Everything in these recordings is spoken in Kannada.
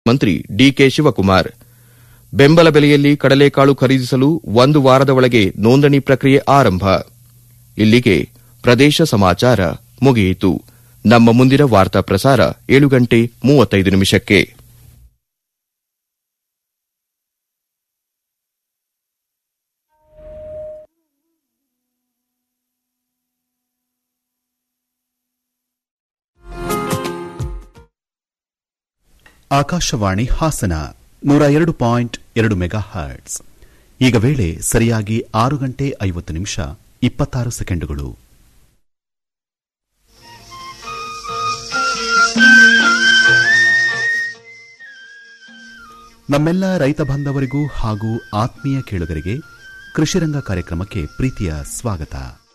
ಮಂತ್ರಿ ಡಿಕೆ ಶಿವಕುಮಾರ್ ಬೆಂಬಲ ಬೆಲೆಯಲ್ಲಿ ಕಡಲೆಕಾಳು ಖರೀದಿಸಲು ಒಂದು ವಾರದ ಒಳಗೆ ನೋಂದಣಿ ಪ್ರಕ್ರಿಯೆ ಆರಂಭ ಇಲ್ಲಿಗೆ ಪ್ರದೇಶ ಸಮಾಚಾರ ಮುಗಿಯಿತು ನಮ್ಮ ಮುಂದಿನ ವಾರ್ತಾ ಪ್ರಸಾರ ಏಳು ಗಂಟೆ ಮೂವತ್ತೈದು ನಿಮಿಷಕ್ಕೆ ಆಕಾಶವಾಣಿ ಹಾಸನ ನೂರ ಎರಡು ಪಾಯಿಂಟ್ ಎರಡು ಮೆಗಾ ಹರ್ಟ್ಸ್ ಈಗ ವೇಳೆ ಸರಿಯಾಗಿ ಆರು ಗಂಟೆ ಐವತ್ತು ನಿಮಿಷ ಇಪ್ಪತ್ತಾರು ಸೆಕೆಂಡುಗಳು ನಮ್ಮೆಲ್ಲ ರೈತ ಬಾಂಧವರಿಗೂ ಹಾಗೂ ಆತ್ಮೀಯ ಕೇಳುಗರಿಗೆ ಕೃಷಿರಂಗ ಕಾರ್ಯಕ್ರಮಕ್ಕೆ ಪ್ರೀತಿಯ ಸ್ವಾಗತ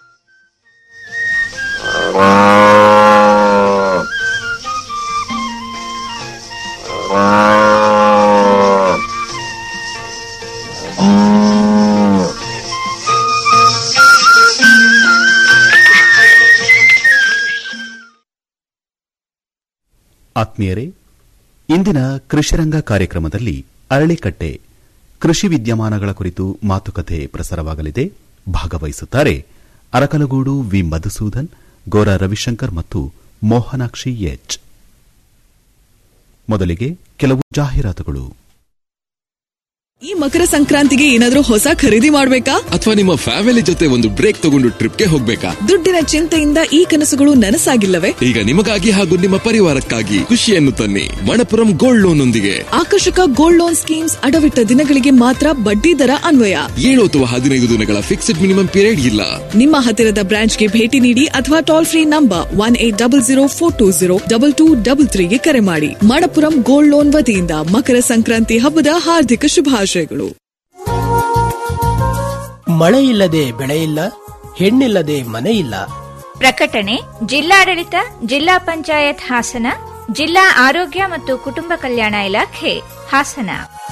ಆತ್ಮೀಯರೇ ಇಂದಿನ ಕೃಷಿರಂಗ ಕಾರ್ಯಕ್ರಮದಲ್ಲಿ ಅರಳಿಕಟ್ಟೆ ಕೃಷಿ ವಿದ್ಯಮಾನಗಳ ಕುರಿತು ಮಾತುಕತೆ ಪ್ರಸಾರವಾಗಲಿದೆ ಭಾಗವಹಿಸುತ್ತಾರೆ ಅರಕಲಗೂಡು ವಿ ಮಧುಸೂದನ್ ಗೋರ ರವಿಶಂಕರ್ ಮತ್ತು ಮೋಹನಾಕ್ಷಿ ಎಚ್ ಮೊದಲಿಗೆ ಕೆಲವು ಜಾಹೀರಾತುಗಳು ಈ ಮಕರ ಸಂಕ್ರಾಂತಿಗೆ ಏನಾದ್ರೂ ಹೊಸ ಖರೀದಿ ಮಾಡ್ಬೇಕಾ ಅಥವಾ ನಿಮ್ಮ ಫ್ಯಾಮಿಲಿ ಜೊತೆ ಒಂದು ಬ್ರೇಕ್ ತಗೊಂಡು ಟ್ರಿಪ್ಗೆ ಹೋಗ್ಬೇಕಾ ದುಡ್ಡಿನ ಚಿಂತೆಯಿಂದ ಈ ಕನಸುಗಳು ನನಸಾಗಿಲ್ಲವೇ ಈಗ ನಿಮಗಾಗಿ ಹಾಗೂ ನಿಮ್ಮ ಪರಿವಾರಕ್ಕಾಗಿ ಖುಷಿಯನ್ನು ತನ್ನಿ ಮಣಪುರಂ ಗೋಲ್ಡ್ ಲೋನ್ ಒಂದಿಗೆ ಆಕರ್ಷಕ ಗೋಲ್ಡ್ ಲೋನ್ ಸ್ಕೀಮ್ಸ್ ಅಡವಿಟ್ಟ ದಿನಗಳಿಗೆ ಮಾತ್ರ ಬಡ್ಡಿ ದರ ಅನ್ವಯ ಏಳು ಅಥವಾ ಹದಿನೈದು ದಿನಗಳ ಫಿಕ್ಸ್ಡ್ ಮಿನಿಮಮ್ ಪೀರಿಯಡ್ ಇಲ್ಲ ನಿಮ್ಮ ಹತ್ತಿರದ ಬ್ರಾಂಚ್ಗೆ ಭೇಟಿ ನೀಡಿ ಅಥವಾ toll free number one eight double zero four two zero double two double ತ್ರೀಗೆ ಕರೆ ಮಾಡಿ ಮಣಪುರಂ ಗೋಲ್ಡ್ ಲೋನ್ ವತಿಯಿಂದ ಮಕರ ಸಂಕ್ರಾಂತಿ ಹಬ್ಬದ ಹಾರ್ದಿಕ ಶುಭಾಶಯಗಳು ಮಳೆ ಇಲ್ಲದೆ ಬೆಳೆ ಇಲ್ಲ ಹೆಣ್ಣಿಲ್ಲದೆ ಮನೆ ಇಲ್ಲ ಪ್ರಕಟಣೆ ಜಿಲ್ಲಾಡಳಿತ ಜಿಲ್ಲಾ ಪಂಚಾಯತ್ ಹಾಸನ ಜಿಲ್ಲಾ ಆರೋಗ್ಯ ಮತ್ತು ಕುಟುಂಬ ಕಲ್ಯಾಣ ಇಲಾಖೆ ಹಾಸನ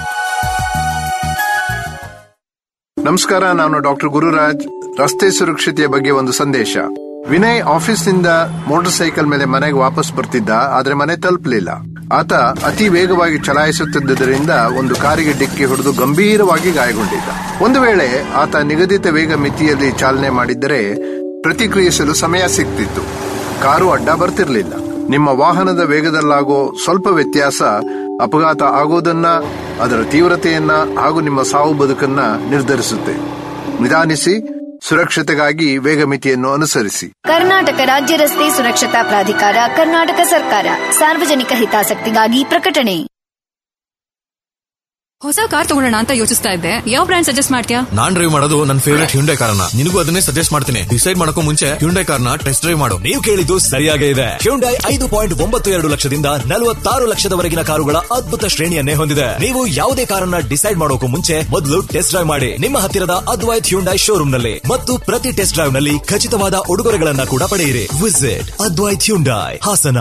ನಮಸ್ಕಾರ ನಾನು ಡಾಕ್ಟರ್ ಗುರುರಾಜ್ ರಸ್ತೆ ಸುರಕ್ಷತೆಯ ಬಗ್ಗೆ ಒಂದು ಸಂದೇಶ ವಿನಯ್ ಆಫೀಸ್ನಿಂದ ಮೋಟಾರ್ ಸೈಕಲ್ ಮೇಲೆ ಮನೆಗೆ ವಾಪಸ್ ಬರ್ತಿದ್ದ ಆದ್ರೆ ಮನೆ ತಲುಪಲಿಲ್ಲ ಆತ ಅತಿ ವೇಗವಾಗಿ ಚಲಾಯಿಸುತ್ತಿದ್ದರಿಂದ ಒಂದು ಕಾರಿಗೆ ಡಿಕ್ಕಿ ಹೊಡೆದು ಗಂಭೀರವಾಗಿ ಗಾಯಗೊಂಡಿದ್ದ ಒಂದು ವೇಳೆ ಆತ ನಿಗದಿತ ವೇಗ ಮಿತಿಯಲ್ಲಿ ಚಾಲನೆ ಮಾಡಿದ್ದರೆ ಪ್ರತಿಕ್ರಿಯಿಸಲು ಸಮಯ ಸಿಗ್ತಿತ್ತು ಕಾರು ಅಡ್ಡ ಬರ್ತಿರ್ಲಿಲ್ಲ ನಿಮ್ಮ ವಾಹನದ ವೇಗದಲ್ಲಾಗೋ ಸ್ವಲ್ಪ ವ್ಯತ್ಯಾಸ ಅಪಘಾತ ಆಗೋದನ್ನ ಅದರ ತೀವ್ರತೆಯನ್ನ ಹಾಗೂ ನಿಮ್ಮ ಸಾವು ಬದುಕನ್ನ ನಿರ್ಧರಿಸುತ್ತೆ ನಿಧಾನಿಸಿ ಸುರಕ್ಷತೆಗಾಗಿ ವೇಗ ಮಿತಿಯನ್ನು ಅನುಸರಿಸಿ ಕರ್ನಾಟಕ ರಾಜ್ಯ ರಸ್ತೆ ಸುರಕ್ಷತಾ ಪ್ರಾಧಿಕಾರ ಕರ್ನಾಟಕ ಸರ್ಕಾರ ಸಾರ್ವಜನಿಕ ಹಿತಾಸಕ್ತಿಗಾಗಿ ಪ್ರಕಟಣೆ ಹೊಸ ಕಾರ್ ತಗೊಳ್ಳೋಣ ಅಂತ ಯೋಚಿಸ್ತಾ ಇದ್ದೆ ಯಾವ ಬ್ರ್ಯಾಂಡ್ ಸಜೆಸ್ಟ್ ಮಾಡ್ತೀಯಾ ನಾನ್ ಡ್ರೈವ್ ಮಾಡೋದು ನನ್ನ ಫೇವರೇಟ್ ಹ್ಯುಂಡೈ ಕಾರ್ನ ನಿನಗೂ ಅದನ್ನೇ ಸಜೆಸ್ಟ್ ಮಾಡ್ತೀನಿ ಡಿಸೈಡ್ ಮಾಡಕ್ಕೂ ಮುಂಚೆ ಹ್ಯುಂಡೈ ಕಾರ್ನ ಟೆಸ್ಟ್ ಡ್ರೈವ್ ಮಾಡು ನೀವು ಕೇಳಿದ್ದು ಸರಿಯಾಗೇ ಇದೆ ಹ್ಯುಂಡೈ ಐದು ಪಾಯಿಂಟ್ ಒಂಬತ್ತು ಎರಡು ಲಕ್ಷದಿಂದ ನಲವತ್ತಾರು ಲಕ್ಷದವರೆಗಿನ ಕಾರುಗಳ ಅದ್ಭುತ ಶ್ರೇಣಿಯನ್ನೇ ಹೊಂದಿದೆ ನೀವು ಯಾವುದೇ ಕಾರನ್ನ ಡಿಸೈಡ್ ಮಾಡೋಕು ಮುಂಚೆ ಮೊದಲು ಟೆಸ್ಟ್ ಡ್ರೈವ್ ಮಾಡಿ ನಿಮ್ಮ ಹತ್ತಿರದ ಅದ್ವೈತ್ ಹ್ಯುಂಡೈ ಶೋರೂಮ್ ನಲ್ಲಿ ಮತ್ತು ಪ್ರತಿ ಟೆಸ್ಟ್ ಡ್ರೈವ್ ನಲ್ಲಿ ಖಚಿತವಾದ ಉಡುಗೊರೆಗಳನ್ನ ಕೂಡ ಪಡೆಯಿರಿ ವಿಸಿಟ್ ಅದ್ವೈತ್ ಹ್ಯುಂಡೈ ಹಾಸನ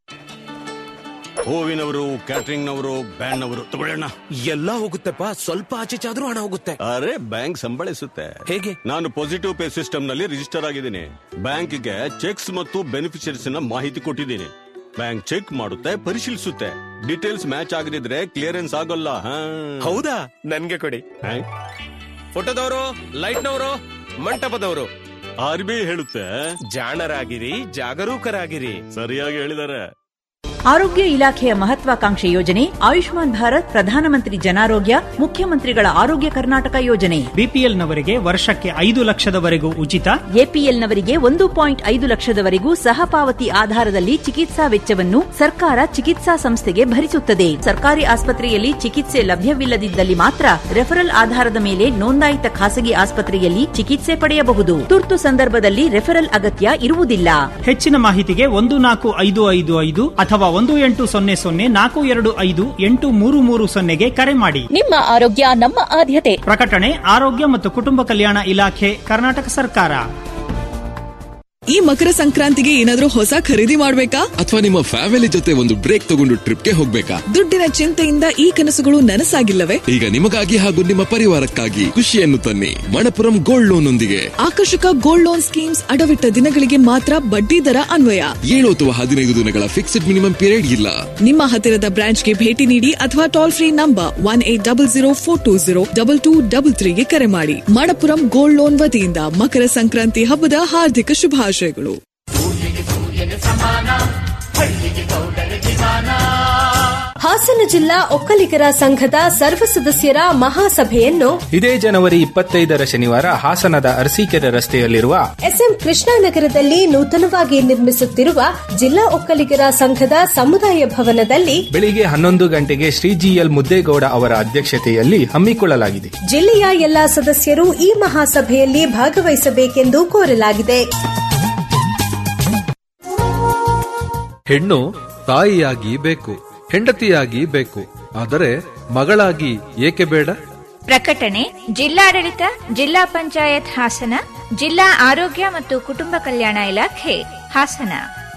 ಹೂವಿನವರು ಕ್ಯಾಟರಿಂಗ್ ನವರು ಬ್ಯಾಂಡ್ ನವರು ತಗೊಳ್ಳೋಣ ಎಲ್ಲ ಹೋಗುತ್ತೆಪ್ಪ ಸ್ವಲ್ಪ ಆಚೆ ಚಾದ್ರೂ ಹಣ ಹೋಗುತ್ತೆ ಅರೆ ಬ್ಯಾಂಕ್ ಸಂಬಳಿಸುತ್ತೆ ಹೇಗೆ ನಾನು ಪಾಸಿಟಿವ್ ಪೇ ಸಿಸ್ಟಮ್ ನಲ್ಲಿ ರಿಜಿಸ್ಟರ್ ಆಗಿದ್ದೀನಿ ಬ್ಯಾಂಕ್ಗೆ ಚೆಕ್ಸ್ ಮತ್ತು ಬೆನಿಫಿಷರೀಸ್ ನ ಮಾಹಿತಿ ಕೊಟ್ಟಿದ್ದೀನಿ ಬ್ಯಾಂಕ್ ಚೆಕ್ ಮಾಡುತ್ತೆ ಪರಿಶೀಲಿಸುತ್ತೆ ಡೀಟೇಲ್ಸ್ ಮ್ಯಾಚ್ ಆಗದಿದ್ರೆ ಕ್ಲಿಯರೆನ್ಸ್ ಆಗೋಲ್ಲ ಹೌದಾ ನನ್ಗೆ ಕೊಡಿ ಫೋಟೋದವರು ಲೈಟ್ನವರು ಮಂಟಪದವರು ಆರ್ ಬಿ ಹೇಳುತ್ತೆ ಜಾಣರಾಗಿರಿ ಜಾಗರೂಕರಾಗಿರಿ ಸರಿಯಾಗಿ ಹೇಳಿದ್ದಾರೆ ಆರೋಗ್ಯ ಇಲಾಖೆಯ ಮಹತ್ವಾಕಾಂಕ್ಷೆ ಯೋಜನೆ ಆಯುಷ್ಮಾನ್ ಭಾರತ್ ಪ್ರಧಾನಮಂತ್ರಿ ಜನಾರೋಗ್ಯ ಮುಖ್ಯಮಂತ್ರಿಗಳ ಆರೋಗ್ಯ ಕರ್ನಾಟಕ ಯೋಜನೆ ಬಿಪಿಎಲ್ನವರಿಗೆ ವರ್ಷಕ್ಕೆ ಐದು ಲಕ್ಷದವರೆಗೂ ಉಚಿತ ಎಪಿಎಲ್ನವರಿಗೆ ಒಂದು ಪಾಯಿಂಟ್ ಐದು ಲಕ್ಷದವರೆಗೂ ಸಹಪಾವತಿ ಆಧಾರದಲ್ಲಿ ಚಿಕಿತ್ಸಾ ವೆಚ್ಚವನ್ನು ಸರ್ಕಾರ ಚಿಕಿತ್ಸಾ ಸಂಸ್ಥೆಗೆ ಭರಿಸುತ್ತದೆ ಸರ್ಕಾರಿ ಆಸ್ಪತ್ರೆಯಲ್ಲಿ ಚಿಕಿತ್ಸೆ ಲಭ್ಯವಿಲ್ಲದಿದ್ದಲ್ಲಿ ಮಾತ್ರ ರೆಫರಲ್ ಆಧಾರದ ಮೇಲೆ ನೋಂದಾಯಿತ ಖಾಸಗಿ ಆಸ್ಪತ್ರೆಯಲ್ಲಿ ಚಿಕಿತ್ಸೆ ಪಡೆಯಬಹುದು ತುರ್ತು ಸಂದರ್ಭದಲ್ಲಿ ರೆಫರಲ್ ಅಗತ್ಯ ಇರುವುದಿಲ್ಲ ಹೆಚ್ಚಿನ ಮಾಹಿತಿಗೆ ಒಂದು ನಾಲ್ಕು ಐದು ಐದು ಐದು ಅಥವಾ ಒಂದು ಎಂಟು ಸೊನ್ನೆ ಸೊನ್ನೆ ನಾಲ್ಕು ಎರಡು ಐದು ಎಂಟು ಮೂರು ಮೂರು ಸೊನ್ನೆಗೆ ಕರೆ ಮಾಡಿ ನಿಮ್ಮ ಆರೋಗ್ಯ ನಮ್ಮ ಆದ್ಯತೆ ಪ್ರಕಟಣೆ ಆರೋಗ್ಯ ಮತ್ತು ಕುಟುಂಬ ಕಲ್ಯಾಣ ಇಲಾಖೆ ಕರ್ನಾಟಕ ಸರ್ಕಾರ ಈ ಮಕರ ಸಂಕ್ರಾಂತಿಗೆ ಏನಾದ್ರೂ ಹೊಸ ಖರೀದಿ ಮಾಡ್ಬೇಕಾ ಅಥವಾ ನಿಮ್ಮ ಫ್ಯಾಮಿಲಿ ಜೊತೆ ಒಂದು ಬ್ರೇಕ್ ತಗೊಂಡು ಟ್ರಿಪ್ಗೆ ಹೋಗ್ಬೇಕಾ ದುಡ್ಡಿನ ಚಿಂತೆಯಿಂದ ಈ ಕನಸುಗಳು ನನಸಾಗಿಲ್ಲವೇ ಈಗ ನಿಮಗಾಗಿ ಹಾಗೂ ನಿಮ್ಮ ಪರಿವಾರಕ್ಕಾಗಿ ಖುಷಿಯನ್ನು ತನ್ನಿ ಮಣಪುರಂ ಗೋಲ್ಡ್ ಲೋನ್ ಒಂದಿಗೆ ಆಕರ್ಷಕ ಗೋಲ್ಡ್ ಲೋನ್ ಸ್ಕೀಮ್ಸ್ ಅಡವಿಟ್ಟ ದಿನಗಳಿಗೆ ಮಾತ್ರ ಬಡ್ಡಿ ದರ ಅನ್ವಯ ಏಳು ಅಥವಾ ಹದಿನೈದು ದಿನಗಳ ಫಿಕ್ಸ್ಡ್ ಮಿನಿಮಮ್ ಪೀರಿಯಡ್ ಇಲ್ಲ ನಿಮ್ಮ ಹತ್ತಿರದ ಬ್ರಾಂಚ್ಗೆ ಭೇಟಿ ನೀಡಿ ಅಥವಾ toll free number one eight double zero four two zero double two double ತ್ರೀಗೆ ಕರೆ ಮಾಡಿ ಮಣಪುರಂ ಗೋಲ್ಡ್ ಲೋನ್ ವತಿಯಿಂದ ಮಕರ ಸಂಕ್ರಾಂತಿ ಹಬ್ಬದ ಹಾರ್ದಿಕ ಶುಭಾಶಯಗಳು ಹಾಸನ ಜಿಲ್ಲಾ ಒಕ್ಕಲಿಗರ ಸಂಘದ ಸರ್ವ ಸದಸ್ಯರ ಮಹಾಸಭೆಯನ್ನು ಇದೇ ಜನವರಿ ಇಪ್ಪತ್ತೈದರ ಶನಿವಾರ ಹಾಸನದ ಅರಸೀಕೆರೆ ರಸ್ತೆಯಲ್ಲಿರುವ ಎಸ್ಎಂ ಕೃಷ್ಣಾನಗರದಲ್ಲಿ ನೂತನವಾಗಿ ನಿರ್ಮಿಸುತ್ತಿರುವ ಜಿಲ್ಲಾ ಒಕ್ಕಲಿಗರ ಸಂಘದ ಸಮುದಾಯ ಭವನದಲ್ಲಿ ಬೆಳಿಗ್ಗೆ ಹನ್ನೊಂದು ಗಂಟೆಗೆ ಶ್ರೀ ಜಿಎಲ್ ಮುದ್ದೇಗೌಡ ಅವರ ಅಧ್ಯಕ್ಷತೆಯಲ್ಲಿ ಹಮ್ಮಿಕೊಳ್ಳಲಾಗಿದೆ ಜಿಲ್ಲೆಯ ಎಲ್ಲಾ ಸದಸ್ಯರು ಈ ಮಹಾಸಭೆಯಲ್ಲಿ ಭಾಗವಹಿಸಬೇಕೆಂದು ಕೋರಲಾಗಿದೆ ಹೆಣ್ಣು ತಾಯಿಯಾಗಿ ಬೇಕು ಹೆಂಡತಿಯಾಗಿ ಬೇಕು ಆದರೆ ಮಗಳಾಗಿ ಏಕೆ ಬೇಡ ಪ್ರಕಟಣೆ ಜಿಲ್ಲಾಡಳಿತ ಜಿಲ್ಲಾ ಪಂಚಾಯತ್ ಹಾಸನ ಜಿಲ್ಲಾ ಆರೋಗ್ಯ ಮತ್ತು ಕುಟುಂಬ ಕಲ್ಯಾಣ ಇಲಾಖೆ ಹಾಸನ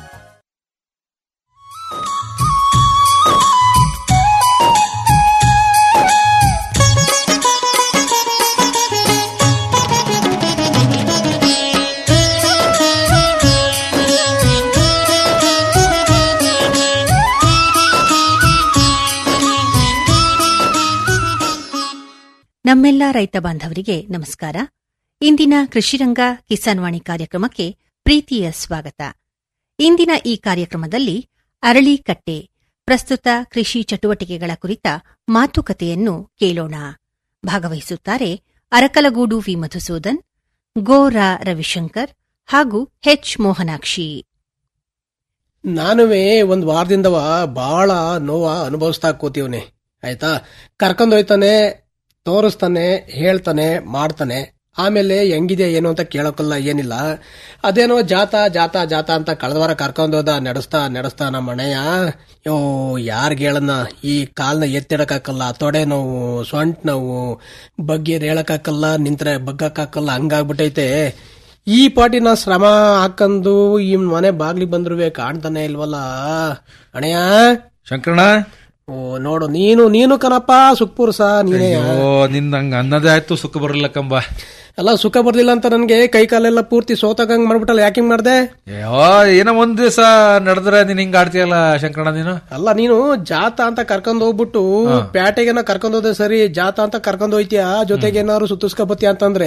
ನಮ್ಮೆಲ್ಲ ರೈತ ಬಾಂಧವರಿಗೆ ನಮಸ್ಕಾರ ಇಂದಿನ ಕೃಷಿರಂಗ ಕಿಸಾನ್ ವಾಣಿ ಕಾರ್ಯಕ್ರಮಕ್ಕೆ ಪ್ರೀತಿಯ ಸ್ವಾಗತ ಇಂದಿನ ಈ ಕಾರ್ಯಕ್ರಮದಲ್ಲಿ ಅರಳಿಕಟ್ಟೆ ಪ್ರಸ್ತುತ ಕೃಷಿ ಚಟುವಟಿಕೆಗಳ ಕುರಿತ ಮಾತುಕತೆಯನ್ನು ಕೇಳೋಣ ಭಾಗವಹಿಸುತ್ತಾರೆ ಅರಕಲಗೂಡು ವಿ ಮಧುಸೂದನ್ ಗೋರಾ ರವಿಶಂಕರ್ ಹಾಗೂ ಹೆಚ್ ಮೋಹನಾಕ್ಷಿ ನಾನುವೇ ಒಂದ್ ವಾರದಿಂದವ ಬಹಳ ನೋವ ಅನುಭವಿಸ್ತಾ ಕೂತೀವ್ನಿ ಆಯ್ತಾ ಕರ್ಕೊಂಡೋಯ್ತಾನೆ ತೋರಿಸ್ತಾನೆ ಹೇಳ್ತಾನೆ ಮಾಡ್ತಾನೆ ಆಮೇಲೆ ಹೆಂಗಿದೆ ಏನು ಅಂತ ಕೇಳೋಕಲ್ಲ ಏನಿಲ್ಲ ಅದೇನೋ ಜಾತ ಜಾತ ಜಾತ ಅಂತ ಕಳೆದ ವಾರ ಕರ್ಕೊಂಡೋದ ನಡೆಸ್ತಾ ನಡೆಸ್ತಾ ನಮ್ಮ ಮನೆಯ ಯೋ ಯಾರ್ಗ್ ಹೇಳನ್ನ ಈ ಕಾಲ್ನ ಎತ್ತಿಡಕ್ಕಾಗಲ್ಲ ತೊಡೆ ನೋವು ಸೊಂಟ ನೋವು ಬಗ್ಗೆ ಹೇಳಕ್ಕಾಗಲ್ಲ ನಿಂತ್ರೆ ಬಗ್ಗಕ್ಕಾಗಲ್ಲ ಹಂಗಾಗ್ಬಿಟ್ಟೈತೆ ಈ ಪಾಟಿನ ಶ್ರಮ ಹಾಕಂದು ಈ ಮನೆ ಬಾಗ್ಲಿಗೆ ಬಂದ್ರು ಕಾಣ್ತಾನೆ ಇಲ್ವಲ್ಲ ಅಣಯ್ಯ ಶಂಕರಣ್ಣ ಓ ನೋಡು ನೀನು ನೀನು ಕಣಪ್ಪ ಸುಕ್ಪುರ್ಸ ನೀನೇ ಅಯ್ಯೋ ನಿನ್ ಹಂಗ ಅನ್ನದೇ ಆಯ್ತು ಸುಖ ಬರಲಿಲ್ಲ ಕಂಬ ಅಲ್ಲ ಸುಖ ಬರ್ಲಿಲ್ಲ ಅಂತ ನನ್ಗೆ ಕೈ ಕಾಲೆಲ್ಲ ಪೂರ್ತಿ ಸೋತಕಂಗ್ ಮಾಡ್ಬಿಟ್ಟಲ್ಲ ಯಾಕೆ ಹಿಂಗ್ ಮಾಡ್ದೆ ಅಯ್ಯೋ ಏನೋ ಒಂದ್ ದಿವಸ ನಡೆದ್ರೆ ನೀನ್ ಹಿಂಗ ಆಡ್ತೀಯಲ್ಲ ಶಂಕರಣ್ಣ ನೀನು ಅಲ್ಲ ನೀನು ಜಾತ ಅಂತ ಕರ್ಕೊಂಡ್ ಹೋಗ್ಬಿಟ್ಟು ಪ್ಯಾಟೆಗೆನ ಕರ್ಕೊಂಡ್ ಹೋದೆ ಸರಿ ಜಾತ ಅಂತ ಕರ್ಕೊಂಡ್ ಹೋಯ್ತೀಯ ಜೊತೆಗೆ ಏನಾದ್ರು ಸುತ್ತಿಸ್ಕೊಬತ್ತೀಯ ಅಂತಂದ್ರೆ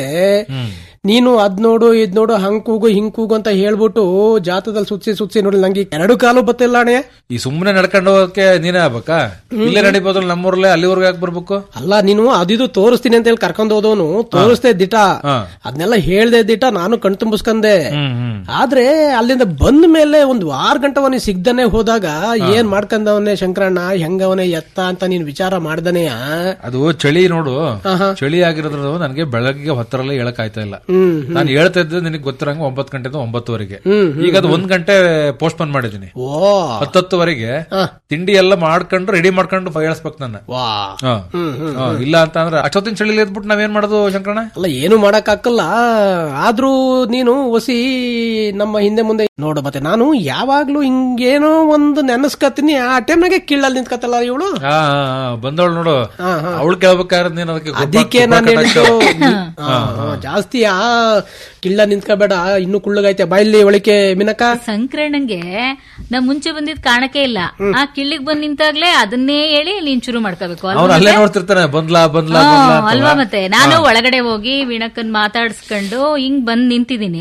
ನೀನು ಅದ್ ನೋಡು ಇದ್ ನೋಡು ಹಂಗ್ ಕೂಗು ಹಿಂಗ್ ಕೂಗು ಅಂತ ಹೇಳ್ಬಿಟ್ಟು ಜಾತದಲ್ಲಿ ಸುತ್ಸಿ ಸುತ್ಸಿ ನೋಡಿ ನಂಗೆ ಎರಡು ಕಾಲು ಬತ್ತಿಲ್ಲ ಅಣೆ ಈ ಸುಮ್ನೆ ನಡ್ಕೊಂಡು ಹೋಗಕ್ಕೆ ನೀನೇ ಆಗ್ಬೇಕಾ ಇಲ್ಲೇ ನಡಿಬೋದಲ್ಲ ನಮ್ಮೂರಲ್ಲೇ ಅಲ್ಲಿವರೆಗೂ ಯಾಕೆ ಬರ್ಬೇಕು ಅಲ್ಲ ನೀನು ಅದಿದು ತೋರಿಸ್ತೀನಿ ಅಂತ ಹೇಳಿ ಕರ್ಕೊಂಡ್ ಹೋದವನು ತೋರಿಸ್ದೆ ದಿಟ ಅದನ್ನೆಲ್ಲ ಹೇಳ್ದೆ ದಿಟ ನಾನು ಕಣ್ ತುಂಬಿಸ್ಕಂದೆ ಆದ್ರೆ ಅಲ್ಲಿಂದ ಬಂದ ಮೇಲೆ ಒಂದ್ ವಾರ ಗಂಟೆ ಅವನಿಗೆ ಸಿಗ್ದನೆ ಹೋದಾಗ ಏನ್ ಮಾಡ್ಕಂದವನೇ ಶಂಕರಣ್ಣ ಹೆಂಗವನೇ ಎತ್ತ ಅಂತ ನೀನ್ ವಿಚಾರ ಮಾಡ್ದನೆಯ ಅದು ಚಳಿ ನೋಡು ಚಳಿ ಆಗಿರೋದ್ರ ನನಗೆ ಬೆಳಗ್ಗೆ ಹೊತ್ತರಲ್ಲೇ ಹೇಳಕ್ ಆಯ್ತಾ ಇಲ್ಲ ಹ್ಮ್, ನಾನು ಹೇಳ್ತಾ ಇದ್ದೆ ನಿನಗೆ ಗೊತ್ತಿರಂಗ ಒಂಬತ್ತು ಗಂಟೆಯಿಂದ ಒಂಬತ್ತುವರೆಗೆ ಹ್ಮ್, ಹ್ಮ್, ಈಗ ಅದು ಒಂದ್ ಗಂಟೆ ಪೋಸ್ಟ್ ಪೋನ್ ಮಾಡಿದೀನಿ ಓ ಹತ್ತತ್ತುವರೆಗೆ ತಿಂಡಿ ಎಲ್ಲ ಮಾಡ್ಕೊಂಡು ರೆಡಿ ಮಾಡ್ಕೊಂಡು ಹೇಳಿಸ್ಬೇಕು ನನ್ನ ವಾ ಹಾ. ಹ್ಮ್, ಹ್ಮ್, ಹಾ, ಇಲ್ಲ ಅಂತ ಅಂದ್ರೆ ಅಷ್ಟೊತ್ತಿನ ಚಳಿಲಿ ಎದ್ಬಿಟ್ಟು ನಾವೇನ್ ಮಾಡೋದು ಶಂಕರಣ್ಣ ಅಲ್ಲ ಏನು ಮಾಡಕ್ ಹಾಕಲ್ಲ ಆದ್ರೂ ನೀನು ಹೊಸಿ ನಮ್ಮ ಹಿಂದೆ ಮುಂದೆ ನೋಡು ಮತ್ತೆ ನಾನು ಯಾವಾಗ್ಲೂ ಹಿಂಗೇನೋ ಒಂದು ನೆನಸ್ಕತೀನಿ ಆ ಟೈಮ್ನಾಗೆ ಕೀಳಲ್ಲಿ ನಿಂತ್ಕತ್ತಲ್ಲ ಇವಳು ಹಾ ಬಂದವಳು ನೋಡು ಅವಳು ಕೇಳ್ಬೇಕಾದ್ರೆ ನೀನ್ ಅದಕ್ಕೆ ಗೊಬ್ಬರ- ಅದಕ್ಕೆ ಗೊಬ್ಬರ ನಾನು ಕಟ್ಟಾಕ್ಸು. ಹೇಳಿದ್ದು ಆ, ಆ, ಜಾಸ್ತಿ ಆ ಕಿಳ್ಳ ನಿಂತ್ಕೋಬೇಡ ಇನ್ನು ಕುಳ್ಳಗೈತೆ ಬಾಯಲ್ಲಿ ಒಳಿಕೆ ಮಿನಕ ಸಂಕ್ರಣ್ಣಂಗೆ ನಾ ಮುಂಚೆ ಬಂದಿದ್ ಕಾಣಕ್ಕೆ ಇಲ್ಲ ಆ ಕಿಳ್ಳಿಗ್ ಬಂದ್ ನಿಂತಾಗ್ಲೇ ಅದನ್ನೇ ಹೇಳಿ ನೀನ್ ಶುರು ಮಾಡ್ಕೋಬೇಕು ಅಲ್ವಾ ಅವ್ನು ಅಲ್ಲೇ ಮತ್ತೆ? ನೋಡ್ತಿರ್ತಾನೆ ಬಂದ್ಲಾ ಬಂದ್ಲಾ ಹಾ, ಬಂದ್ಲಾ ಅಂತ. ಅಲ್ವಾ ಮತ್ತೆ ನಾನು ಹಾ. ಒಳಗಡೆ ಹೋಗಿ ವೀಣಕ್ಕನ್ ಮಾತಾಡ್ಸ್ಕೊಂಡು ಹಿಂಗ್ ಬಂದ್ ನಿಂತಿದೀನಿ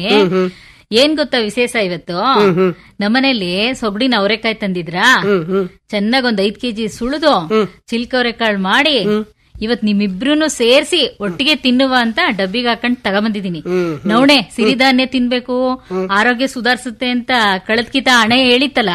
ಏನ್ ಗೊತ್ತಾ ವಿಶೇಷ ಇವತ್ತು ನಮ್ಮನೇಲಿ ಸೊಗಡಿನ ಅವರೆಕಾಯಿ ತಂದಿದ್ರಾ ಚೆನ್ನಾಗ್ ಒಂದ್ ಐದ್ ಕೆಜಿ ಸುಳಿದು ಚಿಲ್ಕವರೆಕಾಳು ಮಾಡಿ ಇವತ್ ನಿಮ್ಮಿಬ್ರು ಸೇರ್ಸಿ ಒಟ್ಟಿಗೆ ತಿನ್ನುವ ಅಂತ ಡಬ್ಬಿಗೆ ಹಾಕೊಂಡ್ ತಗೊಂಬಂದಿದೀನಿ ನವಣೆ ಸಿರಿಧಾನ್ಯ ತಿನ್ಬೇಕು ಆರೋಗ್ಯ ಸುಧಾರಿಸುತ್ತೆ ಅಂತ ಕಳೆದ್ಕಿತ ಹಣೆ ಹೇಳಿತ್ತಲ್ಲ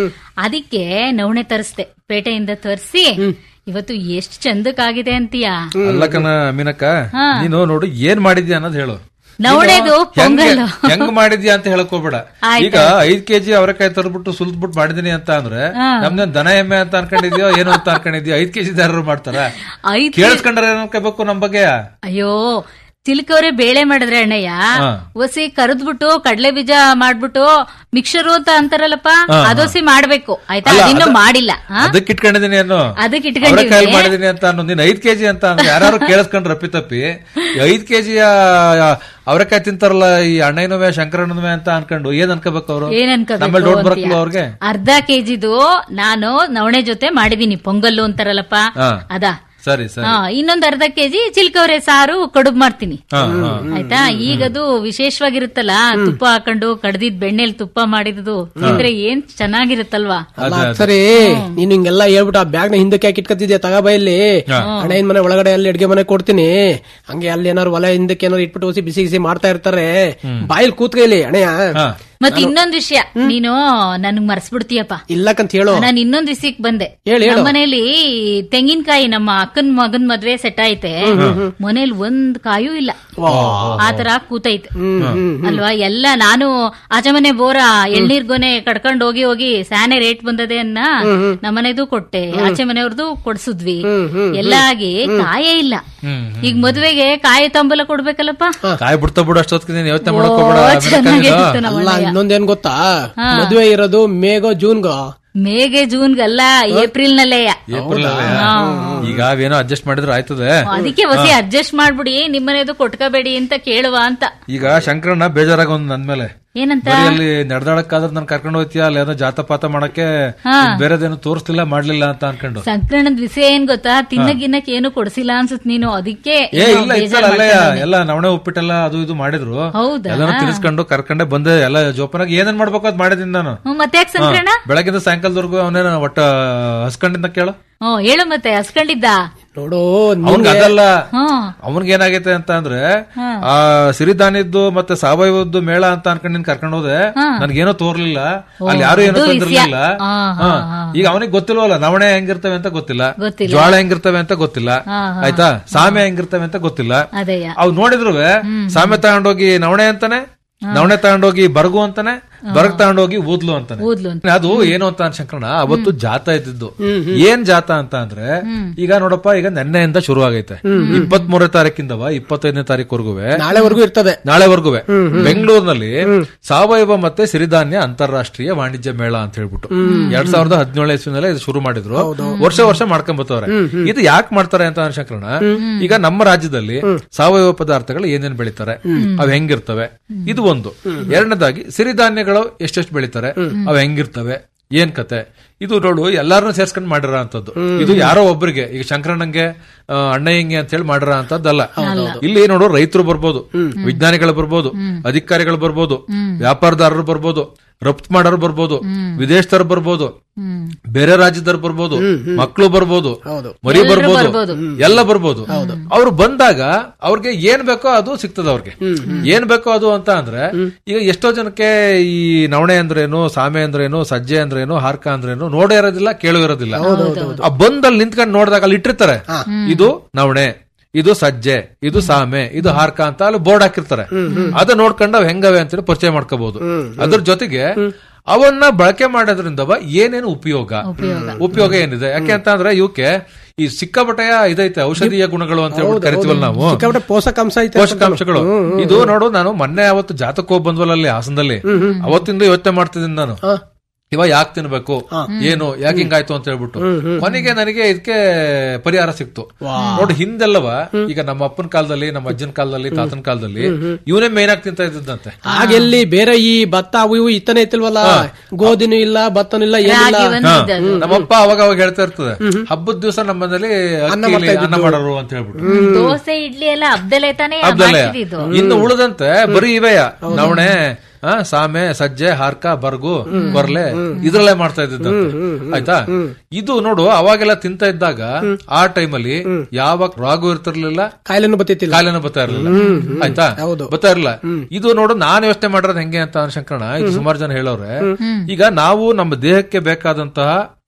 ಅದಕ್ಕೆ ನವಣೆ ತರಿಸ್ದೆ ಪೇಟೆಯಿಂದ ತರಿಸಿ ಇವತ್ತು ಎಷ್ಟ್ ಚಂದಕ್ಕಾಗಿದೆ ಅಂತೀಯಾ ಅಲ್ಲ ಕಣ ಮೀನಕ್ಕ ಹಾ. ನೀನು ನೋಡು ಏನ್ ಮಾಡಿದ್ಯಾ ಅನ್ನೋದು ಹೇಳು ನವಣೆದು ನೀನು ಹೆಂಗ್- ಪೊಂಗಲ್. ಹೆಂಗ್ ಮಾಡಿದ್ಯಾ ಅಂತ ಹೇಳಕ್ ಹೋಗ್ಬೇಡ ಆಯ್ತು. ಈಗ ಐದ್ ಕೆಜಿ ಅವರೆಕಾಯಿ ತರ್ಬಿಟ್ಟು ಸುಲ್ದ್ಬಿಟ್ಟು ಮಾಡಿದೀನಿ ಅಂತ ಅಂದ್ರೆ ಹಾ. ನಮ್ದೇನ್ ದನ ಎಮ್ಮೆ ಅಂತ ಅನ್ಕೊಂಡಿದ್ಯೋ ಏನು ಅಂತ ಅನ್ಕೊಂಡಿದ್ಯೋ ಐದ್ ಕೆಜಿ ಯಾರು ಮಾಡ್ತಾರ ಐದ್ ಕೇಳಿಸ್ಕೊಂಡ್ರೆ ಏನ್ ಅನ್ಕೋಬೇಕು ನಮ್ ಬಗ್ಗೆ ಅಯ್ಯೋ ಚಿಲ್ಕವ್ರೆ ಬೇಳೆ ಮಾಡಿದ್ರೆ ಅಣ್ಣಯ್ಯ ಹಾ. ಒಸಿ ಕರೆದ್ಬಿಟ್ಟು ಕಡಲೆ ಬೀಜ ಮಾಡ್ಬಿಟ್ಟು ಮಿಕ್ಸರು ಅಂತ ಅಂತಾರಲ್ಲಪ್ಪ ಹಾ, ಹಾ. ಅದೊಸಿ ಮಾಡ್ಬೇಕು ಆಯ್ತಾ ಅಲ್ಲ, ಅದಿನ್ನೂ ಅದ- ಮಾಡಿಲ್ಲ ಹಾ? ಅದಕ್ಕೆ ಇಟ್ಕೊಂಡಿದೀನಿ ಅನ್ನು ಅದಕ್ಕೆ ಅವರೆಕಾಯಿ ಇಟ್ಕೊಂಡಿದ್ದೀನಿ ಮಾಡಿದೀನಿ ಅಂತ ಅನ್ನೋ ನೀನ್ ಐದ್ ಕೆಜಿ ಅಂತ ಅಂದ್ರೆ ಯಾರು ಕೇಳಿಸ್ಕೊಂಡ್ರೆ ರಪ್ಪಿ ತಪ್ಪಿ ಈ ಐದ್ ಕೆಜಿಯ ಅವರೆಕಾಯಿ ತಿಂತಾರಲ್ಲ ಈ ಅಣ್ಣಯ್ಯನವೇ ಶಂಕರಣ್ಣನವೇ ಅಂತ ಅನ್ಕೊಂಡು ಏನ್ ಅನ್ಕೋಬೇಕು ಅವರು ಏನ್ ನಮ್ಮಲ್ಲಿ ಡೌಟ್ ಅನ್ಕೋಬೇಕು ಬರಕ್ಕಿಲ್ಲ ಅವ್ರಿಗೆ ಅರ್ಧ ಕೆಜಿದು ನಾನು ನವಣೆ ಜೊತೆ ಮಾಡಿದೀನಿ ಪೊಂಗಲ್ಲು ಅಂತಾರಲ್ಲಪ್ಪ ಹಾ. ಅದಾ ಸರಿ ಸರಿ ಹಾ ಇನ್ನೊಂದ್ ಅರ್ಧ ಕೆಜಿ ಚಿಲ್ಕವ್ರೆ ಸಾರು ಕಡುಬು ಮಾಡ್ತೀನಿ ಹಾ, ಹಾ. ಆಯ್ತಾ ಈಗದು ವಿಶೇಷವಾಗಿರುತ್ತಲ್ಲ ತುಪ್ಪ ಹಾಕೊಂಡು ಕಡ್ದಿದ್ ಬೆಣ್ಣೆಲ್ ತುಪ್ಪ ಮಾಡಿದ್ದು ತಿಂದ್ರೆ ಏನ್ ಚೆನ್ನಾಗಿರುತ್ತಲ್ವಾ ಅಲ್ಲ ಸರಿ ನೀನು ಹಿಂಗೆಲ್ಲ ಹೇಳ್ಬಿಟ್ಟು ಆ ಬ್ಯಾಗ್ ನ ಹಿಂದಕ್ಕೆ ಯಾಕೆ ಇಟ್ಕೊತಿದ್ಯಾ ತಗೋಬೈಲಿ ಹಣೆயின் ಮನೆ ಒಳಗಡೆ ಅಲ್ಲಿ ಅಡ್ಗೆ ಮನೆ ಕೊಡ್ತೀನಿ ಹಂಗೆ ಅಲ್ಲಿ ಏನಾರು ಒಲೆ ಹಿಂದಕ್ಕೆ ಏನಾರು ಇಟ್ಬಿಟ್ಟು ಹೊಸಿ ಬಿಸಿ ಬಿಸಿ ಮಾಡ್ತಾ ಇರ್ತಾರೆ ಬಾಯಿಲ್ ಕೂತ್ಕೈಲಿ ಅಣೆಯ ಮತ್ ಇನ್ನೊಂದ್ ವಿಷಯ ನೀನು ನನ್ಗ್ ಮರ್ಸ್ಬಿಡ್ತೀಯಪ್ಪ ಇಲ್ಲಕ್ಕಂತ ಹೇಳು ನಾನು ಇನ್ನೊಂದ್ ವಿಷಯಕ್ ಬಂದೆ ಹೇಳು, ಹೇಳು. ನಮ್ಮ ಮನೇಲಿ ತೆಂಗಿನಕಾಯಿ ನಮ್ಮ ಅಕ್ಕನ್ ಮಗನ್ ಮದ್ವೆ ಸೆಟ್ ಐತೆ ಮನೇಲಿ ಒಂದ್ ಕಾಯೂ ಇಲ್ಲ ಆತರ ಕೂತೈತೆ ಅಲ್ವಾ ಎಲ್ಲ ನಾನು ಆಚೆ ಮನೆ ಬೋರ ಎಳ್ನೀರ್ ಗೊನೆ ಕಡ್ಕೊಂಡ್ ಹೋಗಿ ಹೋಗಿ ಸ್ಯಾನೆ ರೇಟ್ ಬಂದದೆ ಅನ್ನ ನಮ್ಮನೆದು ಕೊಟ್ಟೆ ಆಚೆ ಮನೆಯವ್ರದ್ದು ಕೊಡ್ಸುದ್ವಿ ಎಲ್ಲ ಆಗಿ ಕಾಯೇ ಇಲ್ಲ ಈಗ ಮದ್ವೆಗೆ ಕಾಯಿ ತಂಬಲ ಕೊಡ್ಬೇಕಲ್ಲಪ್ಪ ಕಾಯಿ ಬಿಡ್ತಾ ಬಿಡು ಅಷ್ಟೊತ್ತಿಗೆ ನೀನ್ ಯೋಚನೆ ಮಾಡಕ್ ಓ, ಹೋಗ್ಬೇಡ ಆಮೇಲೆ ಚೆನ್ನಾಗಿತ್ತು ಕಣೀಗ. ನಮ್ಮ ಅಲ್ಲ ಅಣ್ಣಯ್ಯ. ಇನ್ನೊಂದೇನ್ ಗೊತ್ತಾ ಹಾ. ಮದ್ವೆ ಇರೋದು ಮೇಗೋ ಜೂನ್ಗೋ ಮೇಗೆ ಜೂನ್ಗಲ್ಲ ಏಪ್ರಿಲ್ ನಲ್ಲೇ ಏಪ್ರಿಲ್ ಅಲ್ಲೇ? ಈಗ ಅವೇನೋ ಅಡ್ಜಸ್ಟ್ ಮಾಡಿದ್ರೆ ಆಯ್ತದೆ ಅದಕ್ಕೆ ಹೊಸಿ ಅಡ್ಜಸ್ಟ್ ಮಾಡ್ಬಿಡಿ ನಿಮ್ಮನೆದು ಕೊಟ್ಕೋಬೇಡಿ ಅಂತ ಕೇಳುವ ಅಂತ ಈಗ ಶಂಕರಣ್ಣ ಬೇಜಾರಾಗ ಒಂದ್ ನನ್ಮೇಲೆ ಏನಂತ ಬರೀ ಅಲ್ಲಿ ನಡೆದಾಡಕ್ಕಾದ್ರೆ ನನ್ ಕರ್ಕೊಂಡು ಹೋಗ್ತೀಯ ಅಲ್ಲಿ ಏನೋ ಜಾತಪಾತ ಮಾಡಕ್ಕೆ ಹಾ. ಬೇರೆದೇನು ತೋರಿಸ್ಲಿಲ್ಲ ಮಾಡ್ಲಿಲ್ಲ ಅಂತ ಅನ್ಕೊಂಡು ಸಂಕ್ರಮಣದ ವಿಷಯ ಏನ್ ಗೊತ್ತಾ ತಿನ್ನಗಿನ್ನಕ್ ಏನು ಕೊಡ್ಸಿಲ್ಲ ಅನ್ಸುತ್ ನೀನು ಅದಕ್ಕೆ ಏ ಏನೋ ಇಲ್ಲ ಬೇಜಾರ್ ಇತ್ತಲ್ಲ ಅಲ್ಲೇ ಮಾಡ್ಕೊಂಡವ್ನೆ. ಎಲ್ಲ ನವಣೆ ಉಪ್ಪಿಟ್ಟೆಲ್ಲ ಅದು ಇದು ಮಾಡಿದ್ರು ಹೌದಾ? ಎಲ್ಲಾನು ತಿನ್ಸ್ಕೊಂಡು ಕರ್ಕೊಂಡೆ ಬಂದೆ ಎಲ್ಲ ಜೋಪಾನಾಗಿ ಏನೇನ್ ಮಾಡ್ಬೇಕು ಅದ್ ಮಾಡಿದೀನಿ ನಾನು ಹ್ಮ್, ಮತ್ತೆ ಯಾಕೆ ಸಂಕ್ರಮಣ ಹಾ, ಬೆಳಗ್ಗಿಂದ ಸಾಯಂಕಾಲದವರೆಗೂ ಅವನೇನ ಒಟ್ಟ ಹಸ್ಕೊಂಡಿಂದ ಕೇಳು ಹ್ಮ್ ಹೇಳು ಮತ್ತೆ ಹಸ್ಕೊಂಡಿದ್ದ ನೋಡು ಅವ್ನ್ಗ್ ಅದಲ್ಲ ಹ್ಮ್ ಅವನ್ಗೆ ಏನಾಗೈತೆ ಅಂತ ಅಂದ್ರೆ ಹಾ. ಆ ಸಿರಿಧಾನ್ಯದ್ದು ಮತ್ತೆ ಸಾವಯವದ್ದು ಮೇಳ ಅಂತ ಅನ್ಕೊಂಡು ನೀನ್ ಕರ್ಕೊಂಡು ಹೋದೆ ಹಾ. ನನ್ಗೇನೋ ತೋರ್ಲಿಲ್ಲ ಓ, ಅಲ್ಲಿ ಯಾರು ಏನೋ ಅದು ತಂದಿರ್ಲಿಲ್ಲ ವಿಷಯ. ಹಾ, ಹಾ. ಹಾ, ಈಗ ಅವನಿಗೆ ಗೊತ್ತಿಲ್ವಲ್ಲ ನವಣೆ ಹೆಂಗಿರ್ತವೆ ಅಂತ ಗೊತ್ತಿಲ್ಲ ಗೊತ್ತಿಲ್ಲ. ಜ್ವಾಳ ಹೆಂಗಿರ್ತವೆ ಅಂತ ಗೊತ್ತಿಲ್ಲ ಹಾ, ಹಾ. ಆಯ್ತಾ ಸಾಮೆ ಹೆಂಗಿರ್ತವೆ ಅಂತ ಗೊತ್ತಿಲ್ಲ ಅದೇಯ ಅವ್ ನೋಡಿದ್ರು ಸಾಮೆ ತಗೊಂಡೋಗಿ ನವಣೆ ಅಂತಾನೆ ನವಣೆ ತಗೊಂಡೋಗಿ ಬರಗು ಅಂತಾನೆ ಬರಗ್ ತಗೊಂಡೋಗಿ ಊದ್ಲು ಅಂತಾನೆ ಊದ್ಲು ಅಂತ ಅದು ಏನು ಅಂತ ಶಂಕರಣ ಅವತ್ತು ಜಾತ ಇದ್ದಿದ್ದು ಏನ್ ಜಾತ ಅಂತ ಅಂದ್ರೆ ಈಗ ನೋಡಪ್ಪ ಈಗ ನೆನ್ನೆಯಿಂದ ಶುರು ಆಗೈತೆ ಇಪ್ಪತ್ ಮೂರನೇ ತಾರೀಕಿಂದವ ಇಪ್ಪತ್ತೈದನೇ ತಾರೀಕುವರೆಗೂ ನಾಳೆವರೆಗೂ ಇರ್ತದೆ ನಾಳೆವರೆಗೂ ಬೆಂಗಳೂರಿನಲ್ಲಿ ಸಾವಯವ ಮತ್ತೆ ಸಿರಿಧಾನ್ಯ ಅಂತಾರಾಷ್ಟ್ರೀಯ ವಾಣಿಜ್ಯ ಮೇಳ ಅಂತ ಹೇಳ್ಬಿಟ್ಟು ಎರಡ್ ಸಾವಿರದ ಹದಿನೇಳು ಇಸ್ವಿನಲ್ಲೇ ಇದು ಶುರು ಮಾಡಿದ್ರು ವರ್ಷ ವರ್ಷ ಮಾಡ್ಕೊಂಡ್ ಬರ್ತಾವ್ರೆ ಇದು ಯಾಕೆ ಮಾಡ್ತಾರೆ ಅಂತ ಶಂಕರಣ ಈಗ ನಮ್ಮ ರಾಜ್ಯದಲ್ಲಿ ಸಾವಯವ ಪದಾರ್ಥಗಳು ಏನೇನ್ ಬೆಳಿತಾರೆ ಅವ್ ಹೆಂಗಿರ್ತವೆ ಇದು ಒಂದು ಎರಡನೇದಾಗಿ ಸಿರಿಧಾನ್ಯಗಳು ಎಷ್ಟೆಷ್ಟು ಬೆಳಿತಾರೆ ಅವ್ ಹೆಂಗಿರ್ತವೆ ಏನ್ ಕತೆ ಇದು ನೋಡು ಎಲ್ಲಾರನ್ನೂ ಸೇರ್ಸ್ಕೊಂಡ್ ಮಾಡಿರೋ ಅಂತದ್ದು ಇದು ಯಾರೋ ಒಬ್ಬರಿಗೆ ಈಗ ಶಂಕರಣ್ಣಂಗೆ ಆ, ಅಣ್ಣಯ್ಯಂಗೆ ಅಂತ ಹೇಳಿ ಮಾಡಿರೋ ಅಂತದ್ದಲ್ಲ ಇಲ್ಲಿ ನೋಡು ರೈತರು ಬರ್ಬೋದು ವಿಜ್ಞಾನಿಗಳು ಬರ್ಬೋದು ಅಧಿಕಾರಿಗಳು ಬರ್ಬೋದು ವ್ಯಾಪಾರದಾರರು ಬರ್ಬೋದು ರಫ್ತು ಮಾಡೋರು ಬರ್ಬೋದು ವಿದೇಶದವ್ರು ಬರ್ಬೋದು ಬೇರೆ ರಾಜ್ಯದವ್ರು ಬರ್ಬೋದು ಮಕ್ಕಳು ಬರ್ಬೋದು ಮರಿ ಎಲ್ರೂ ಬರ್ಬೋದು ಬರ್ಬೋದು. ಎಲ್ಲ ಬರ್ಬೋದು ಅವ್ರು ಬಂದಾಗ ಅವ್ರಿಗೆ ಏನ್ ಬೇಕೋ ಅದು ಸಿಗ್ತದ ಅವ್ರಿಗೆ ಏನ್ ಬೇಕೋ ಅದು ಅಂತ ಅಂದ್ರೆ ಈಗ ಎಷ್ಟೋ ಜನಕ್ಕೆ ಈ ನವಣೆ ಅಂದ್ರೇನು ಸಾಮೆ ಅಂದ್ರೇನು ಸಜ್ಜೆ ಅಂದ್ರೇನು ಹಾರ್ಕ ಅಂದ್ರೇನು ನೋಡೇ ಇರೋದಿಲ್ಲ ಕೇಳು ಇರೋದಿಲ್ಲ ಆ ಬಂದಲ್ಲಿ ನಿಂತ್ಕೊಂಡು ನೋಡಿದಾಗ ಅಲ್ಲಿ ಇಟ್ಟಿರ್ತಾರೆ ಇದು ನವಣೆ ಇದು ಸಜ್ಜೆ ಇದು ಸಾಮೆ ಇದು ಹಾರ್ಕ ಅಂತ ಅಲ್ಲಿ ಬೋರ್ಡ್ ಹಾಕಿರ್ತಾರೆ ಅದ ನೋಡ್ಕೊಂಡು ಅವ್ ಹೆಂಗವೆ ಅಂತೇಳಿ ಪರಿಚಯ ಮಾಡ್ಕೋಬಹುದು ಅದ್ರ ಜೊತೆಗೆ ಅವನ್ನ ಬಳಕೆ ಮಾಡೋದ್ರಿಂದ ಏನೇನು ಉಪಯೋಗ ಉಪಯೋಗ ಏನಿದೆ ಯಾಕೆ ಅಂತ ಅಂದ್ರೆ ಇವಕ್ಕೆ ಈ ಸಿಕ್ಕಾಪಟ್ಟೆಯ ಇದೈತೆ ಔಷಧೀಯ ಗುಣಗಳು ಅಂತ ಹೇಳ್ಬಿಟ್ಟು ಕರಿತೀವಲ್ಲ ನಾವು ಸಿಕ್ಕಾಪಟ್ಟೆ ಪೋಷಕಾಂಶ ಐತೆ ಪೋಷಕಾಂಶಗಳು ಇದು ನೋಡು ನಾನು ಮೊನ್ನೆ ಅವತ್ತು ಜಾತಕ ಹೋಗಿ ಬಂದ್ವಲ್ಲ ಅಲ್ಲಿ ಹಾಸನದಲ್ಲಿ ಅವತ್ತಿಂದ ಯೋಚನೆ ಮಾಡ್ತಿದ್ದೀನಿ ನಾನು ಇವ ಯಾಕೆ ತಿನ್ಬೇಕು ಏನು ಯಾಕೆ ಹಿಂಗಾಯ್ತು ಅಂತ ಹೇಳ್ಬಿಟ್ಟು ಕೊನೆಗೆ ನನಗೆ ಇದಕ್ಕೆ ಪರಿಹಾರ ಸಿಕ್ತು ನೋಡಿ ಹಿಂದೆಲ್ಲವ ಈಗ ನಮ್ಮ ಅಪ್ಪನ ಕಾಲದಲ್ಲಿ ನಮ್ಮ ಅಜ್ಜನ ಕಾಲದಲ್ಲಿ ತಾತನ ಕಾಲದಲ್ಲಿ ಇವನೇ ಮೇನ್ ಆಗಿ ತಿಂತ ಇದ್ದಂತೆ ಆಗೆಲ್ಲಿ ಬೇರೆ ಈ ಭತ್ತ ಅವು ಇವು ಇತ್ತನೇ ಇತ್ತಿಲ್ವಲ್ಲ ಗೋಧಿನೂ ಇಲ್ಲ ಭತ್ತನೂ ಇಲ್ಲ ಏನಿಲ್ಲ ರಾಗಿ ಒಂದಿದೆ ಅದು. ನಮ್ಮಪ್ಪ ಅವಾಗ ಅವಾಗ ಹೇಳ್ತಾ ಇರ್ತದೆ ಹಬ್ಬದ ದಿವಸ ನಮ್ಮ ಮನೇಲಿ ಅನ್ನ ಅಕ್ಕಿಲಿ ಮಾಡ್ತಾ ಅನ್ನ ಇದ್ದಿದ್ದು. ಮಾಡೋರು ಅಂತ ಹೇಳ್ಬಿಟ್ಟು ದೋಸೆ ಇಡ್ಲಿ ಎಲ್ಲ ಹಬ್ದಲೆ ತಾನೇ ಹಬ್ಬದಲ್ಲೇ ಮಾಡ್ತಿದ್ದು ಇನ್ನು ಉಳಿದಂತೆ ಬರೀ ಇವೆಯ ನವಣೆ ಆ, ಸಾಮೆ ಸಜ್ಜೆ ಹಾರ್ಕ ಬರ್ಗು ಬರ್ಲೆ ಇದ್ರಲ್ಲೇ ಮಾಡ್ತಾ ಇದ್ದಂತೆ ಆಯ್ತಾ ಇದು ನೋಡು ಅವಾಗೆಲ್ಲ ತಿಂತ ಇದ್ದಾಗ ಆ ಟೈಮಲ್ಲಿ ಯಾವ ರೋಗ ಇರ್ತಿರ್ಲಿಲ್ಲ ಕಾಯಿಲೆನೂ ಬತ್ತಿತ್ತಿಲ್ಲ ಕಾಯಿಲೆನೂ ಬರ್ತಾ ಇರ್ಲಿಲ್ಲ ಆಯ್ತಾ ಬರ್ತಾ ಇರಲಿಲ್ಲ ಇದು ನೋಡು ನಾನು ಯೋಚನೆ ಮಾಡಿರೋದು ಹೆಂಗೆ ಅಂತ ಶಂಕರಣ ಇದು ಸುಮಾರು ಜನ ಹೇಳೋರೆ ಈಗ ನಾವು ನಮ್ಮ ದೇಹಕ್ಕೆ ಬೇಕಾದಂತಹ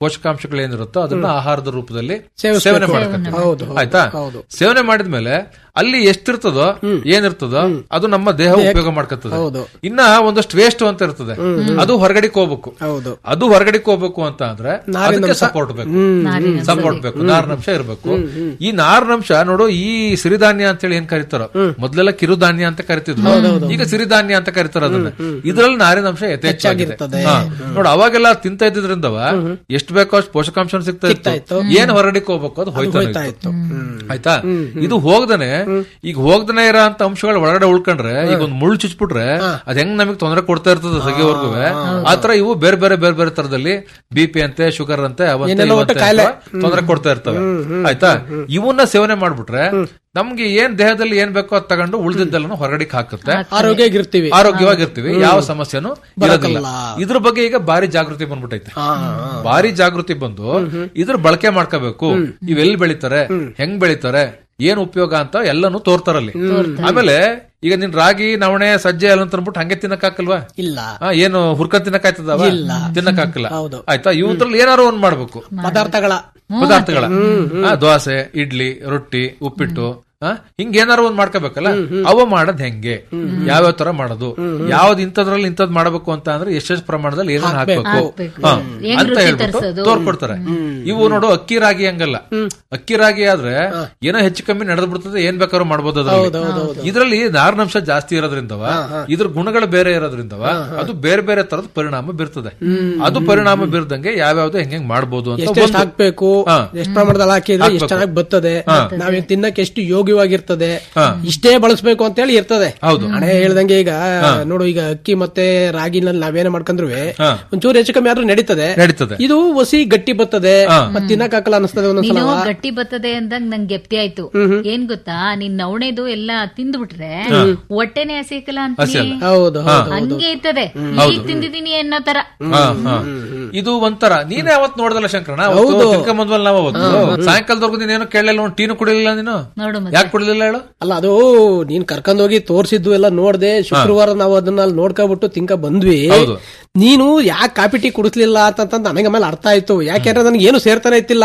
ಪೋಷಕಾಂಶಗಳು ಏನಿರುತ್ತೋ ಅದನ್ನ ಆಹಾರದ ರೂಪದಲ್ಲಿ ಸೇವಿಸ್ಬೇಕು. ಸೇವನೆ ಹೌದು, ಮಾಡ್ಕೊತೀವಿ ಹೌದು, ಆಯ್ತಾ ಹೌದು. ಸೇವನೆ ಮಾಡಿದ್ಮೇಲೆ ಅಲ್ಲಿ ಎಷ್ಟಿರ್ತದೋ ಏನಿರ್ತದೋ ಅದು ನಮ್ಮ ದೇಹ ಉಪಯೋಗ ಮಾಡ್ಕೊತದೆ ಹೌದು. ಇನ್ನ ಒಂದಷ್ಟು ವೇಸ್ಟ್ ಅಂತ ಇರ್ತದೆ ಅದು ಹೊರಗಡೆಗೆ ಹೋಗ್ಬೇಕು ಹೌದು ಅದು ಹೊರಗಡೆಗೆ ಹೋಗ್ಬೇಕು ಅಂತ ಅಂದ್ರೆ ಅದಕ್ಕೆ ಸಪೋರ್ಟ್ ಬೇಕು ಸಪೋರ್ಟ್ ಬೇಕು ನಾರಿನಂಶ ಇರಬೇಕು ಈ ನಾರಿನಂಶ ನೋಡು ಈ ಸಿರಿಧಾನ್ಯ ಅಂತೇಳಿ ಏನ್ ಕರೀತಾರ ಮೊದ್ಲೆಲ್ಲ ಕಿರುಧಾನ್ಯ ಅಂತ ಕರಿತಿದ್ರು ಈಗ ಸಿರಿಧಾನ್ಯ ಅಂತ ಕರಿತಾರ ಅದನ್ನ ಇದ್ರಲ್ಲಿ ನಾರಿನಂಶ ಯಥೇಚ್ಛಾಗಿದೆ ಹಾ. ನೋಡು ಅವಾಗೆಲ್ಲ ತಿಂತ ಇದ್ದಿದ್ರಿಂದವ ಎಷ್ಟು ಬೇಕೋ ಅಷ್ಟು ಪೋಷಕಾಂಶ ಸಿಗ್ತಾ ಇತ್ತು ಏನ್ ಹೊರಗಡೆಗೆ ಹೋಗ್ಬೇಕು ಅದು ಹೋಯ್ತಾ ಹೋಯ್ತಾ ಇತ್ತು. ಇತ್ತು ಆಯ್ತಾ ಇದು ಹೋಗ್ದನೆ ಈಗ ಹೋಗ್ದನೆ ಇರೋ ಅಂತ ಅಂಶಗಳು ಒಳಗಡೆ ಉಳ್ಕೊಂಡ್ರೆ ಈಗ ಒಂದ್ ಮುಳ್ಳು ಚುಚ್ಬಿಟ್ರೆ ಅದ್ ಹೆಂಗ್ ನಮಗ್ ತೊಂದರೆ ಕೊಡ್ತಾ ಇರ್ತದೆ ಸಗಿವರ್ಗು ಆತರ ಇವು ಬೇರೆ ಬೇರೆ ಬೇರೆ ಬೇರೆ ತರದಲ್ಲಿ ಬಿ ಪಿ ಅಂತೆ ಶುಗರ್ ಅಂತೆ ಅವಂತೆ ಏನೆಲ್ಲ ಒಟ್ಟು ಇವಂತೆ ಕಾಯಿಲೆ. ಅಂತ ತೊಂದರೆ ಕೊಡ್ತಾ ಇರ್ತವೆ ಆಯ್ತಾ ಇವನ್ನ ಸೇವನೆ ಮಾಡ್ಬಿಟ್ರೆ ನಮ್ಗೆ ಏನ್ ದೇಹದಲ್ಲಿ ಏನ್ ಬೇಕೋ ಅದ್ ತಗೊಂಡು ಉಳಿದಿದ್ದೆಲ್ಲ ಹೊರಗಡೆಗೆ ಹಾಕುತ್ತೆ ಆರೋಗ್ಯವಾಗಿರ್ತೀವಿ ಆರೋಗ್ಯವಾಗಿರ್ತೀವಿ ಯಾವ ಸಮಸ್ಯೆನೂ ಇರೋದಿಲ್ಲ ಇದ್ರ ಬಗ್ಗೆ ಈಗ ಭಾರಿ ಜಾಗೃತಿ ಬಂದ್ಬಿಟ್ಟೈತೆ ಭಾರಿ ಜಾಗೃತಿ ಬಂದು ಇದ್ರ ಬಳಕೆ ಮಾಡ್ಕೋಬೇಕು ಇವೆಲ್ಲಿ ಬೆಳಿತಾರೆ ಹೆಂಗ್ ಬೆಳಿತಾರೆ ಏನ್ ಉಪಯೋಗ ಅಂತ ಎಲ್ಲಾನು ತೋರ್ತಾರಲ್ಲಿ ಆಮೇಲೆ ಈಗ ನಿನ್ ರಾಗಿ ನವಣೆ ಸಜ್ಜೆ ಎಲ್ಲ ಅಂತ ಅಂದ್ಬಿಟ್ಟು ಹಂಗೆ ತಿನ್ನಕ್ಕಾಗಲ್ವಾ ಇಲ್ಲ ಆ, ಏನು ಹುರ್ಕೊಂಡ್ ತಿನ್ನಕ್ಕಾಯ್ತದವ ಇಲ್ಲ. ತಿನ್ನಕ್ಕಾಗಲ್ಲ ಆಯ್ತಾ ಇವಂದ್ರಲ್ಲಿ ಏನಾರು ಒಂದ್ ಮಾಡ್ಬೇಕು ಪದಾರ್ಥಗಳ ಪದಾರ್ಥಗಳ ಆ, ದೋಸೆ ಇಡ್ಲಿ ರೊಟ್ಟಿ ಉಪ್ಪಿಟ್ಟು ಆ, ಹಿಂಗ್ ಏನಾರು ಒಂದ್ ಮಾಡ್ಕೋಬೇಕಲ್ಲ ಅವ ಮಾಡೋದ್ ಹೆಂಗೆ ಯಾವ್ಯಾವ ತರ ಮಾಡೋದು ಯಾವ್ದು ಇಂಥದ್ರಲ್ಲಿ ಇಂಥದ್ ಮಾಡಬೇಕು ಅಂತ ಅಂದ್ರೆ ಎಷ್ಟೆಷ್ಟು ಪ್ರಮಾಣದಲ್ಲಿ ಏನೇನ್ ಹಾಕ್ಬೇಕು ಹಾಕ್ಬೇಕು. ಹಾ, ಹೆಂಗ್ ಅಂತ ರುಚಿ ಹೇಳ್ಬಿಟ್ಟು ತರ್ಸೋದು? ತೋರ್ಕೊಡ್ತಾರೆ ಇವು ನೋಡು ಅಕ್ಕಿ ರಾಗಿ ಹಂಗಲ್ಲ ಅಕ್ಕಿ ರಾಗಿ ಆದ್ರೆ ಏನೋ ಹೆಚ್ಚು ಕಮ್ಮಿ ನಡೆದ್ ಬಿಡ್ತದೆ ಏನ್ ಬೇಕಾದ್ರೂ ಮಾಡ್ಬೋದು ಅದ್ರಲ್ಲಿ ಇದ್ರಲ್ಲಿ ನಾರಿನಂಶ ಜಾಸ್ತಿ ಇರೋದ್ರಿಂದವ ಇದ್ರ ಗುಣಗಳು ಬೇರೆ ಇರೋದ್ರಿಂದವ ಅದು ಬೇರೆ ಬೇರೆ ತರದ ಪರಿಣಾಮ ಬೀರ್ತದೆ ಅದು ಪರಿಣಾಮ ಬೀರ್ದಂಗೆ ಯಾವ್ಯಾವ್ದು ಹೆಂಗ್ ಮಾಡ್ಬೋದು ಅಂತ ಎಷ್ಟೆಷ್ಟು ಒಂದು- ಹಾಕ್ಬೇಕು ಹಾ. ಎಷ್ಟು ಪ್ರಮಾಣದಲ್ಲಿ ಹಾಕಿದ್ರೆ ಎಷ್ಟು ಹಾಕ್ಬೇಕು. ಚೆನ್ನಾಗಿ ಬರ್ತದೆ ಹಾ. ನಾವೇನ್ ತಿನ್ನಕ್ಕೆ ಎಷ್ಟು ಯೋಗ್ಯವಾಗಿರ್ತದೆ ಹಾ. ಇಷ್ಟೇ ಬಳಸ್ಬೇಕು ಅಂತ ಹೇಳಿ ಇರ್ತದೆ ಹೌದು. ಹಣೆ ಹೇಳ್ದಂಗೆ ಈಗ ಹಾ. ನೋಡು ಈಗ ಅಕ್ಕಿ ಮತ್ತೆ ರಾಗಿನಲ್ಲಿ ನಾವೇನೇ ಮಾಡ್ಕೊಂಡ್ರು ಹಾ. ಒಂಚೂರು ಹೆಚ್ಚು ಕಮ್ಮಿ ಆದ್ರೂ ನಡೀತದೆ ನಡೀತದೆ ಇದು ಒಸಿ ಗಟ್ಟಿ ಬರ್ತದೆ ಮತ್ತೆ ತಿನ್ನಕ್ ಹಾಕಲ್ಲ ಅನಿಸ್ತದೆ ಒಂದೊಂದ್ಸಲ ನೀನು ಗಟ್ಟಿ ಬರ್ತದೆ ಅಂದಾಗ ನಂಗೆ ಗೆಪ್ತಿ ಆಯ್ತು ಏನ್ ಗೊತ್ತಾ ನೀನ್ ನವಣೆದು ಎಲ್ಲ ತಿಂದ್ಬಿಟ್ರೆ ಹೊಟ್ಟೆನೆ ಹಸಿಕಲ್ಲ ಅಂತ ಹಸಿಯಲ್ಲ. ಹೌದು ಹೌದು ಹಂಗೆ ಇರ್ತದೆ ಈಗ ತಿಂದಿದ್ದೀನಿ ಅನ್ನೋ ತರ ಹಾ, ಹಾ. ಇದು ಒಂಥರ ನೀನೇ ಅವತ್ ನೋಡ್ದಲ್ಲ ಶಂಕರಣ ಹೌದು. ತಿನ್ಕೊಂಬಂದ್ವಲ್ಲ ನಾವು ಅವತ್ತು ಸಾಯಂಕಾಲದವರೆಗೂ ನೀನೇನು ಕೇಳಲಿಲ್ಲ ಒಂದು ಟೀನು ಕುಡಿಲಿಲ್ಲ ನೀನು ನೋಡು ಮತ್ತೆ. ಯಾಕೆ ಕುಡಿಲಿಲ್ಲ ಹೇಳು ಅಲ್ಲ ಅದು ನೀನ್ ಕರ್ಕೊಂಡ್ ಹೋಗಿ ತೋರ್ಸಿದ್ದು ಎಲ್ಲ ನೋಡ್ದೆ ಶುಕ್ರವಾರ ನಾವು ಅದನ್ನ ಅಲ್ಲಿ ನೋಡ್ಕೊಬಿಟ್ಟು ತಿನ್ಕ ಬಂದ್ವಿ ಹೌದು. ನೀನು ಯಾಕೆ ಕಾಪಿ ಟೀ ಕುಡಿಸ್ಲಿಲ್ಲ ಅಂತ ನನಗೆ ಆಮೇಲೆ ಅರ್ಥ ಆಯ್ತು ಯಾಕೆಂದ್ರೆ ನನಗೆ ಏನು ಸೇರ್ತಾನೆ ಇತ್ತಿಲ್ಲ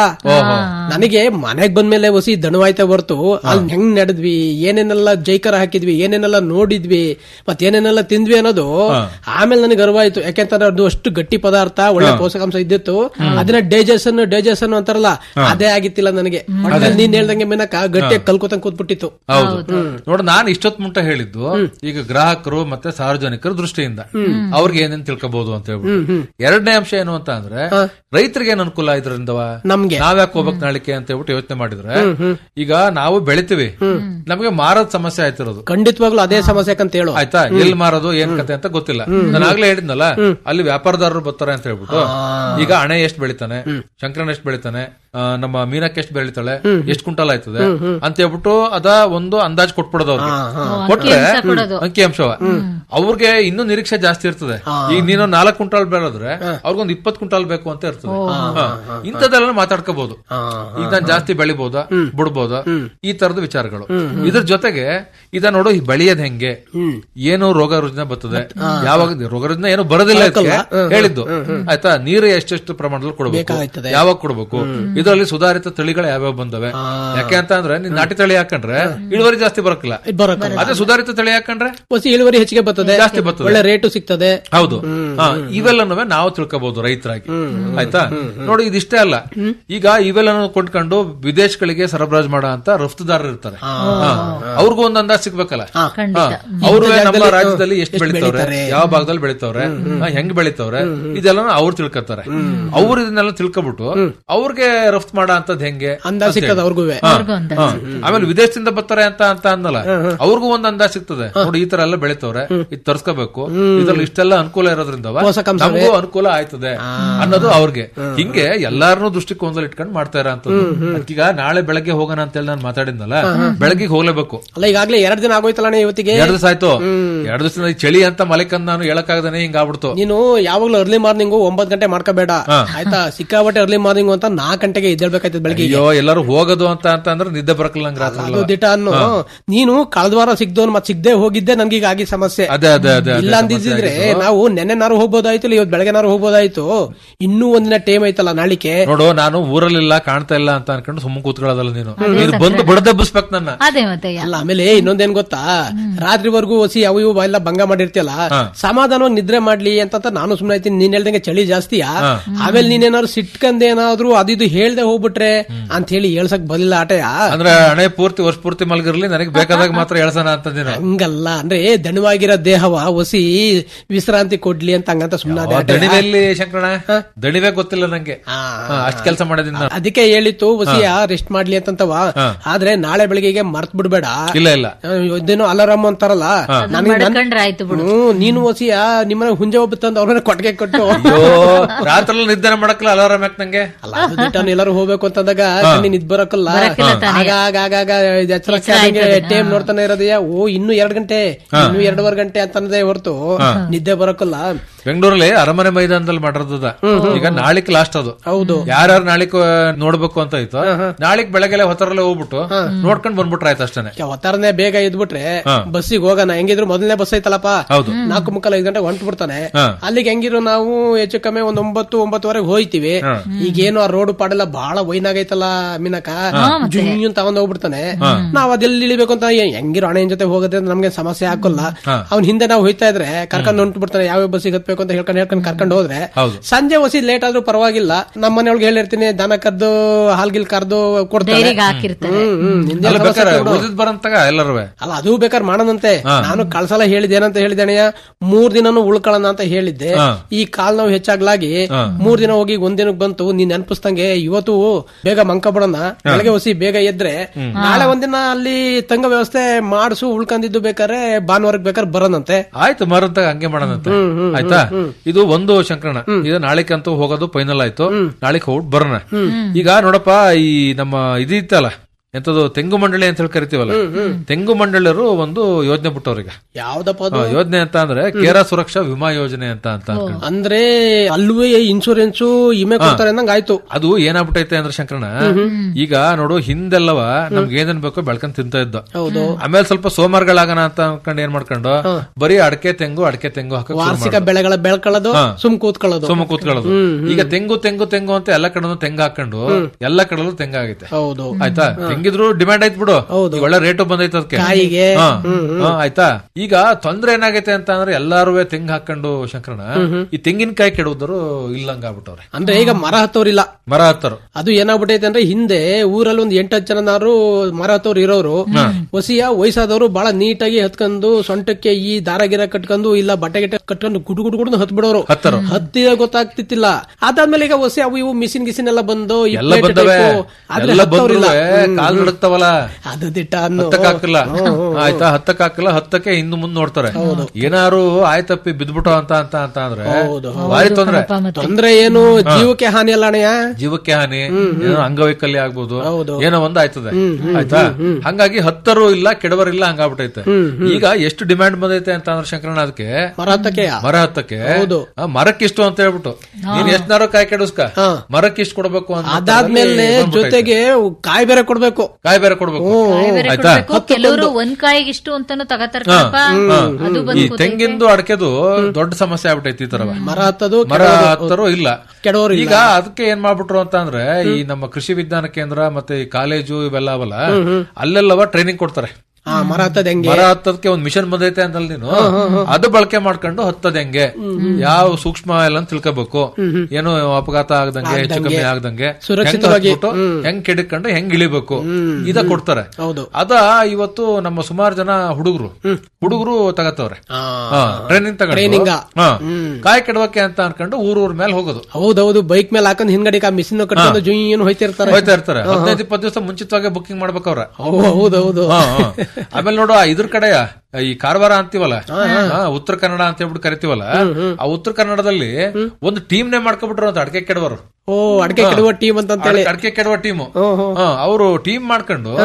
ನನಗೆ ಮನೆಗ್ ಬಂದ್ಮೇಲೆ ಹೊಸಿ ದಣವಾಯ್ತಾ ಬರ್ತು ಅಲ್ಲಿ ಹೆಂಗ್ ನಡೆದ್ವಿ ಏನೇನೆಲ್ಲ ಜೈಕರ ಹಾಕಿದ್ವಿ ಏನೇನೆಲ್ಲ ನೋಡಿದ್ವಿ ಮತ್ ಏನೇನೆಲ್ಲ ತಿಂದ್ವಿ ಅನ್ನೋದು ಆಮೇಲೆ ನನಗೆ ಅರಿವಾಯ್ತು ಯಾಕೆಂತಂದ್ರೆ ಅದು ಅಷ್ಟು ಗಟ್ಟಿ ಪದಾರ್ಥ ಒಳ್ಳೆ ಪೋಷಕಾಂಶ ಇದ್ದಿತ್ತು ಅದನ್ನ ಡೈಜೆಷನ್ ಡೈಜೆಷನ್ ಅಂತಾರಲ್ಲ ಅದೇ ಆಗಿತ್ತಿಲ್ಲ ನನಗೆ ಒಟ್ನಲ್ಲಿ ನೀನ್ ಹೇಳ್ದಂಗೆ ಮೇನಕ ಗಟ್ಟಿಯಾಗಿ ಕಲ್ಕೋತಂಗ್ ಕೂತ್ಬಿಟ್ಟಿತ್ತು ಹೌದು ನೋಡು ನಾನು ಇಷ್ಟೊತ್ ಮುಂಟ ಹೇಳಿದ್ದು ಈಗ ಗ್ರಾಹಕರು ಮತ್ತೆ ಸಾರ್ವಜನಿಕರ ದೃಷ್ಟಿಯಿಂದ ಅವ್ರಿಗೆ ಏನೇನ್ ತಿಳ್ಕೊಬಹುದು ಅಂತ ಹೇಳ್ಬಿಟ್ಟು ಎರಡನೇ ಅಂಶ ಏನು ಅಂತ ಅಂದ್ರೆ ರೈತರಿಗೆ ಏನ್ ಅನುಕೂಲ ಇದ್ರಿಂದವ ನಮ್ಗೆ ನಾವ್ಯಾಕೆ ಹೋಗ್ಬೇಕು ನಾಳಿಕೆ ಅಂತ ಹೇಳ್ಬಿಟ್ಟು ಯೋಚನೆ ಮಾಡಿದ್ರೆ ಈಗ ನಾವು ಬೆಳಿತೀವಿ ನಮಗೆ ಮಾರೋದ್ ಸಮಸ್ಯೆ ಆಯ್ತಿರೋದು ಖಂಡಿತವಾಗ್ಲೂ ಅದೇ ಸಮಸ್ಯೆ ಅಂತ ಹೇಳು ಆಯ್ತಾ ಎಲ್ಲಿ ಮಾರೋದು ಏನ್ ಕತೆ ಅಂತ ಗೊತ್ತಿಲ್ಲ ನಾನು ಆಗ್ಲೇ ಹೇಳಿದ್ನಲ್ಲ ಅಲ್ಲಿ ವ್ಯಾಪಾರದಾರರು ಬರ್ತಾರೆ ಅಂತ ಹೇಳ್ಬಿಟ್ಟು ಈಗ ಹಣೆ ಎಷ್ಟ್ ಬೆಳಿತಾನೆ ಶಂಕರನ್ ಎಷ್ಟ್ ಬೆಳಿತಾನೆ ಆ, ನಮ್ಮ ಮೀನಕ್ಕೆ ಎಷ್ಟ್ ಬೆಳಿತಾಳೆ ಎಷ್ಟ್ ಕುಂಟಲ್ ಆಯ್ತದೆ ಅಂತ ಹೇಳ್ಬಿಟ್ಟು ಅದ ಒಂದು ಅಂದಾಜ್ ಕೊಟ್ಬಿಡೋದು ಅವ್ರಿಗೆ ಕೊಟ್ರೆ ಅಂಕಿಅಂಶ ಕೊಡೋದು. ಅಂಕಿಅಂಶವ ಅವ್ರಿಗೆ ಇನ್ನೂ ನಿರೀಕ್ಷೆ ಜಾಸ್ತಿ ಇರ್ತದೆ ಈಗ ನೀನು ನಾಲ್ಕು ಕ್ವಿಂಟಾಲ್ ಬೆಳೆದ್ರೆ ಅವ್ರಿಗೊಂದು ಇಪ್ಪತ್ತು ಕ್ವಿಂಟಾಲ್ ಬೇಕು ಅಂತ ಇರ್ತದೆ ಹಾ. ಇಂಥದ್ದೆಲ್ಲ ಮಾತಾಡ್ಕೋಬಹುದು ಈಗ ನಾನು ಜಾಸ್ತಿ ಬೆಳಿಬೋದಾ ಬಿಡ್ಬೋದಾ ಈ ತರದ ವಿಚಾರಗಳು ಇದ್ರ ಜೊತೆಗೆ ಇದ ನೋಡು ಈ ಬೆಳೆಯೋದ್ ಹೆಂಗೆ ಏನು ರೋಗ ರುಜಿನ ಬರ್ತದೆ ಯಾವಾಗ ರೋಗ ರುಜಿನ ಏನು ಬರೋದಿಲ್ಲ ಇದಕ್ಕೆ ಹೇಳಿದ್ದು ಆಯ್ತಾ ನೀರು ಎಷ್ಟೆಷ್ಟು ಪ್ರಮಾಣದಲ್ಲಿ ಕೊಡಬೇಕು ಬೇಕಾಗ್ತದೆ. ಯಾವಾಗ ಕೊಡಬೇಕು ಇದರಲ್ಲಿ ಸುಧಾರಿತ ತಳಿಗಳು ಯಾವ್ಯಾವ ಬಂದವೆ ಯಾಕೆ ಅಂತ ಅಂದ್ರೆ ನೀನ್ ನಾಟಿ ತಳಿ ಹಾಕೊಂಡ್ರೆ ಇಳುವರಿ ಜಾಸ್ತಿ ಬರಕಿಲ್ಲ ಬರಕ್ಕಲ್ಲ ಅದೇ ಸುಧಾರಿತ ತಳಿ ಹಾಕೊಂಡ್ರೆ ಹೊಸಿ ಇಳುವರಿ ಹೆಚ್ಚಿಗೆ ಬರ್ತದೆ ಜಾಸ್ತಿ ಬರ್ತದೆ. ಒಳ್ಳೆ ರೇಟು ಸಿಗ್ತದೆ ಹೌದು ಹಾ, ಇವೆಲ್ಲನೂ ನಾವು ತಿಳ್ಕೋಬಹುದು ರೈತರಾಗಿ ಆಯ್ತಾ ನೋಡಿ ಇದಿಷ್ಟೇ ಅಲ್ಲ ಈಗ ಇವೆಲ್ಲನೂ ಕೊಂಡ್ಕೊಂಡು ವಿದೇಶಗಳಿಗೆ ಸರಬರಾಜು ಮಾಡೋ ಅಂತ ರಫ್ತುದಾರರು ಇರ್ತಾರೆ ಹಾ. ಅವ್ರಿಗೂ ಒಂದ್ ಅಂದಾಜ್ ಸಿಗ್ಬೇಕಲ್ಲ ಖಂಡಿತ. ಅವರು ಇಂಥ ನಮ್ಮ ಜಾಗದಲ್ಲಿ, ರಾಜ್ಯದಲ್ಲಿ ಎಷ್ಟು ಎಷ್ಟು ಬೆಳಿತವ್ರೆ ಬೆಳೀತಾರೆ? ಯಾವ ಭಾಗದಲ್ಲಿ ಬೆಳಿತವ್ರೆ ಹಾ, ಹೆಂಗ್ ಬೆಳಿತವ್ರೆ ಇದೆಲ್ಲ ಅವ್ರು ತಿಳ್ಕೊತಾರೆ ಅವ್ರು ಇದನ್ನೆಲ್ಲ ತಿಳ್ಕೊಬಿಟ್ಟು ಅವ್ರಿಗೆ ರಫ್ತು ಮಾಡೋ ಅಂತದ್ ಹೆಂಗೆ ಅಂದಾಜ್ ಅಂತ ಸಿಕ್ಕದ ಹೇಳಿ. ಅವ್ರಿಗೂವೆ. ಹಾ, ಅವ್ರಿಗೂ ಅಂದಾಜ್. ಹಾ. ಆಮೇಲೆ ವಿದೇಶದಿಂದ ಬರ್ತಾರೆ ಅಂತ ಅಂತ ಅನ್ನಲ್ಲ ಅವ್ರಿಗೂ ಒಂದ್ ಅಂದಾಜ್ ಸಿಗ್ತದೆ ನೋಡಿ ಈ ತರ ಎಲ್ಲ ಬೆಳಿತವ್ರೆ ಇದು ತರ್ಸ್ಕೋಬೇಕು ಇದ್ರಲ್ಲಿ ಇಷ್ಟೆಲ್ಲ ಅನುಕೂಲ ಇರೋದ್ರಿಂದ ಪೋಷಕಾಂಶವೇ. ನಮಗೂ ಅನುಕೂಲ ಆಯ್ತದೆ ಅನ್ನೋದು ಅವ್ರಿಗೆ ಹಿಂಗೆ ಎಲ್ಲಾರನು ದೃಷ್ಟಿಕೋನದಲ್ಲಿ ಇಟ್ಕೊಂಡು ಮಾಡ್ತಾ ಇರೋ ಈಗ ನಾಳೆ ಬೆಳಗ್ಗೆ ಹೋಗೋಣ ಅಂತೇಳಿ ನಾನು ಮಾತಾಡಿದ್ನಲ್ಲ ಬೆಳಗ್ಗೆ ಹೋಗ್ಲೇಬೇಕು ಅಲ್ಲ ಈಗಾಗ್ಲೇ ಎರಡ್ ದಿನ ಆಗೋಯ್ತಲ್ಲ ಇವತ್ತಿಗೆ ಎರಡು ದಿವಸ ಆಯ್ತು ಎರಡು ದಿವಸ ಚಳಿ ಅಂತ ಮಲೆಕಂದ್ ನಾನು ಹೇಳಕ್ಕಾಗದಾನೆ ಹಿಂಗ ಆಗ್ಬಿಡ್ತು ನೀನು ಯಾವಾಗ್ಲೂ ಅರ್ಲಿ ಮಾರ್ನಿಂಗ್ ಒಂಬತ್ ಗಂಟೆ ಮಾಡ್ಕೋಬೇಡ ಆಯ್ತಾ ಸಿಕ್ಕಾಬಟ್ಟೆ ಅರ್ಲಿ ಮಾರ್ನಿಂಗ್ ಅಂತ ನಾಲ್ಕು ಗಂಟೆಗೆ ಎದ್ದೇಳ್ಬೇಕಾಯ್ತದ ಬೆಳಗ್ಗೆ ಅಯ್ಯೋ ಎಲ್ಲರೂ ಹೋಗೋದು ಅಂತ ಅಂತ ಅಂದ್ರೆ ನಿದ್ದೆ ಬರಕಲ್ಲ ನಂಗೆ ರಾತ್ರಿ ಅದು ದಿಟ ಅನ್ನು ನೀನು ಕಳೆದ ವಾರ ಸಿಗ್ದವನ್ ಮತ್ ಸಿಗದೆ ಹೋಗಿದ್ದೆ ನನ್ಗೀಗ ಆಗಿ ಸಮಸ್ಯೆ ಅದೇ ಅದೇ ಅದೇ ಅದೇ ಇಲ್ಲ ಅಂದಿದ್ರೆ ಸಮಸ್ಯೆ ಆಗಿದ್ದು. ನಾವು ನೆನ್ನೆನಾರು ಹೋಗ್ಬೋದಾಯ್ತು ಇಲ್ಲ ಇವತ್ತು ಬೆಳಗ್ಗೆನಾರು ಹೋಗ್ಬೋದಾಯ್ತು ಇನ್ನೂ ಒಂದಿನ ಟೈಮ್ ಐತಲ್ಲ ನಾಳಿಕೆ ನೋಡು ನಾನು ಊರಲ್ಲಿಲ್ಲ ಕಾಣ್ತಾ ಇಲ್ಲ ಅಂತ ಅನ್ಕೊಂಡು ಸುಮ್ಮನೆ ಕೂತ್ಕೊಳ್ಳೋದಲ್ಲ ನೀನು ನೀನು ಬಂದು ಬಡದೆಬ್ಬಿಸ್ಬೇಕು ನನ್ನ ಅದೇ ಮತ್ತೆ ಅಲ್ಲ ಆಮೇಲೆ ಇನ್ನೊಂದೇನ್ ಗೊತ್ತಾ ರಾತ್ರಿವರೆಗೂ ಹೊಸಿ ಅವು ಇವು ಎಲ್ಲ ಭಂಗ ಮಾಡಿರ್ತಿಯಲ್ಲ ಸಮಾಧಾನವಾಗಿ ನಿದ್ರೆ ಮಾಡ್ಲಿ ಅಂತ ನಾನು ಸುಮ್ಮನೆ ಆಯ್ತೀನಿ ನೀನ್ ಹೇಳ್ದಂಗೆ ಚಳಿ ಜಾಸ್ತಿಯಾ ಆಮೇಲೆ ನೀನೇನಾದ್ರು ಸಿಟ್ಕಂದೇನಾದ್ರು ಅದಿದು ಹೇಳ್ದೆ ಹೋಗ್ಬಿಟ್ರೆ ಅಂತ ಹೇಳಿ ಹೇಳ್ಸಕ್ ಬಲಿಲ್ಲ ಆಟಯ ಅಂದ್ರೆ ಹಣೆ ಪೂರ್ತಿ ವರ್ಷ ಪೂರ್ತಿ ಮಲಗಿರ್ಲಿ ನನಗೆ ಬೇಕಾದಾಗ ಮಾತ್ರ ಎಳ್ಸೋಣ ಅಂತ ನೀನು ಹಂಗಲ್ಲ ಅಂದ್ರೆ ದಣವಾಗಿರೋ ದೇಹವ ಹೊಸಿ ವಿಶ್ರಾಂತಿ ಕೊಡ್ಲಿ ಅಂತ ಹಂಗಂತ ಸುಮ್ಮನೆ ದಣಿವೆಲ್ಲಿ ಶಂಕರಣ ದಣಿವೆ ಗೊತ್ತಿಲ್ಲ ನಂಗೆ ಅಷ್ಟ್ ಕೆಲಸ ಮಾಡಿದೀನಿ ನಾನು ಅದಕ್ಕೆ ಹೇಳಿತ್ತು ಹೊಸಿಯ ರೆಸ್ಟ್ ಮಾಡ್ಲಿ ಅಂತಂತವ ಆದ್ರೆ ನಾಳೆ ಬೆಳಿಗ್ಗೆ ಮರ್ತ್ ಬಿಡ್ಬೇಡ ಇಲ್ಲ ಇಲ್ಲ ಇದೇನೋ ಅಲಾರಾಮ್ ಅಂತಾರಲ್ಲ ನನಗೆ ನನ್- ಮಡ್ಕೊಂಡ್ರೆ ಆಯ್ತು ಬಿಡು ಹ್ಮ್, ನೀನು ಹೊಸಿಯ ನಿಮ್ಮನೆ ಹುಂಜ ಒಬ್ಬ ತಂದು ಅವ್ರನ್ನ ಕೊಟ್ಟಿಗೆ ಕೊಟ್ಟು ಅಯ್ಯೋ ರಾತ್ರಿ ನಿದ್ದೆ ಮಾಡಕ್ಕಲ್ಲ ಅಲಾರಾಮ್ ಯಾಕೆ ನಂಗೆ ಅಲ್ಲ ಅದು ದಿಟ್ಟಾನು ಎಲ್ಲರೂ ಹೋಗ್ಬೇಕು ಅಂತಂದಾಗ ಕಣ್ಣಿ ನಿದ್ ಬರಕಲ್ಲ ಬರಕ್ಕಿಲ್ಲ ತಾನೇ. ಆಗ ಆಗ ಆಗ ಆಗ ಇದು ಎಚ್ಚರ ಎಚ್ಚರ ಆಯ್ತದೆ. ಟೈಮ್ ನೋಡ್ತಾನೆ ಇರೋದಯ್ಯ ಓ ಇನ್ನು ಎರಡ್ ಗಂಟೆ ಇನ್ನು ಎರಡೂವರೆ ಗಂಟೆ ಅಂತಂದೇ ಹೊರತು ನಿದ್ದೆ ಬರಕಲ್ಲ ಬೆಂಗಳೂರಲ್ಲಿ ಅರಮನೆ ಮೈದಾನದಲ್ಲಿ ಮಾಡಿರೋದ ಈಗ ನಾಳಿಕ್ ಲಾಸ್ಟ್ ಅದು ಹೌದು ಯಾರ್ಯಾರು ನಾಳಿಕ್ ನೋಡ್ಬೇಕು ಅಂತ ಇತ್ತು ನಾಳಿಕ್ ಬೆಳಗ್ಗೆ ಹೊತ್ತರಲ್ಲೇ ಹೋಗ್ಬಿಟ್ಟು ನೋಡ್ಕೊಂಡ್ ಬಂದ್ಬಿಟ್ರೆ ಆಯ್ತು ಅಷ್ಟೇನೆ ಅವತಾರನೇ ಬೇಗ ಇದ್ಬಿಟ್ರೆ ಹಾ. ಬಸ್ಸಿಗೆ ಹೋಗೋಣ ಹೆಂಗಿದ್ರು ಮೊದಲನೇ ಬಸ್ ಐತಲ್ಲಪ್ಪ ಹೌದು. ನಾಲ್ಕು ಮುಕ್ಕಲ್ ಐದು ಗಂಟೆ ಹೊಂಟು ಬಿಡ್ತಾನೆ ಹಾ. ಅಲ್ಲಿಗೆ ಹೆಂಗಿರು ನಾವು ಹೆಚ್ಚು ಕಮ್ಮಿ ಒಂದ್ ಒಂಬತ್ತು ಒಂಬತ್ತುವರೆಗೆ ಹೋಯ್ತಿವಿ ಹಾ. ಈಗೇನು ಆ ರೋಡ್ ಪಾಡೆಲ್ಲ ಬಹಳ ವೈನಾಗೈತಲ್ಲ ಮೀನಕ ಜುಂಜು ತಗೊಂಡ್ ಹೋಗ್ಬಿಡ್ತಾನೆ ನಾವ್ ಅದೆಲ್ಲಿ ಇಳಿಬೇಕು ಅಂತ ಏ- ಹೆಂಗಿರೋ ಹಣೆಯ ಜೊತೆ ಹೋಗುತ್ತೆ ಅಂತ ನಮ್ಗೆ ಸಮಸ್ಯೆ ಹಾಕಲ್ಲ ಹಾ. ಅವ್ನ ಹಿಂದೆ ನಾವು ಹೋಯ್ತಾ ಇದ್ರೆ ಕರ್ಕೊಂಡ್ ಹೊಂಟು ಬಿಡ್ತಾನೆ ಯಾವ ಬಸ್ಸಿಗೆ ಹತ್ಬೇಕು ಅಂತ ಹೇಳ್ಕೊಂಡು ಹೇಳ್ಕೊಂಡು ಕರ್ಕೊಂಡು ಹೋದ್ರೆ ಹೌದು. ಸಂಜೆ ಹೊಸಿ ಲೇಟ್ ಆದ್ರೂ ಪರವಾಗಿಲ್ಲ ನಮ್ಮ ಮನೆಯೊಳಗೆ ಹೇಳಿರ್ತೀನಿ ದನ ಕದ್ದು ಹಾಲ್ಗಿಲ್ ಕರ್ದು ಕೊಡ್ತಾರೆ ಡೈರಿಗೆ ಹಾಕಿರ್ತಾರೆ ಹ್ಮ್, ಹ್ಮ್. ನಿಂದೆ ಅಲ್ಲ ಸಮಸ್ಯೆ ಬೇಕಾರೆ ಬಿಡು. ಉಳಿದ್ ಬರಂತಾಗ ಎಲ್ಲರೂ ಅಲ್ಲ ಅದು ಬೇಕಾದ್ರೆ ಮಾಡೋಣಂತೆ ಹಾ. ನಾನು ಕಳ್ಸಲ ಹೇಳಿದ್ದೆ ಏನಂತ ಹೇಳಿದೆ ಅಣ್ಣಯ್ಯ ಮೂರ್ ದಿನನು ಉಳ್ಕೊಳ್ಳೋಣ ಅಂತ ಹೇಳಿದ್ದೆ ಹಾ. ಈ ಕಾಲ್ ನೋವು ಹೆಚ್ಚಾಗ್ಲಾಗಿ ಹಾ. ಮೂರ್ ದಿನ ಹೋಗಿ ಒಂದ್ ದಿನಕ್ಕೆ ಬಂತು ನೀನ್ ನೆನಪಿಸ್ದಂಗೆ ಇವತ್ತು ಬೇಗ ಮಂಕ ಬಿಡೋಣ ಬೆಳಗ್ಗೆ ಹೊಸಿ ಬೇಗ ಎದ್ರೆ ನಾಳೆ ಒಂದಿನ ಅಲ್ಲಿ ತಂಗ ವ್ಯವಸ್ಥೆ ಮಾಡಿಸು ಉಳ್ಕೊಂಡಿದ್ದು ಬೇಕಾದ್ರೆ ಭಾನುವಾರಕ್ಕೆ ಬೇಕಾದ್ರೆ ಬರೋಣಂತೆ ಆಯ್ತು ಮರಂತಾಗ ಹಂಗೆ ಮಾಡೋಣಂತೆ ಆಯ್ತಾ ಇದು ಒಂದು ಶಂಕರಣ ಇದು ನಾಳಿಕಂತೂ ಹೋಗೋದು ಫೈನಲ್ ಆಯ್ತು ನಾಳಿಕ್ ಹೋಗ್ಬಿಟ್ಟು ಬರೋಣ ಈಗ ನೋಡಪ್ಪ ಈ ನಮ್ಮ ಇದಿತ್ತಲ್ಲ ಎಂತದು ತೆಂಗು ಮಂಡಳಿ ಅಂತ ಹೇಳಿ ಕರಿತೀವಲ್ಲ ತೆಂಗು ಮಂಡಳಿಯರು ಒಂದು ಯೋಜನೆ ಬಿಟ್ಟವ್ರೀಗ ಯಾವ್ದಪ್ಪ ಅದು ಆ, ಯೋಜನೆ ಅಂತ ಅಂದ್ರೆ ಕೇರ ಸುರಕ್ಷಾ ವಿಮಾ ಯೋಜನೆ ಅಂತ ಅಂತ ಅನ್ಕೊಂಡು ಅಂದ್ರೆ ಅಲ್ವೇ ಇನ್ಶೂರೆನ್ಸು ಇಮೆ ಕೊಡ್ತಾರೆ ಅಂದಂಗ ಆಯ್ತು ಅದು ಏನಾಗ್ಬಿಟ್ಟೈತೆ ಅಂದ್ರೆ ಶಂಕರಣ ಈಗ ನೋಡು ಹಿಂದೆಲ್ಲವ ನಮ್ಗೆ ಏನೇನ್ ಬೇಕೋ ಬೆಳ್ಕೊಂಡ್ ತಿಂತ ಇದ್ದ ಹೌದು ಆಮೇಲೆ ಸ್ವಲ್ಪ ಸೋಮಾರ್ಗಳಾಗಣ ಅಂತ ಅನ್ಕೊಂಡು ಏನ್ ಮಾಡ್ಕೊಂಡು ಬರೀ ಅಡಕೆ ತೆಂಗು ಅಡಕೆ ತೆಂಗು ಹಾಕಕ್ ಶುರು ವಾರ್ಷಿಕ ಮಾಡ್ದ. ಬೆಳೆಗಳ ಬೆಳ್ಕೊಳ್ಳೋದು ಹಾ. ಸುಮ್ ಕೂತ್ಕೊಳ್ಳೋದು ಸುಮ್ಮ ಕೂತ್ಕೊಳ್ಳೋದು ಈಗ ತೆಂಗು ತೆಂಗು ತೆಂಗು ಅಂತ ಎಲ್ಲ ಕಡೆನೂ ತೆಂಗು ಹಾಕೊಂಡು ಎಲ್ಲ ಕಡೆಲೂ ತೆಂಗು ಆಗೈತೆ ಹೌದು ಆಯ್ತಾ ಹೆಂಗಿದ್ರು ಡಿಮ್ಯಾಂಡ್ ಐತ್ ಬಿಡು ಈಗ ಒಳ್ಳೆ ರೇಟು ಬಂದೈತೆ ಅದಕ್ಕೆ ಕಾಯಿಗೆ. ಹಾ. ಹಾ, ಆಯ್ತಾ ಈಗ ತೊಂದ್ರೆ ಏನಾಗೈತೆ ಅಂತ ಅಂದ್ರೆ ಎಲ್ಲಾರು ತೆಂಗು ಹಾಕೊಂಡು ಶಂಕರಣ ಈ ತೆಂಗಿನಕಾಯಿ ಕೆಡುವುದರು ಇಲ್ಲಂಗ ಆಗ್ಬಿಟ್ಟವ್ರೆ ಅಂದ್ರೆ ಈಗ ಮರ ಹತ್ತೋರಿಲ್ಲ ಮರ ಹತ್ತರು ಅದು ಏನಾಗ್ಬಿಟ್ಟೈತೆ ಅಂದ್ರೆ ಹಿಂದೆ ಊರಲ್ಲಿ ಒಂದ್ ಎಂಟತ್ತು ಜನನಾರು ಮರ ಹತ್ತೋರು ಇರೋರು ಹೊಸಿಯ ವಯಸ್ಸಾದವರು ಬಹಳ ನೀಟಾಗಿ ಹತ್ಕೊಂಡು ಸೊಂಟಕ್ಕೆ ಈ ದಾರ ಗಿರ ಕಟ್ಕೊಂಡು ಇಲ್ಲ ಬಟ್ಟೆ ಗಿಟ್ಟೆ ಕಟ್ಕೊಂಡು ಗುಡು ಗುಡು ಗುಡು ಹತ್ ಬಿಡೋರು ಹತ್ತರು. ಹತ್ತಿದ ಗೊತ್ತಾಗ್ತಿತ್ತಿಲ್ಲ ಅದಾದ್ಮೇಲೆ ಈಗ ಹೊಸಿ ಅವು ಇವು ಮಿಷಿನ್ ಗಿಸಿನ್ ಎಲ್ಲ ಬಂದು ಈ ಎಲ್ಲ plate ಬಂದವೆ type, ಆದ್ರೆ ಎಲ್ಲ ಹತ್ತೋರಿಲ್ಲ. ಬಂದ್ರು ಹ್ಮ್, ಕಾಲ್ ಹ್ಮ್. ನಡುಕ್ತಾವಲ್ಲ ಅದು ದಿಟ್ಟ ಅನ್ನೋ ಹತ್ತಕ್ ಹಾಕಿಲ್ಲ ಆಯ್ತಾ ಹತ್ತಕ್ ಹಾಕಿಲ್ಲ ಹತ್ತಕ್ಕೆ ಹಿಂದ್ ಮುಂದ್ ನೋಡ್ತಾರೆ ಏನಾರು ಆಯ್ತಪ್ಪಿ ಬಿದ್ಬಿಟ್ಟು ಅಂತ ಅಂತ ಅಂತ ಅಂದ್ರೆ ಭಾರಿ ತೊಂದ್ರೆ ತೊಂದ್ರೆ ಏನು ಜೀವಕ್ಕೆ ಹಾನಿ ಅಲ್ಲ ಅಣ್ಣಯ್ಯ ಜೀವಕ್ಕೆ ಹಾನಿ ಏನೋ ಅಂಗವೈಕಲ್ಯ ಆಗ್ಬೋದು ಏನೋ ಒಂದ್ ಆಯ್ತದೆ ಆಯ್ತಾ ಹಂಗಾಗಿ ಹತ್ತರು ಇಲ್ಲ ಕೆಡವರಿಲ್ಲ ಹಂಗಾಗ್ಬಿಟ್ಟೈತೆ ಈಗ ಎಷ್ಟು ಡಿಮ್ಯಾಂಡ್ ಬಂದೈತೆ ಅಂತ ಅಂದ್ರೆ ಶಂಕರಣ್ಣ ಅದಕ್ಕೆ ಮರ ಹತ್ತಕ್ಕೆ ಮರ ಹತ್ತಕ್ಕೆ ಹೌದು. ಆ, ಮರಕ್ಕಿಷ್ಟು ಅಂತ ಹೇಳ್ಬಿಟ್ಟು ನೀನ್ ಎಷ್ಟ್ನಾರು ಕಾಯಿ ಕೆಡಿಸ್ಕ ಮರಕ್ಕಿಷ್ಟು ಕೊಡ್ಬೇಕು ಅಂತ ಅದಾದ್ಮೇಲೆ ಜೊತೆಗೆ ಕಾಯಿ ಬೇರೆ ಕೊಡ್ಬೇಕು ಕಾಯಿ ಬೇರೆ ಕೊಡ್ಬೇಕು ಕಾಯಿ ಬೇರೆ ಆಯ್ತಾ ಕೊಡ್ಬೇಕು. ಕೆಲವರು ಒಂದ್ ಕಾಯಿಗಿಷ್ಟು ಅಂತಾನು ತಗತಾರಪ್ಪ ಅದು ಈ ಬಂದು ತೆಂಗಿಂದು ಅಡಕೆದು ದೊಡ್ಡ ಸಮಸ್ಯೆ ಆಗ್ಬಿಟ್ಟೈತಿ ಈ ತರವ ಮರ ಹತ್ತದು ಮರ ಹತ್ತರು ಇಲ್ಲ ಕೆಡವರು ಇಲ್ಲ. ಈಗ ಅದಕ್ಕೆ ಏನ್ ಮಾಡ್ಬಿಟ್ರು ಅಂತ ಅಂದ್ರೆ ಈ ನಮ್ಮ ಕೃಷಿ ವಿಜ್ಞಾನ ಕೇಂದ್ರ ಮತ್ತೆ ಈ ಕಾಲೇಜು ಇವೆಲ್ಲ ಅವಲ್ಲ ಅಲ್ಲೆಲ್ಲವ ಟ್ರೈನಿಂಗ್ ಕೊಡ್ತಾರೆ ಆ ಮರ ಹತ್ತದ ಹೆಂಗೆ ಮರ ಹತ್ತದಕ್ಕೆ ಒಂದ್ ಮಿಷನ್ ಬಂದೈತೆ ಅಂತಲ್ಲ ನೀನು ಅದು ಬಳಕೆ ಮಾಡ್ಕೊಂಡು ಹತ್ತದ ಹೆಂಗೆ ಯಾವ ಸೂಕ್ಷ್ಮ ಎಲ್ಲ ಅಂತ ತಿಳ್ಕೋಬೇಕು ಏನು ಅಪಘಾತ ಆಗದಂಗೆ ಹೆಚ್ಚು ಕಮ್ಮಿ ಆಗದಂಗೆ ಸುರಕ್ಷಿತವಾಗಿ. ಹೆಂಗ್ ಹತ್ಬಿಟ್ಟು, ಹೆಂಗ್ ಕೆಡಕೊಂಡು ಹೆಂಗ್ ಇಳಿಬೇಕು ಇದ ಕೊಡ್ತಾರೆ ಹೌದು ಅದ ಇವತ್ತು ನಮ್ಮ ಸುಮಾರು ಜನ ಹುಡುಗರು ಹುಡುಗರು ತಗತ್ತವ್ರೆ ಟ್ರೈನಿಂಗ್ Training ತಗೊಂಡು ಆ? ಹಾ. ಕಾಯಿ ಕೆಡವಕ್ಕೆ ಅಂತ ಅನ್ಕೊಂಡು ಊರ್ ಊರ್ ಮೇಲೆ ಹೋಗೋದು ಹೌದೌದು ಬೈಕ್ ಮೇಲೆ ಹಾಕೊಂಡ್ ಹಿಂದ್ಗಡೆ ಆ ಮಿಷಿನ್ ಕಟ್ಕೊಂಡು ಜುಯ್ಯನ್ ಹೋಯ್ತಿರ್ತಾರೆ ಹೋಯ್ತಾ ಇರ್ತಾರೆ ಹದಿನೈದು ಇಪ್ಪತ್ತು ದಿವಸ ಮುಂಚಿತವಾಗಿ ಬುಕಿಂಗ್ ಮಾಡ್ಬೇಕವ್ರ ಹೌದೌದು ಹಾ, ಹಾ. ಆಮೇಲೆ ನೋಡು ಆ ಇದ್ರ ಕಡೆಯ ಈ ಕಾರವಾರ ಅಂತೀವಲ್ಲ ಹಾ, ಉತ್ತರ ಕನ್ನಡ ಅಂತ ಹೇಳ್ಬಿಟ್ಟು ಕರಿತೀವಲ್ಲ ಆ ಉತ್ತರ ಕನ್ನಡದಲ್ಲಿ ಒಂದು ಟೀಮ್ ನೇ ಮಾಡ್ಕೊಬಿಟ್ರು ಅಂತ ಅಡಕೆ ಕೆಡವರು ಓ ಅಡಕೆ ಕೆಡುವ ಟೀಮ್ ಅಂತ ಹೇಳಿ ಅಡಕೆ ಕೆಡವ ಟೀಮ್ ಅವರು ಟೀಮ್ ಮಾಡ್ಕೊಂಡು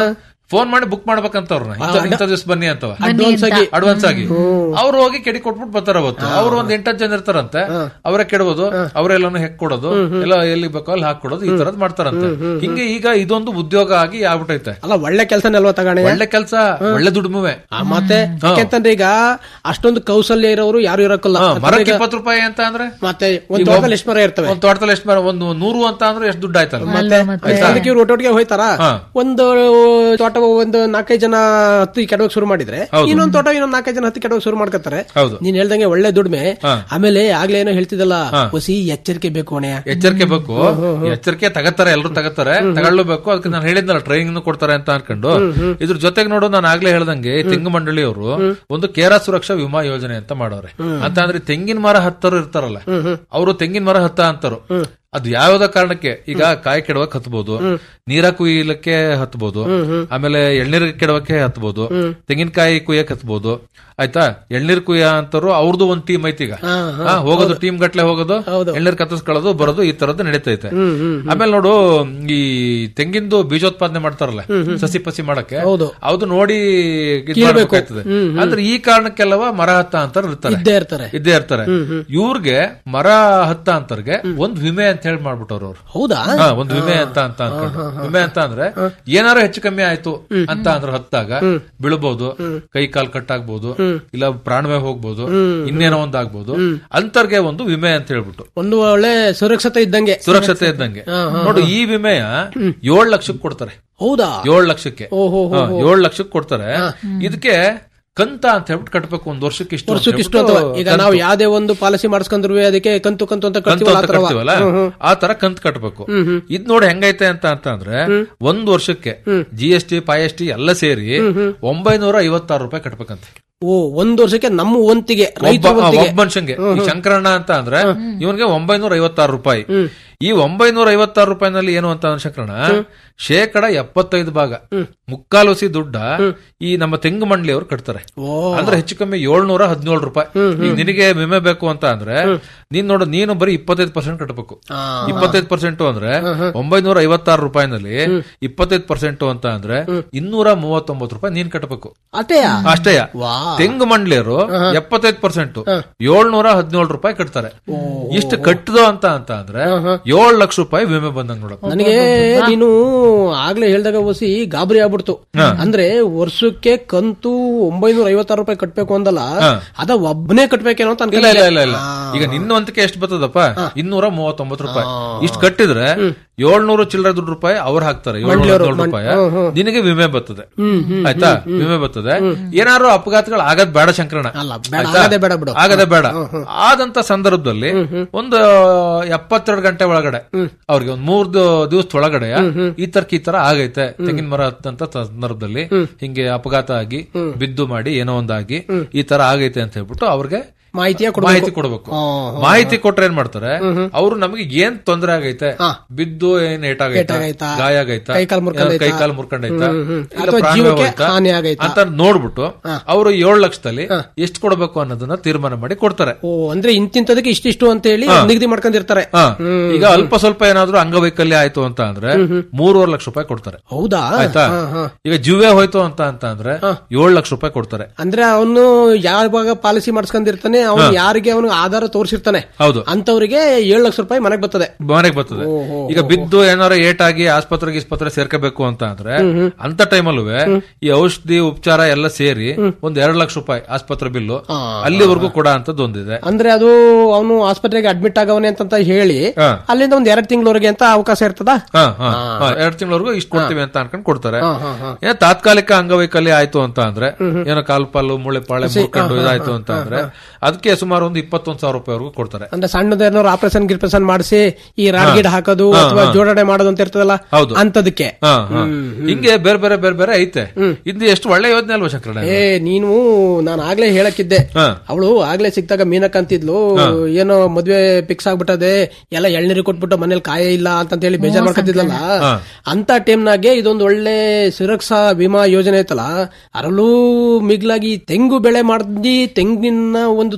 ಫೋನ್ ಮಾಡಿ ಬುಕ್ ಮಾಡ್ಬೇಕಂತ ಅವ್ರನ್ನ ಇಂಥ ದಿವಸ ಬನ್ನಿ ಅಂತವ Advance ಆಗಿ. ಅಡ್ವಾನ್ಸ್ ಆಗಿ ಅವ್ರು ಹೋಗಿ ಕೆಡಿ ಕೊಟ್ಬಿಟ್ಟು ಬರ್ತಾರ ಅವತ್ತು ಅವ್ರು ಒಂದ್ ಎಂಟತ್ತು ಜನ ಇರ್ತಾರಂತೆ ಅವರೇ ಕೆಡಬೋದು ಅವರೆಲ್ಲಾನು ಹೆಕ್ ಕೊಡೋದು ಎಲ್ಲ ಎಲ್ಲಿ ಬೇಕೋ ಅಲ್ಲಿ ಹಾಕೊಡೋದು ಈ ತರದ್ ಮಾಡ್ತಾರಂತೆ ಹಿಂಗೆ ಈಗ ಇದೊಂದು ಉದ್ಯೋಗ ಆಗಿ ಆಗ್ಬಿಟ್ಟೈತೆ ಅಲ್ಲ ಒಳ್ಳೆ ಕೆಲಸನೇ ಅಲ್ವಾ ತಗಣೆ ಒಳ್ಳೆ ಕೆಲಸ ಒಳ್ಳೆ ದುಡಿಮೆ ಮತ್ತೆ ಯಾಕೆಂತಂದ್ರೆ ಈಗ ಅಷ್ಟೊಂದು ಕೌಶಲ್ಯ ಇರೋರು ಯಾರು ಇರಕ್ಕಲ್ಲ ಹಾ, ಯಾಕಂದ್ರೆ ಮರಕ್ಕೆ ಈಗ ಇಪ್ಪತ್ತು ರೂಪಾಯಿ ಅಂತ ಅಂದ್ರೆ ಮತ್ತೆ ಒಂದ್ ಈಗ ತೋಟದಲ್ಲಿ ಎಷ್ಟು ಮರ ಇರ್ತವೆ ಒಂದ್ ತೋಟದಲ್ಲಿ ಎಷ್ಟು ಮರ ಒಂದು ನೂರು ಅಂತ ಅಂದ್ರೆ ಎಷ್ಟು ದುಡ್ಡು ಆಯ್ತಲ್ಲ ಮತ್ತೆ ಆಯ್ತಾ? ಅದಕ್ಕೆ ಇವ್ರು ಒಟ್ಟೊಟ್ಟಿಗೆ ಹೋಯ್ತಾರ ಹಾ. ಒಂದು ತೋಟ ಒಂದು ನಾಲ್ಕೈದು ಜನ ಹತ್ತಿ ಕೆಡೋಕ್ ಶುರು ಮಾಡಿದ್ರೆ ಹೌದು. ಇನ್ನೊಂದ್ ತೋಟ ಇನ್ನೊಂದ್ ನಾಲ್ಕೈದು ಜನ ಹತ್ತಿ ಕೆಡೋಕ್ ಶುರು ಮಾಡ್ಕೊತಾರೆ ಹೌದು. ನೀನ್ ಹೇಳ್ದಂಗೆ ಒಳ್ಳೆ ದುಡ್ಮೆ ಹಾ. ಆಮೇಲೆ ಆಗ್ಲೇ ಏನೋ ಹೇಳ್ತಿದ್ದಲ್ಲ ಹಾ. ಹೊಸಿ ಎಚ್ಚರಿಕೆ ಬೇಕು ಅಣೆ ಎಚ್ಚರಿಕೆ ಬೇಕು ಎಚ್ಚರಿಕೆ ತಗತ್ತಾರೆ ಎಲ್ಲರೂ ತಗತ್ತಾರೆ ತಗೊಳ್ಬೇಕು ಅದಕ್ಕೆ ನಾನು ಹೇಳಿದ್ನಲ್ಲ ಟ್ರೈನಿಂಗ್ ಕೊಡ್ತಾರೆ ಅಂತ ಅನ್ಕೊಂಡು ಇದ್ರ ಜೊತೆಗೆ ನೋಡು ನಾನು ಆಗ್ಲೇ ಹೇಳ್ದಂಗೆ ಈ ತೆಂಗು ಮಂಡಳಿಯವರು ಒಂದು ಕೇರ ಸುರಕ್ಷಾ ವಿಮಾ ಯೋಜನೆ ಅಂತ ಮಾಡೋರೆ ಅಂತ ಅಂದ್ರೆ ತೆಂಗಿನ ಮರ ಹತ್ತರು ಇರ್ತಾರಲ್ಲ ಅವರು ತೆಂಗಿನ ಮರ ಹತ್ತ ಅಂತಾರು ಅದು ಯಾವ್ದ ಕಾರಣಕ್ಕೆ ಈಗ ಕಾಯಿ ಕೆಡವಕ್ ಹತ್ಬೋದು ನೀರ ಕುಯ್ಯಲಕ್ಕೆ ಹತ್ಬೋದು ಆಮೇಲೆ ಎಳ್ನೀರ್ ಕೆಡವಕ್ಕೆ ಹತ್ಬೋದು ತೆಂಗಿನಕಾಯಿ ಕುಯ್ಯಕ್ ಹತ್ಬೋದು ಆಯ್ತಾ ಎಳ್ನೀರ್ ಕುಯ್ಯ ಅಂತಾರು ಅವ್ರದ್ದು ಒಂದ್ ಟೀಮ್ ಐತಿ ಈಗ ಹಾ, ಹೋಗೋದು ಟೀಮ್ ಗಟ್ಲೆ ಹೋಗೋದು ಎಳ್ನೀರ್ ಕತ್ತಿಸ್ಕೊಳ್ಳೋದು ಬರೋದು ಈ ತರದ್ದು ನಡೀತೈತೆ ಆಮೇಲೆ ನೋಡು ಈ ತೆಂಗಿಂದು ಬೀಜೋತ್ಪಾದನೆ ಮಾಡ್ತಾರಲ್ಲ ಸಸಿ ಪಸಿ ಮಾಡಕ್ಕೆ ಅದು ನೋಡಿ ಇದ್ ಕೀಳ್ಬೇಕು. ಮಾಡ್ಬೇಕಾಗ್ತದೆ ಅಂದ್ರೆ ಈ ಕಾರಣಕ್ಕೆಲ್ಲವ ಮರ ಹತ್ತ ಅಂತ ಇರ್ತಾರೆ ಇದ್ದೇ ಇರ್ತಾರೆ ಇದ್ದೇ ಇರ್ತಾರೆ ಇವ್ರಿಗೆ ಮರ ಹತ್ತ ಅಂತರ್ಗೆ ಒಂದ್ ವಿಮೆ ಅಂತ ಹೇಳಿ ಮಾಡ್ಬಿಟ್ಟವ್ರು ಅವ್ರು ಹೌದಾ ಹಾ, ಒಂದ್ ವಿಮೆ ಅಂತ ಅಂತ ಅನ್ಕೊಂಡು ವಿಮೆ ಅಂತ ಅಂದ್ರೆ ಏನಾರು ಹೆಚ್ಚು ಕಮ್ಮಿ ಆಯ್ತು ಅಂತ ಅಂದ್ರೆ ಹತ್ತಾಗ ಬೀಳ್ಬಹುದು ಕೈ ಕಾಲ್ ಕಟ್ಟಾಗ್ಬೋದು ಇಲ್ಲ ಪ್ರಾಣವೇ ಹೋಗ್ಬೋದು ಇನ್ನೇನೋ ಒಂದ್ ಆಗ್ಬೋದು ಅಂತರ್ಗೆ ಒಂದು ವಿಮೆ ಅಂತ ಹೇಳ್ಬಿಟ್ಟು ಒಂದು ಒಳ್ಳೆ ಸುರಕ್ಷತೆ ಇದ್ದಂಗೆ ಸುರಕ್ಷತೆ ಇದ್ದಂಗೆ ನೋಡು ಈ ವಿಮೆಯ ಏಳ್ ಲಕ್ಷಕ್ಕೆ ಕೊಡ್ತಾರೆ ಹೌದಾ ಏಳ್ ಲಕ್ಷಕ್ಕೆ ಓಹೋ, ಹೋ, ಹಾ, ಹೋ. ಏಳ್ ಲಕ್ಷಕ್ಕೆ ಕೊಡ್ತಾರೆ ಇದಕ್ಕೆ ಕಂತ ಅಂತ ಹೇಳ್ಬಿಟ್ಟು ಕಟ್ಬೇಕು ಒಂದ್ ವರ್ಷಕ್ಕೆ ಇಷ್ಟು ಅಂತ ವರ್ಷಕ್ಕೆ ಇಷ್ಟು ಹೇಳ್ಬಿಟ್ಟು ಅಥವಾ ಈಗ ಕಂತು. ನಾವು ಯಾವ್ದೇ ಒಂದು ಪಾಲಿಸಿ ಮಾಡಿಸ್ಕೊಂಡ್ರು ಅದಕ್ಕೆ ಕಂತು ಕಂತು ಅಂತ ಕಂತು ಕಟ್ತೀವಲ್ಲ ಅಂತ ಆ ಥರವ? ಕಟ್ತೀವಲ್ಲ ಹ್ಮ್, ಹ್ಮ್. ಆ ತರ ಕಂತ್ ಕಟ್ಬೇಕು ಇದ್ ನೋಡಿ ಹೆಂಗೈತೆ ಅಂತ ಅಂತ ಅಂದ್ರೆ ಒಂದ್ ವರ್ಷಕ್ಕೆ ಜಿ ಎಸ್ ಟಿ ಪೈ ಎಸ್ ಟಿ ಎಲ್ಲ ಸೇರಿ ಒಂಬೈನೂರ ಐವತ್ತಾರು ರೂಪಾಯಿ ಕಟ್ಬೇಕಂತೆ ಓ ಒಂದ್ ವರ್ಷಕ್ಕೆ ನಮ್ಮ ಒಂತಿಗೆ ಒಬ್ಬ ರೈತರ ಆ, ಒಂತಿಗೆ ಒಬ್ಬ ಮನುಷ್ಯಂಗೆ ಈ ಶಂಕರಣ್ಣ ಅಂತ ಅಂದ್ರೆ ಇವನ್ಗೆ ಒಂಬೈನೂರ ಐವತ್ತಾರು ರೂಪಾಯಿ ಈ ಒಂಬೈನೂರ ಐವತ್ತಾರು ರೂಪಾಯಿನಲ್ಲಿ ಏನು ಅಂತ ಅಂದ್ರೆ ಶಂಕರಣ್ಣ ಶೇಕಡ ಎಪ್ಪತ್ತೈದು ಭಾಗ ಮುಕ್ಕಾಲು ಹಸಿ ದುಡ್ಡ ಈ ನಮ್ಮ ತೆಂಗು ಮಂಡಳಿಯವರು ಕಟ್ತಾರೆ ಅಂದ್ರೆ ಹೆಚ್ಚು ಕಮ್ಮಿ ಏಳ್ನೂರ ಹದಿನೇಳು ರೂಪಾಯಿ ಈಗ ನಿನಗೆ ವಿಮೆ ಬೇಕು ಅಂತ ಅಂದ್ರೆ ನೀನ್ ನೋಡು ನೀನು ಬರೀ ಇಪ್ಪತ್ತೈದು ಪರ್ಸೆಂಟ್ ಕಟ್ಟಬೇಕು ಇಪ್ಪತ್ತೈದು ಪರ್ಸೆಂಟ್ ಅಂದ್ರೆ ಒಂಬೈನೂರ ಐವತ್ತಾರು ರೂಪಾಯಿನಲ್ಲಿ ಇಪ್ಪತ್ತೈದು ಪರ್ಸೆಂಟ್ ಅಂತ ಅಂದ್ರೆ ಇನ್ನೂರ ಮೂವತ್ತೊಂಬತ್ತು ರೂಪಾಯಿ ನೀನ್ ಕಟ್ಟಬೇಕು ಅಷ್ಟೇಯ ಅಷ್ಟೇಯ ತೆಂಗು ಮಂಡಳಿಯರು ಎಪ್ಪತ್ತೈದು ಪರ್ಸೆಂಟ್ ಏಳ್ನೂರ ಹದಿನೇಳು ರೂಪಾಯಿ ಕಟ್ತಾರೆ ಇಷ್ಟು ಕಟ್ಟದು ಅಂತ ಅಂತ ಅಂದ್ರೆ ಏಳು ಲಕ್ಷ ರೂಪಾಯಿ ವಿಮೆ ಬಂದಂಗ್ ನೋಡಪ್ಪ ನನಗೆ ನೀನು ಆಗ್ಲೇ ಹೇಳ್ದಾಗ ಓಸಿ ಗಾಬರಿ ಆಗ್ಬಿಡ್ತು ಅಂದ್ರೆ ವರ್ಷಕ್ಕೆ ಕಂತು ಒಂಬೈನೂರ ಐವತ್ತಾರು ರೂಪಾಯಿ ಕಟ್ಬೇಕು ಅಂದಲ್ಲ ಅದ ಒಬ್ಬನೇ ಕಟ್ಬೇಕೇನೋ ಅಂತ ಇಲ್ಲ ಇಲ್ಲ ಇಲ್ಲ ಅನ್ಕೊಂಡಿದ್ದೆ. ಇಲ್ಲ ಈಗ ನಿನ್ನ ಒಂದಕ್ಕೆ ಎಷ್ಟು ಬರ್ತದಪ್ಪ ಇನ್ನೂರ ಮೂವತ್ತೊಂಬತ್ತು ರೂಪಾಯಿ ಇಷ್ಟು ಕಟ್ಟಿದ್ರೆ ಏಳ್ನೂರು ಚಿಲ್ಲರೆ ದುಡ್ಡು ರೂಪಾಯಿ ಅವ್ರು ಹಾಕ್ತಾರೆ ಏಳ್ನೂರ ಮಂಡ್ಲಿಯವ್ರು, ಹದಿನೇಳು ಮಂಡ್- ರೂಪಾಯಿ ಹ್ಮ್, ಹ್ಮ್. ನಿನಗೆ ವಿಮೆ ಬರ್ತದೆ ಹ್ಮ್, ಹ್ಮ್, ಆಯ್ತಾ ಹ್ಮ್, ಹ್ಮ್. ವಿಮೆ ಬರ್ತದೆ ಏನಾದ್ರು ಅಪಘಾತಗಳು ಆಗದ್ ಬೇಡ ಶಂಕರಣ ಬೇಡ, ಆಯ್ತಾ? ಆಗದೇ ಬೇಡ ಬಿಡು. ಆಗದೇ ಬೇಡ ಆದಂತ ಸಂದರ್ಭದಲ್ಲಿ ಒಂದು ಎಪ್ಪತ್ತೆರಡು ಗಂಟೆ ಒಳಗಡೆ ಅವ್ರಿಗೆ ಒಂದ್ ಮೂರ್ ದಿವಸ ಒಳಗಡೆ ಈ ತರಕ್ ಈ ತರ ಆಗೈತೆ ತೆಂಗಿನ ಮರ ಹತ್ತಂತ ಸಂದರ್ಭದಲ್ಲಿ ಹಿಂಗೆ ಅಪಘಾತ ಆಗಿ ಬಿದ್ದು ಮಾಡಿ ಏನೋ ಒಂದಾಗಿ ಈ ತರ ಆಗೈತೆ ಅಂತ ಹೇಳ್ಬಿಟ್ಟು ಅವ್ರಿಗೆ ಮಾಹಿತಿಯ ಮಾಹಿತಿ ಕೊಡಬೇಕು ಮಾಹಿತಿ ಕೊಟ್ರೆ ಏನ್ ಮಾಡ್ತಾರೆ ಅವರು ನಮಗೆ ಏನ್ ತೊಂದರೆ ಆಗೈತೆ ಬಿದ್ದು ಏನ್ ಏಟಾಗೈತೆ ಏಟಾಗೈತಾ? ಗಾಯ ಆಗೈತಾ ಕೈಕಾಲ್ ಮುರ್ಕೊಂಡೈತಾ? ಕೈ ಕಾಲು ಮುರ್ಕೊಂಡೈತಾ ಹ್ಮ್, ಹ್ಮ್. ಇಲ್ಲ ಅಥವಾ ಪ್ರಾಣವೇ ಜೀವಕ್ಕೆ ಹೋಯ್ತಾ? ಹಾನಿ ಆಗೈತಾ? ಅಂತ ನೋಡ್ಬಿಟ್ಟು ಅವರು ಏಳು ಲಕ್ಷದಲ್ಲಿ ಎಷ್ಟು ಕೊಡಬೇಕು ಅನ್ನೋದನ್ನ ತೀರ್ಮಾನ ಮಾಡಿ ಕೊಡ್ತಾರೆ ಓ ಅಂದ್ರೆ ಇಂತಿಂತದಕ್ಕೆ ಇಷ್ಟಿಷ್ಟು ಅಂತ ಹೇಳಿ ಹಾ. ನಿಗದಿ ಮಾಡ್ಕೊಂಡಿರ್ತಾರೆ ಹಾ. ಈಗ ಅಲ್ಪ ಸ್ವಲ್ಪ ಏನಾದ್ರು ಅಂಗವೈಕಲ್ಯ ಆಯ್ತು ಅಂತ ಅಂದ್ರೆ ಮೂರುವರೆ ಲಕ್ಷ ರೂಪಾಯಿ ಕೊಡ್ತಾರೆ ಹೌದಾ ಆಯ್ತಾ ಹಾ, ಹಾ. ಈಗ ಜೀವೇ ಹೋಯ್ತು ಅಂತ ಅಂತ ಅಂದ್ರೆ ಏಳು ಲಕ್ಷ ರೂಪಾಯಿ ಕೊಡ್ತಾರೆ ಅಂದ್ರೆ ಅವನು ಯಾವಾಗ ಪಾಲಿಸಿ ಮಾಡಿಸ್ಕೊಂಡಿರ್ತಾನೆ ಅವನು ಹಾ. ಯಾರಿಗೆ ಅವನು ಆಧಾರ ತೋರಿಸಿರ್ತಾನೆ ಹೌದು ಅಂತವ್ರಿಗೆ ಏಳು ಲಕ್ಷ ರೂಪಾಯಿ ಮನೆಗೆ ಬರ್ತದೆ ಮನೆಗೆ ಬರ್ತದೆ ಈಗ ಬಿದ್ದು ಏನಾರ ಏಟಾಗಿ ಆಸ್ಪತ್ರೆಗೆ ಆಸ್ಪತ್ರೆ ಸೇರ್ಕೋಬೇಕು ಅಂತ ಅಂದ್ರೆ ಅಂತ ಟೈಮಲ್ಲೂ ಈ ಔಷಧಿ ಉಪಚಾರ ಎಲ್ಲ ಸೇರಿ ಒಂದ್ ಎರಡ್ ಲಕ್ಷ ರೂಪಾಯಿ ಆಸ್ಪತ್ರೆ ಬಿಲ್ಲು ಅಲ್ಲಿವರೆಗೂ ಕೊಡ ಅಂತದ್ದು ಒಂದಿದೆ ಅಂದ್ರೆ ಅದು ಅವನು ಆಸ್ಪತ್ರೆಗೆ ಅಡ್ಮಿಟ್ ಆಗವನೆ ಅಂತ ಹೇಳಿ ಹಾ. ಅಲ್ಲಿಂದ ಒಂದ್ ಎರಡ್ ತಿಂಗಳವರೆಗೆ ಅಂತ ಅವಕಾಶ ಇರ್ತದ ಹಾ, ಹಾ, ಹಾ, ಎರಡ್ ತಿಂಗಳವರೆಗೂ ಇಷ್ಟು ಕೊಡ್ತೀವಿ ಅಂತ ಅನ್ಕೊಂಡ್ ಕೊಡ್ತಾರೆ ಹಾ, ಹಾ, ಹಾ. ಏನೋ ತಾತ್ಕಾಲಿಕ ಅಂಗವೈಕಲ್ಯ ಆಯ್ತು ಅಂತ ಅಂದ್ರೆ ಏನೋ ಕಾಲು ಪಾಲು ಮೂಳೆ ಪಾಳೆ ಸಿ- ಮುರ್ಕೊಂಡು ಹಾ, ಹಾ, ಇದಾಯ್ತು ಹಾ, ಅಂತ ಹಾ, ಅಂದ್ರೆ ಅದಕ್ಕೆ ಸುಮಾರು ಒಂದು ಇಪ್ಪತ್ತೊಂದು ಸಾವಿರ ರೂಪಾಯಿವರೆಗೂ ಕೊಡ್ತಾರೆ ಅಂದ್ರೆ ಸಣ್ಣದೇನಾದ್ರು ಆಪರೇಷನ್ ಗಿರ್ಪರೇಷನ್ ಮಾಡಿಸಿ ಈ ರಾಡ್ ಹಾ. ಗಿಡ ಹಾಕೋದು ಹಾ, ಅಥವಾ ಹಾ. ಜೋಡಣೆ ಮಾಡೋದು ಅಂತ ಇರ್ತದಲ್ಲ ಹೌದು. ಅಂತದಕ್ಕೆ ಹಾ, ಹಾ. ಹಿಂಗೆ ಬೇರೆ ಬೇರೆ ಬೇರೆ ಬೇರೆ ಐತೆ ಇದು ಎಷ್ಟು ಒಳ್ಳೆ ಯೋಜನೆ ಅಲ್ವಾ ಶಂಕರಣ್ಣ ಏ ನೀನು ನಾನು ಆಗ್ಲೇ ಹೇಳಕ್ಕಿದ್ದೆ ಹಾ. ಅವಳು ಆಗ್ಲೇ ಸಿಕ್ತಾಗ ಮೀನಕ್ ಅಂತಿದ್ಲು ಹಾ. ಏನೋ ಮದ್ವೆ ಫಿಕ್ಸ್ ಆಗ್ಬಿಟ್ಟದೆ ಎಲ್ಲ ಎಳ್ನೀರು ಕೊಟ್ಬಿಟ್ಟು ಮನೇಲಿ ಕಾಯೇ ಇಲ್ಲ ಅಂತ ಹೇಳಿ ಬೇಜಾರ್ ಮಾಡ್ಕೊತಿದ್ಲಲ್ಲ ಹಾ. ಅಂತ ಟೈಮ್ನಾಗೆ ಇದೊಂದು ಒಳ್ಳೆ ಸುರಕ್ಷಾ ವಿಮಾ ಯೋಜನೆ ಐತಲ್ಲ ಅದರಲ್ಲೂ ಮಿಗ್ಲಾಗಿ ತೆಂಗು ಬೆಳೆ ಮಾಡಿ ತೆಂಗಿನ ಒಂದು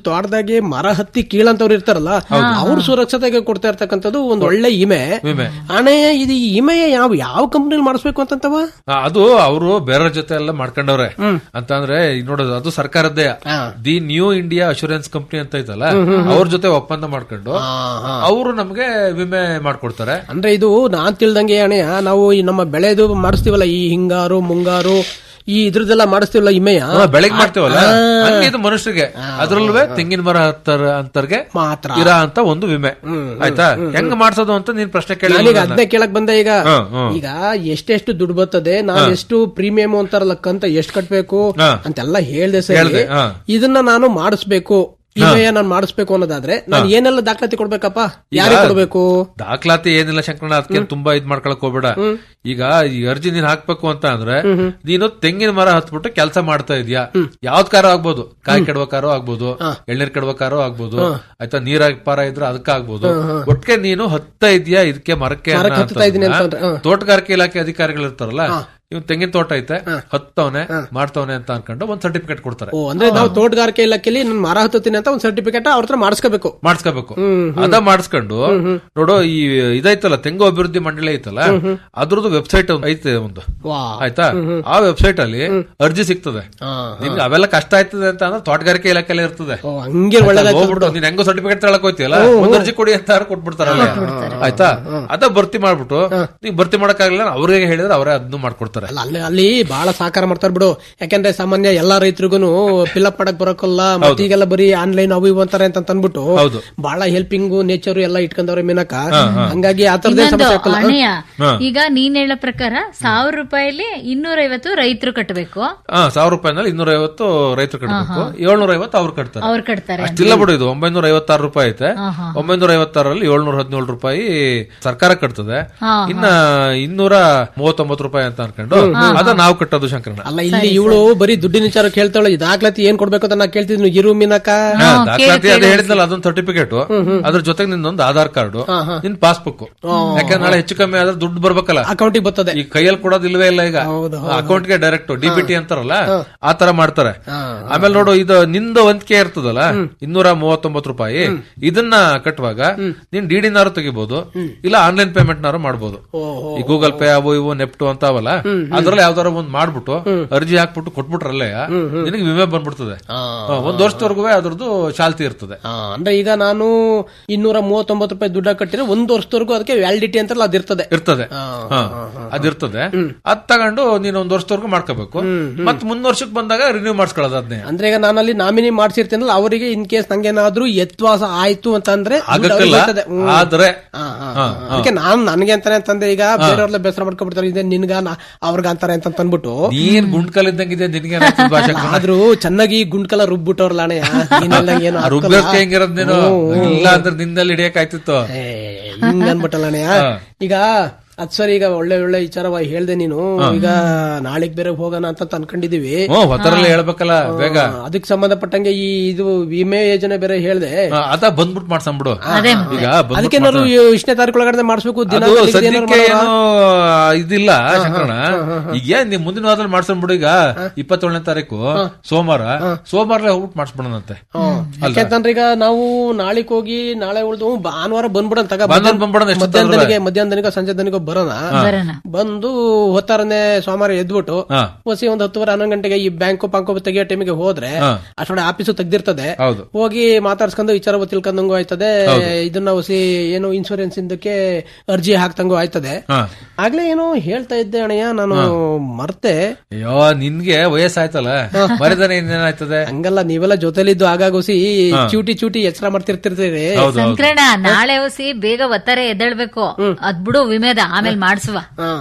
ತೋಟದಾಗೆ ಮರ ಹತ್ತಿ ಕೀಳಂತವ್ರು ಇರ್ತಾರಲ್ಲ ಅವ್ರ ಸುರಕ್ಷತೆಗೆ ಕೊಡ್ತಾ ಇರ್ತಕ್ಕಂಥದ್ದು ಒಂದ್ ಒಳ್ಳೆ ಇಮೆ ವಿಮೆ. ಹಣೆ ಇದು ಈ ಇಮೆ ಯಾವ ಯಾವ ಕಂಪ್ನಿಲಿ ಮಾಡಿಸ್ಬೇಕು ಅಂತಂತವ ಆ, ಅದು ಅವರು ಬೇರೆ ಜೊತೆ ಎಲ್ಲ ಮಾಡ್ಕೊಂಡವ್ರೆ ಅಂತಂದ್ರೆ ಈಗ ನೋಡೋದು ಅದು ಸರ್ಕಾರದ್ದೇ the new India assurance company ಅಂತ ಐತಲ್ಲ ಅವ್ರ ಜೊತೆ ಒಪ್ಪಂದ ಮಾಡ್ಕೊಂಡು ಅವರು ನಮ್ಗೆ ವಿಮೆ ಮಾಡ್ಕೊಡ್ತಾರೆ ಅಂದ್ರೆ ಇದು ನಾನ್ ತಿಳ್ದಂಗೆ ಅಣೆಯ ನಾವು ಈ ನಮ್ಮ ಬೆಳೆದು ಮಾಡಿಸ್ತೀವಲ್ಲ ಈ ಹಿಂಗಾರು ಮುಂಗಾರು ಈ ಇದ್ರದ್ದೆಲ್ಲ ಮಾಡಿಸ್ತೀವಲ್ಲ ಇಮೆಯ ಹಾ, ಬೆಳಗ್ಗೆ ಮಾಡ್ತೇವಲ್ಲ ಆ. ಹಂಗೆ ಇದು ಮನುಷ್ಯರಿಗೆ ಅದ್ರಲ್ಲೂ ತೆಂಗಿನ ಮರ ಹತ್ತರ ಅಂತರ್ಗೆ ಮಾತ್ರ ಇರ ಅಂತ ಒಂದು ವಿಮೆ ಆಯ್ತಾ ಹೆಂಗ್ ಮಾಡ್ಸೋದು ಅಂತ ನೀನ್ ಪ್ರಶ್ನೆ ಕೇಳಿ ನಾನೀಗ ಅದನ್ನೇ ಕೇಳಕ್ ಬಂದೆ ಈಗ ಹ್ಮ್, ಹ್ಮ್. ಈಗ ಎಷ್ಟೆಷ್ಟು ದುಡ್ಡು ಬರ್ತದೆ ನಾವ್ ಹಾ. ಎಷ್ಟು ಪ್ರೀಮಿಯಂ ಅಂತಾರಲ್ಲ ಕಂತ ಎಷ್ಟು ಕಟ್ಬೇಕು ಹಾ. ಅಂತೆಲ್ಲ ಹೇಳ್ದೆ ಸರಿ ಹೇಳ್ದೆ, ಹಾ. ಇದನ್ನ ನಾನು ಮಾಡಿಸ್ಬೇಕು ಇಮೆಯ ನಾನು ಮಾಡಿಸ್ಬೇಕು ಅನ್ನೋದಾದ್ರೆ ನಾನು ಏನೆಲ್ಲ ದಾಖಲಾತಿ ಕೊಡ್ಬೇಕಪ್ಪ ಯಾರಿಗೆ ಕೊಡ್ಬೇಕು ದಾಖಲಾತಿ ಏನಿಲ್ಲ ಶಂಕರಣ್ಣ ಅದಕ್ಕೆ ತುಂಬಾ ಇದ್ ಮಾಡ್ಕೊಳಕ್ ಹೋಗ್ಬೇಡ ಈಗ ಈ ಅರ್ಜಿ ನೀನ್ ಹಾಕ್ಬೇಕು ಅಂತ ಅಂದ್ರೆ ನೀನು ತೆಂಗಿನ ಮರ ಹತ್ಬಿಟ್ಟು ಕೆಲಸ ಮಾಡ್ತಾ ಇದೀಯಾ ಯಾವ್ದ್ ಕಾರೋ ಆಗ್ಬೋದು ಕಾಯಿ ಕೆಡುವ ಕಾರೋ ಆಗ್ಬೋದು ಎಳ್ನೀರ್ ಕೆಡುವ ಕಾರೋ ಆಗ್ಬೋದು ಆಯ್ತಾ ನೀರ್ ಪಾರ ಇದ್ರೆ ಅದಕ್ಕ ಆಗ್ಬೋದು ಒಟ್ಟಿಗೆ ನೀನು ಹತ್ತಾ ಇದೀಯಾ ಇದಕ್ಕೆ ಮರಕ್ಕೆ ಅನ್ನೋ ಮರಕ್ಕೆ ಹತ್ತಾ ಇದೀನಿ ಅಂತಂದ್ರೆ, ಅಂತಂದ್ರೆ, ಹಾ. ತೋಟಗಾರಿಕೆ ಇಲಾಖೆ ಅಧಿಕಾರಿಗಳು ಇರ್ತಾರಲ್ಲ ಇವ್ ತೆಂಗಿನ ತೋಟ ಐತೆ ಹತ್ತವನೆ ಮಾಡ್ತವನೆ ಅಂತ ಅನ್ಕೊಂಡು ಒಂದ್ ಸರ್ಟಿಫಿಕೇಟ್ ಕೊಡ್ತಾರೆ ಓ ಅಂದ್ರೆ ನಾವು ತೋಟಗಾರಿಕೆ ಇಲಾಖೆಯಲ್ಲಿ ನಾನು ಮರ ಹತ್ತುತ್ತೀನಿ ಅಂತ ಒಂದು ಸರ್ಟಿಫಿಕೇಟ್ ಅವ್ರ ಹತ್ರ ಮಾಡಿಸ್ಕೋಬೇಕು ಮಾಡಿಸ್ಕೋಬೇಕು ಅದ ಮಾಡಿಸ್ಕೊಂಡು ನೋಡು ಈ ಇದೈತಲ್ಲ ತೆಂಗು ಅಭಿವೃದ್ಧಿ ಮಂಡಳಿ ಐತಲ್ಲ ಅದ್ರದ್ದು ವೆಬ್ಸೈಟ್ ಐತೆ ಒಂದು ವಾ ಆಯ್ತಾ ಆ ವೆಬ್ಸೈಟ್ ಅಲ್ಲಿ ಅರ್ಜಿ ಸಿಗ್ತದೆ ನಿಮ್ಗೆ ಅವೆಲ್ಲ ಕಷ್ಟ ಆಯ್ತದೆ ಅಂತ ಅಂದ್ರೆ ತೋಟಗಾರಿಕೆ ಇಲಾಖೆಲ್ಲ ಇರ್ತದೆ ಹಂಗೆ ಆಯ್ತಾ? ಒಳ್ಳೆದಾಯ್ತು ಹೋಗ್ಬಿಟ್ಟು ನೀನ್ ಹೆಂಗೋ ಸರ್ಟಿಫಿಕೇಟ್ ತಗೊಳಕ್ ಹೋಯ್ತಿಯಲ್ಲ ಒಂದ್ ಅರ್ಜಿ ಕೊಡಿ ಅಂತ ಯಾರು ಕೊಟ್ಬಿಡ್ತಾರಲ್ಲ ಆಯ್ತಾ ಅದ ಭರ್ತಿ ಮಾಡ್ಬಿಟ್ಟು ನೀವ್ ಭರ್ತಿ ಮಾಡಕ್ಕಾಗಲ್ಲ ಅವ್ರಿಗೆ ಹೇಳಿದ್ರೆ ಅವರೇ ಅದನ್ನು ಮಾಡ್ಕೊಡ್ತಾರೆ ಅಲ್ಲ ಅಲ್ಲಿ ಅಲ್ಲಿ ಬಹಳ ಸಹಕಾರ ಮಾಡ್ತಾರ ಬಿಡು ಯಾಕಂದ್ರೆ ಸಾಮಾನ್ಯ ಎಲ್ಲಾ ರೈತರಿಗೂ ಫಿಲ್ಅಪ್ ಮಾಡಕ್ ಬರೋಕಲ್ಲ ಮತ್ತೆ ಈಗೆಲ್ಲ ಬರೀ ಆನ್ಲೈನ್ ಅವು ಇವು ಅಂತಾರೆ ಅಂತ ಅಂದ್ಬಿಟ್ಟು ಹೌದು. ಬಹಳ ಹೆಲ್ಪಿಂಗ್ ನೇಚರ್ ಎಲ್ಲ ಇಟ್ಕೊಂಡವ್ರೆ ಮೀನಕ ಹಾ, ಹಾ. ಹಂಗಾಗಿ ಆ ತರದೇ ಇನ್ನೊಂದು ಸಮಸ್ಯೆ ಹಾಕಲ್ಲ ಅಣೆಯ ಹಾ. ಈಗ ನೀನ್ ಹೇಳೋ ಪ್ರಕಾರ ಸಾವಿರ ರೂಪಾಯಿಲಿ ಇನ್ನೂರೈವತ್ತು ರೈತರು ಕಟ್ಟಬೇಕು ಹಾ ಸಾವಿರ ರೂಪಾಯಿನಲ್ಲಿ ಇನ್ನೂರ ಐವತ್ತು ರೈತರು ಕಟ್ಟಬೇಕು ಏಳ್ನೂರ ಐವತ್ತು ಅವ್ರು ಕಟ್ತಾರೆ ಅವ್ರು ಕಟ್ತಾರೆ ಅಷ್ಟಿಲ್ಲ ಬಿಡು ಇದು ಒಂಬೈನೂರ ಐವತ್ತಾರು ರೂಪಾಯಿ ಐತೆ ಹಾ, ಹಾ. ಒಂಬೈನೂರ ಐವತ್ತಾರಲ್ಲಿ ಏಳ್ನೂರ ಹದಿನೇಳು ರೂಪಾಯಿ ಸರ್ಕಾರ ಕಟ್ತದೆ ಹಾ, ಇನ್ನ ಇನ್ನೂರ ಮೂವತ್ತೊಂಬತ್ತು ರೂಪಾಯಿ ಅಂತ ಅನ್ಕೊಂಡು ಅದ ನಾವು ಕಟ್ಟೋದು ಶಂಕರಣ್ಣ ಅಲ್ಲ ಇಲ್ಲಿ ಇವಳು ಬರೀ ದುಡ್ಡಿನ ವಿಚಾರ ಕೇಳ್ತಾಳೆ ಈ ದಾಖಲಾತಿ ಏನ್ ಕೊಡ್ಬೇಕು ಅಂತ ನಾ ಕೇಳ್ತಿದ್ನು ಇರು ಮೀನಕ ಹಾ, ದಾಖಲಾತಿ ಅದೇ ಹೇಳಿದ್ನಲ್ಲ ಅದೊಂದು ಸರ್ಟಿಫಿಕೇಟ್ ಅದ್ರ ಜೊತೆಗೆ ನಿಂದೊಂದು ಆಧಾರ್ ಕಾರ್ಡ್ ನಿನ್ ಪಾಸ್ಬುಕ್ ಯಾಕಂದ್ರೆ ನಾಳೆ ಹೆಚ್ಚು ಕಮ್ಮಿ ಆದ್ರೆ ದುಡ್ಡು ಬರ್ಬೇಕಲ್ಲ ಅಕೌಂಟಿಗೆ ಬರ್ತದೆ ಈ ಕೈಯಲ್ಲಿ ಕೊಡೋದು ಇಲ್ವೇ ಇಲ್ಲ ಈಗ ಅಕೌಂಟ್ ಗೆ ಡೈರೆಕ್ಟ್ ಡಿಬಿಟಿ ಅಂತಾರಲ್ಲ ಆ ತರ ಮಾಡ್ತಾರೆ ಆಮೇಲೆ ನೋಡು ಇದು ನಿಂದ ವಂತಿಕೆ ಇರ್ತದಲ್ಲ ಇನ್ನೂರ ಮೂವತ್ತೊಂಬತ್ತು ರೂಪಾಯಿ ಇದನ್ನ ಕಟ್ಟುವಾಗ ನೀನ್ ಡಿ ಡಿನಾರು ತೆಗಿಬಹುದು ಇಲ್ಲ ಆನ್ಲೈನ್ ಪೇಮೆಂಟ್ ನಾರು ಮಾಡಬಹುದು ಈ ಗೂಗಲ್ ಪೇ ಅವು ಇವು ನೆಪ್ಟು ಅಂತ ಅವಲ್ಲ ಅದ್ರಲ್ಲಿ ಯಾವ್ದಾರ ಒಂದ್ ಮಾಡ್ಬಿಟ್ಟು ಅರ್ಜಿ ಹಾಕ್ಬಿಟ್ಟು ಕೊಟ್ಬಿಟ್ರಲ್ಲೇ ನಿನಗೆ ವಿಮೆ ಬಂದ್ಬಿಡ್ತದೆ ಹಾ, ಒಂದ್ ವರ್ಷದವರೆಗೂ ಅದ್ರದ್ದು ಚಾಲ್ತಿ ಇರ್ತದೆ ಆ, ಅಂದ್ರೆ ಈಗ ನಾನು ಇನ್ನೂರ ಮೂವತ್ತೊಂಬತ್ತು ರೂಪಾಯಿ ದುಡ್ಡ ಕಟ್ಟಿದ್ರೆ ಒಂದ್ ವರ್ಷದವರೆಗೂ ಅದಕ್ಕೆ ವ್ಯಾಲಿಡಿಟಿ ಅಂತಾರಲ್ಲ ಅದಿರ್ತದೆ ಇರ್ತದೆ ಹಾ, ಅದಿರ್ತದೆ ಅದ್ ತಗೊಂಡು ನೀನು ಒಂದ್ ವರ್ಷದವರೆಗೂ ಮಾಡ್ಕೋಬೇಕು ಮತ್ ಮುಂದ್ ವರ್ಷಕ್ಕೆ ಬಂದಾಗ ರಿನ್ಯೂ ಮಾಡಿಸ್ಕೊಳ್ಳೋದು ಅದನ್ನೇ ಅಂದ್ರೆ ಈಗ ನಾನಲ್ಲಿ ನಾಮಿನಿ ಮಾಡ್ಸಿರ್ತೀನಲ್ಲ ಅವರಿಗೆ ಇನ್ ಕೇಸ್ ನಂಗೇನಾದ್ರೂ ಎತ್ವಾಸ ಆಯ್ತು ಅಂತಂದ್ರೆ ದುಡ್ಡು ಅವ್ರಿಗೆ ಆಗಕ್ಕಿಲ್ಲ ಬರ್ತದೆ. ಹ್ಮ್. ಆದ್ರೆ ಹಾ, ಹಾ, ಹಾ, ಹಾ. ಹಾ. ಅದಕ್ಕೆ ನಾನ್ ನನಗೆ ಅಂತಾನೆ ಅಂತಂದೆ ಈಗ ಬೇರೆಯವ್ರೆಲ್ಲ ಬೇಸರ ಮಾಡ್ಕೊಂಡ್ಬಿಡ್ತಾರೆ ಇದೆ ನಿನ್ಗ ನಾ- ಅವ್ರಿಗೆ ಅಂತಾರೆ ಅಂತ ಅಂದ್ಬಿಟ್ಟು ನೀನ್ ಗುಂಡ್ಕಲ್ ಇದ್ದಂಗಿದೆ ನಿನ್ಗೆ ಏನಾಗ್ತದೆ ಭಾಷೆ ಆದ್ರೂ ಚೆನ್ನಾಗಿ ಗುಂಡ್ಕಲ ರುಬ್ಬಿಟ್ಟವ್ರಲ್ಲ ಅಣ್ಣಯ್ಯ ನೀನೆಲ್ಲಂಗ್ ಏನು ಹಾಕಲ್ಲ. ರುಬ್ಬೇಕೆ ಹೆಂಗಿರೋದ್ ನೀನು ಹ್ಮ್. ಇಲ್ಲ ಅಂದ್ರೆ ನಿಂದಲ್ಲಿ ಹಿಡಿಯಕ್ ಆಯ್ತಿತ್ತು ಹಿಂಗ್ ಅನ್ಬಿಟ್ಟಲ್ಲ ಅಣ್ಣಯ್ಯ ಈಗ ಅದ್ ಸರಿ ಈಗ ಒಳ್ಳೆ ಒಳ್ಳೆ ವಿಚಾರವಾಗಿ ಹೇಳ್ದೆ ನೀನು ಈಗ ನಾಳೆಗ್ ಬೇರೆ ಹೋಗೋಣ ಅಂತ ಅನ್ಕೊಂಡಿದೀವಿ ಹ್ಮ್ ಹೊತ್ತರಲ್ಲಿ ಹೇಳ್ಬೇಕಲ್ಲ ಬೇಗ ಅದಕ್ಕೆ ಸಂಬಂಧಪಟ್ಟಂಗೆ ಈ ಇದು ವಿಮೆ ಯೋಜನೆ ಬೇರೆ ಹೇಳ್ದೆ ಹಾ, ಅದ ಬಂದ್ಬಿಟ್ಟು ಮಾಡ್ಸಂಬಿಡು ಈಗ ಅದಕ್ಕೆ ಬಂದ್ಬಿಟ್ಟು ನಾನು ಇಷ್ಟನೇ ತಾರೀಕು ಒಳಗಡೆ ಮಾಡಿಸ್ಬೇಕು ದಿನ ಅದು ಬೆಳಿಗ್ಗೆ ಏನಾದ್ರು ಸದ್ಯಕ್ಕೆ ಮಾಡೋಣ? ಏನು ಇದಿಲ್ಲ ಶಂಕರಣ ಈಗ ಏನ್ ನೀವ್ ಮುಂದಿನ ವಾರದಲ್ಲಿ ಮಾಡ್ಸಂಬಿಡು ಈಗ ಇಪ್ಪತ್ತೇಳನೇ ತಾರೀಕು ಸೋಮವಾರ ಸೋಮವಾರ ಹೋಗ್ಬಿಟ್ಟು ಮಾಡಿಸ್ಬಿಡೋಣಂತೆ ಯಾಕೆಂತಂದ್ರೆ ಈಗ ನಾವು ನಾಳೆಗ್ ಹೋಗಿ ನಾಳೆ ಉಳ್ದು ಭಾನುವಾರ ಬಂದ್ಬಿಡೋಣ ತಗ ಭಾನುವಾರ ಬಂದ್ಬಿಡೋಣ ಎಷ್ಟೊತ್ತಾದ್ರೂ. ಮಧ್ಯಾಹ್ನದನಿಗೆ ಮಧ್ಯಾಹ್ನದನಿಗೆ ಸಂಜೆ ದನಿಗೆ ಬರೋಣ ಬರೋಣ. ಬಂದು ಹೊತ್ತಾರನೆ ಸೋಮವಾರ ಎದ್ಬಿಟ್ಟು ಹಾ. ಹೊಸಿ ಒಂದ್ ಹತ್ತುವರೆ ಹನ್ನೊಂದು ಗಂಟೆಗೆ ಈ ಬ್ಯಾಂಕು ಪಾಂಕು ತೆಗಿಯೋ ಟೈಮಿಗೆ ಹೋದ್ರೆ ಹಾ. ಅಷ್ಟೊಡೆ ಆಫೀಸು ತೆಗ್ದಿರ್ತದೆ ಹೌದು ಹೋಗಿ ಮಾತಾಡ್ಸ್ಕೊಂಡು ವಿಚಾರ ತಿಳ್ಕೊಂಡಂಗು ಆಯ್ತದೆ ಇದನ್ನ ಹೊಸಿ ಏನು ಇನ್ಶೂರೆನ್ಸ್ ಇಂದಕ್ಕೆ ಅರ್ಜಿ ಹಾಕ್ತಂಗು ಆಯ್ತದೆ ಹಾ. ಆಗ್ಲೇ ಏನೋ ಹೇಳ್ತಾ ಇದ್ದೆ ಅಣ್ಣಯ್ಯ ನಾನು ಮರ್ತೆ ಅಯ್ಯೋ ನಿನ್ಗೆ ವಯಸ್ಸಾಯ್ತಲ್ಲ ಮರಿದಾನೆ ಇನ್ನೇನಾಯ್ತದೆ ಹಂಗಲ್ಲ ನೀವೆಲ್ಲ ಜೊತೆಲಿದ್ದು ಆಗಾಗೋಸಿ ಹಾ. ಚೂಟಿ ಚೂಟಿ ಎಚ್ಚರ ಮಾಡ್ತಿರ್ತಿರ್ತೀರಿ ಹೌದು ಹೌದು ಸಂಕ್ರಣ ನಾಳೆ ಹೊಸಿ ಬೇಗ ಒತ್ತಾರೆ ಎದ್ದೇಳ್ಬೇಕು ಅದ್ ಬಿಡು ವಿಮೆದ ಆಮೇಲೆ ಮಾಡ್ಸುವ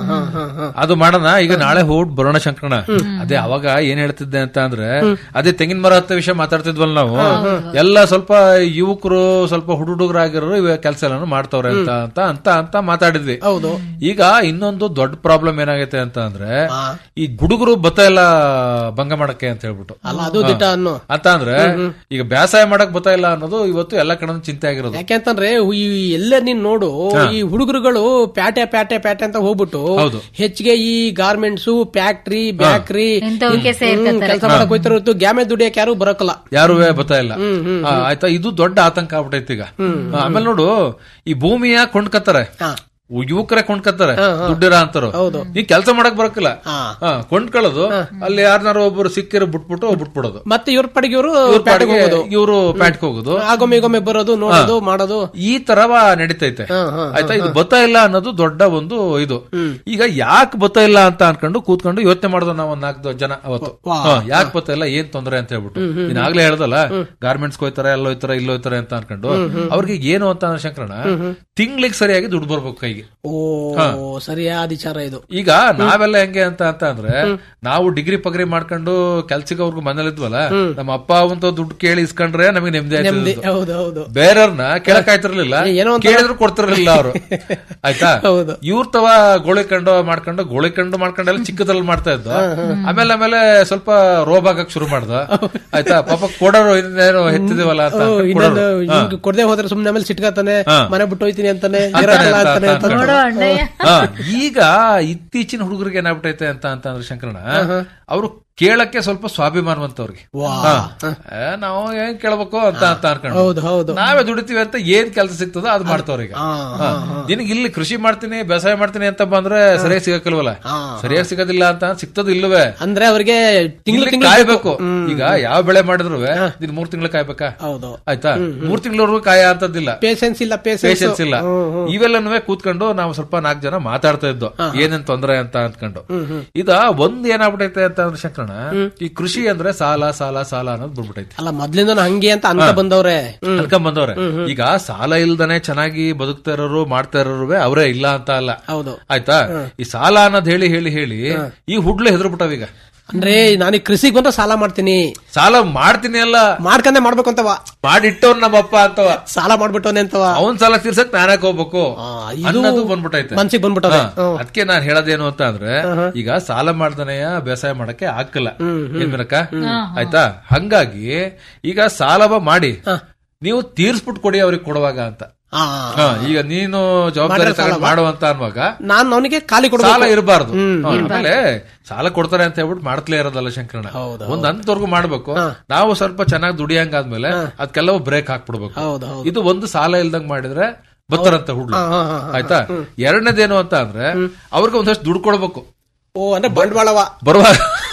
ಅದು ಮಾಡೋಣ ಈಗ ನಾಳೆ ಹೋಗ್ಬಿಟ್ಟು ಬರೋಣ ಶಂಕರಣ ಅದೇ ಅವಾಗ ಏನ್ ಹೇಳ್ತಿದ್ದೆ ಅಂತ ಅಂದ್ರೆ ಅದೇ ತೆಂಗಿನ ಮರ ಹತ್ತ ವಿಷಯ ಮಾತಾಡ್ತಿದ್ವಲ್ಲ ನಾವು ಎಲ್ಲ ಸ್ವಲ್ಪ ಯುವಕರು ಸ್ವಲ್ಪ ಹುಡುಗರಾಗಿರೋರು ಇವ ಕೆಲಸ ಎಲ್ಲ ಮಾಡ್ತವ್ರೆ ಅಂತ ಅಂತ ಅಂತ ಅಂತ ಮಾತಾಡಿದ್ವಿ ಹೌದು ಈಗ ಇನ್ನೊಂದು ದೊಡ್ಡ ಪ್ರಾಬ್ಲಮ್ ಏನಾಗೈತೆ ಅಂತ ಅಂದ್ರೆ ಈ ಹುಡುಗರು ಬತ್ತ ಎಲ್ಲ ಭಂಗ ಮಾಡಕ್ಕೆ ಅಂತ ಹೇಳ್ಬಿಟ್ಟು ಅಲ್ಲ ಅದು ದಿಟ ಅನ್ನು ಅಂತ ಅಂದ್ರೆ ಈಗ ಬೇಸಾಯ ಮಾಡಕ್ ಬತ್ತಾ ಇಲ್ಲ ಅನ್ನೋದು ಇವತ್ತು ಎಲ್ಲ ಕಡೆ ಚಿಂತೆ ಆಗಿರೋದು ಯಾಕೆಂತಂದ್ರೆ ಈ ಎಲ್ಲ ನೀನ್ ನೋಡು ಈ ಹುಡುಗರುಗಳು ಪ್ಯಾಟೆ ಪ್ಯಾಟೆ ಪ್ಯಾಟೆ ಪ್ಯಾಟೆ ಅಂತ ಹೋಗ್ಬಿಟ್ಟು ಹೌದು. ಹೆಚ್ಚಿಗೆ ಈ ಗಾರ್ಮೆಂಟ್ಸ್ ಫ್ಯಾಕ್ಟ್ರಿ ಬೇಕರಿ ಇಂಥವಕ್ಕೆ ಸೇರ್ಕೊತಾರೆ. ಕೆಲಸ ಮಾಡಕ್ ಹೋಯ್ತಾರ ಹೊರ್ತು ಗ್ಯಾಮೆ ದುಡಿಯಕ್ ಯಾರು ಬರಕಲ್ಲ ಯಾರು ಬರ್ತಾ ಇಲ್ಲ ಆ, ಆಯ್ತಾ ಇದು ದೊಡ್ಡ ಆತಂಕ ಆಗ್ಬಿಟ್ಟೈತಿ ಈಗ ಆ, ಆಮೇಲೆ ನೋಡು ಈ ಭೂಮಿಯ ಕೊಂಡ್ಕತ್ತಾರೆ ಯುವಕರೇ ಕೊಂಡ್ಕತ್ತಾರೆ ದುಡ್ಡಿರ ಅಂತಾರು ಈ ಕೆಲಸ ಮಾಡಕ್ ಬರಕಿಲ್ಲ ಆ, ಕೊಂಡ್ಕೊಳ್ಳೋದು ಅಲ್ಲಿ ಯಾರನ್ನಾರು ಒಬ್ಬರು ಸಿಕ್ಕಿರೋ ಬಿಟ್ಬಿಟ್ಟು ಬಿಟ್ಬಿಡೋದು ಮತ್ತೆ ಇವ್ರ ಪಡೆಗೆ ಇವರು ಇವ್ರ ಪ್ಯಾಟೆಗೆ ಪಾಡಿಗೆ ಹೋಗೋದು ಇವ್ರು ಪ್ಯಾಟ್ಗೆ ಹೋಗೋದು ಆಗೊಮ್ಮೆ ಈಗೊಮ್ಮೆ ಬರೋದು ನೋಡೋದು ಮಾಡೋದು ಈ ತರವ ನಡೀತೈತೆ ಆಯ್ತಾ ಇದು ಬತ್ತಾ ಇಲ್ಲ ಅನ್ನೋದು ದೊಡ್ಡ ಒಂದು ಇದು ಈಗ ಯಾಕೆ ಬತ್ತಾ ಇಲ್ಲ ಅಂತ ಅನ್ಕೊಂಡು ಕೂತ್ಕೊಂಡು ಯೋಚನೆ ಮಾಡಿದ್ವು ನಾವು ಒಂದ್ ನಾಲ್ಕು ಜನ ಅವತ್ತು ವಾ. ಯಾಕೆ ಬತ್ತಾ ಇಲ್ಲ ಏನ್ ತೊಂದ್ರೆ ಅಂತ ಹೇಳ್ಬಿಟ್ಟು ನೀನ್ ಆಗ್ಲೇ ಹೇಳ್ದಲ್ಲ ಗಾರ್ಮೆಂಟ್ಸ್ ಹೋಯ್ತಾರೆ ಎಲ್ಲ ಹೋಯ್ತಾರೆ ಇಲ್ಲಿ ಹೋಯ್ತಾರೆ ಅಂತ ಅನ್ಕೊಂಡು ಅವ್ರಿಗೆ ಏನು ಅಂತ ಅಂದ್ರೆ ಶಂಕರಣ ತಿಂಗ್ಳಿಗೆ ಸರಿಯಾಗಿ ದುಡ್ಡು ಬರ್ಬೇಕು ಕೈಗೆ ಓ ಹಾ. ಸರಿಯಾದ ವಿಚಾರ ಇದು ಈಗ ನಾವೆಲ್ಲ ಹೆಂಗೆ ಅಂತ ಅಂತ ಅಂದ್ರೆ ನಾವು ಡಿಗ್ರಿ ಪಗ್ರಿ ಮಾಡ್ಕೊಂಡು ಕೆಲ್ಸಕ್ಕೆ ಅವ್ರಿಗೆ ಮನೇಲಿದ್ವಲ್ಲ ನಮ್ಮ ಅಪ್ಪ ಅವಂತ ದುಡ್ಡು ಕೇಳಿ ಇಸ್ಕೊಂಡ್ರೆ ನಮಗೆ ನೆಮ್ಮದಿ ನೆಮ್ಮದಿ ಆಯ್ತು ಹೌದು ಹೌದು ಬೇರೆಯವ್ರನ್ನ ಕೇಳಕ್ ಆಯ್ತಿರ್ಲಿಲ್ಲ ಏನೋ ಒಂಥರ- ಕೇಳಿದ್ರು ಕೊಡ್ತಿರ್ಲಿಲ್ಲ ಅವರು ಆಯ್ತಾ ಹೌದು. ಇವ್ರ ತವ ಗೋಳಿಕೊಂಡು ಮಾಡ್ಕೊಂಡು ಗೋಳಿಕೊಂಡು ಮಾಡ್ಕೊಂಡೆಲ್ಲ ಚಿಕ್ಕದ್ರಲ್ಲಿ ಮಾಡ್ತಾ ಇದ್ದ ಆಮೇಲೆ ಆಮೇಲೆ ಸ್ವಲ್ಪ ರೋಬ್ ಆಗಕ್ ಶುರು ಮಾಡ್ದ ಆಯ್ತಾ ಪಾಪ ಕೊಡೋರು ಇನ್ನೇನು ಹೆಚ್ಚಿದೇವಲ್ಲ ಅಂತ ಓ, ಅನ್ಕೊಂಡು ಇನ್ನೊಂದು ಕೊಡೋರು. ಹಾ. ಹಿಂಗ್ ಕೊಡದೆ ಹೋದ್ರೆ ಸುಮ್ನೆ ಆಮೇಲೆ ಸಿಟ್ಕಾತಾನೆ ಹಾ. ಮನೆ ಬಿಟ್ಟು ಹೋಯ್ತೀನಿ ಅಂತಾನೆ ಅಂತಾನೆ ಇರಲ್ಲ ಅಂತ ಅಂತಾನೆ ಅಂತ ಅನ್ಕೊಂಡು. ನೋಡೋ ಅಣ್ಣಯ್ಯ ಹಾ, ಈಗ ಇತ್ತೀಚಿನ ಹುಡುಗರಿಗೆ ಏನಾಗ್ಬಿಟ್ಟೈತೆ ಅಂತ ಅಂತ ಅಂದ್ರೆ ಶಂಕರಣ ಅವರು ಕೇಳಕ್ಕೆ ಸ್ವಲ್ಪ ಸ್ವಾಭಿಮಾನವಂತವ್ರಿಗೆ ವಾ. ಹಾ. ಏ, ನಾವು ಏನ್ ಕೇಳ್ಬೇಕು ಅಂತ ಅಂತ ಅನ್ಕೊಂಡು ಹೌದು ಹೌದು ನಾವೇ ದುಡಿತೀವಿ ಅಂತ ಏನ್ ಕೆಲಸ ಸಿಗ್ತದೋ ಅದು ಮಾಡ್ತಾವ್ರ ಈಗ ಹಾ. ನಿನಗೆ ಇಲ್ಲಿ ಕೃಷಿ ಮಾಡ್ತೀನಿ ಬೇಸಾಯ ಮಾಡ್ತೀನಿ ಅಂತ ಬಂದ್ರೆ ಸರಿಯಾಗಿ ಸಿಗಕ್ಕಿಲ್ವಲ್ಲ ಸರಿಯಾಗಿ ಸಿಗೋದಿಲ್ಲ ಅಂತ ಸಿಗ್ತದ ಇಲ್ಲವೇ ಅಂದ್ರೆ ಅವ್ರಿಗೆ ತಿಂಗಳು ಇಲ್ಲಿ ತಿಂಗಳು ಕಾಯ್ಬೇಕು ಈಗ ಯಾವ ಬೆಳೆ ಮಾಡಿದ್ರು ನೀನ್ ಮೂರ್ ತಿಂಗಳು ಕಾಯ್ಬೇಕಾ ಹೌದು ಆಯ್ತಾ ಮೂರ್ ತಿಂಗಳವರೆಗೂ ಕಾಯ ಅಂತದಿಲ್ಲ ಪೇಷನ್ಸ್ ಇಲ್ಲ ಪೇಷನ್ಸ್ ಪೇಷನ್ಸ್ ಇಲ್ಲ ಇವೆಲ್ಲನೂ ಕೂತ್ಕೊಂಡು ನಾವು ಸ್ವಲ್ಪ ನಾಲ್ಕು ಜನ ಮಾತಾಡ್ತಾ ಇದ್ದೋ ಏನೇನ್ ತೊಂದ್ರೆ ಅಂತ ಅನ್ಕೊಂಡು ಇದ ಒಂದ್ ಏನಾಗ್ಬಿಟ್ಟೈತೆ ಅಂತ ಅಂದ್ರೆ ಶಂಕರಣ ಈ ಕೃಷಿ ಅಂದ್ರೆ ಸಾಲ ಸಾಲ ಸಾಲ ಅನ್ನೋದು ಬಿಡ್ಬಿಟ್ಟೈತಿ ಅಲ್ಲ ಮೊದ್ಲಿಂದ ಹಂಗೆ ಅಂತ ಅಂತ ಬಂದವ್ರೆ ಅನ್ಕೊಂಡ್ ಬಂದವ್ರೆ ಈಗ ಸಾಲ ಇಲ್ದನೆ ಚೆನ್ನಾಗಿ ಬದುಕ್ತಾ ಇರೋರು ಮಾಡ್ತಾ ಇರೋರು ಅವರೇ ಇಲ್ಲ ಅಂತ ಅಲ್ಲ ಹೌದು ಆಯ್ತಾ ಈ ಸಾಲ ಅನ್ನೋದ್ ಹೇಳಿ ಹೇಳಿ ಹೇಳಿ ಈ ಹುಡ್ಲು ಹೆದರ್ಬಿಟ್ಟವೀಗ ಅಂದ್ರೆ ನಾನು ಕೃಷಿಗೆ ಬಂದ್ರೆ ಸಾಲ ಮಾಡ್ತೀನಿ ಸಾಲ ಮಾಡ್ತೀನಿ ಅಲ್ಲ ಮಾಡ್ಕಂದೆ ಮಾಡ್ಬೇಕು ಅಂತವ ಮಾಡಿಟ್ಟವ್ರು ನಮ್ಮಪ್ಪ ಅಂತವ ಸಾಲ ಮಾಡ್ಬಿಟ್ಟವನೆ ಅಂತವ ಅವನ್ ಸಾಲ ತೀರ್ಸಕ್ ನಾನಕ್ ಹೋಗ್ಬೇಕು ಇದು ಅನ್ನೋದು ಬಂದ್ಬಿಟ್ಟೈತೆ ಮನ್ಸಿಗೆ ಬಂದ್ಬಿಟ್ಟವೆ ಅದಕ್ಕೆ ನಾನ್ ಹೇಳೋದೇನು ಅಂತ ಅಂದ್ರೆ ಈಗ ಸಾಲ ಮಾಡ್ದನೆಯ ಬೇಸಾಯ ಮಾಡಕ್ಕೆ ಹಾಕಲ್ಲ ಏನ್ ಮಿರಕ್ಕ ಆಯ್ತಾ ಹಂಗಾಗಿ ಈಗ ಸಾಲವ ಮಾಡಿ ನೀವು ತೀರ್ಸ್ಬಿಟ್ಟು ಕೊಡಿ ಅವ್ರಿಗೆ ಕೊಡುವಾಗ ಅಂತ ಆ, ಹಾ, ಈಗ ನೀನು ಜವಾಬ್ದಾರಿ ಮಾಡಿರೋ ಸಾಲ ತಗೊಂಡು ಮಾಡುವಂತ ಅನ್ನುವಾಗ ನಾನ್ ಅವನಿಗೆ ಖಾಲಿ ಸಾಲ ಕೊಡ್ಬೇಕು ಇರಬಾರ್ದು ಆಮೇಲೆ ಸಾಲ ಕೊಡ್ತಾರೆ ಅಂತ ಹೇಳ್ಬಿಟ್ಟು ಮಾಡ್ತಲೇ ಇರೋದಲ್ಲ ಶಂಕರಣ ಒಂದ್ ಹಂತವರೆಗೂ ಮಾಡ್ಬೇಕು ನಾವು ಸ್ವಲ್ಪ ಚೆನ್ನಾಗಿ ದುಡಿಯಂಗಾದ್ಮೇಲೆ ಅದಕ್ಕೆಲ್ಲವೂ ಬ್ರೇಕ್ ಹಾಕ್ಬಿಡ್ಬೇಕು ಹೌದು ಹೌದು ಇದು ಒಂದು ಸಾಲ ಇಲ್ದಂಗ್ ಮಾಡಿದ್ರೆ ಬತ್ತಾರಂತ ಹುಡ್ಲು ಹಾ, ಹಾ, ಹಾ, ಆಯ್ತಾ ಎರಡನೇದೇನು ಅಂತ ಅಂದ್ರೆ ಅವ್ರಿಗೆ ಒಂದಷ್ಟು ದುಡ್ಡು ಕೊಡ್ಬೇಕು ಓ ಅಂದ್ರೆ ಬಂಡವಾಳವ ಬರುವ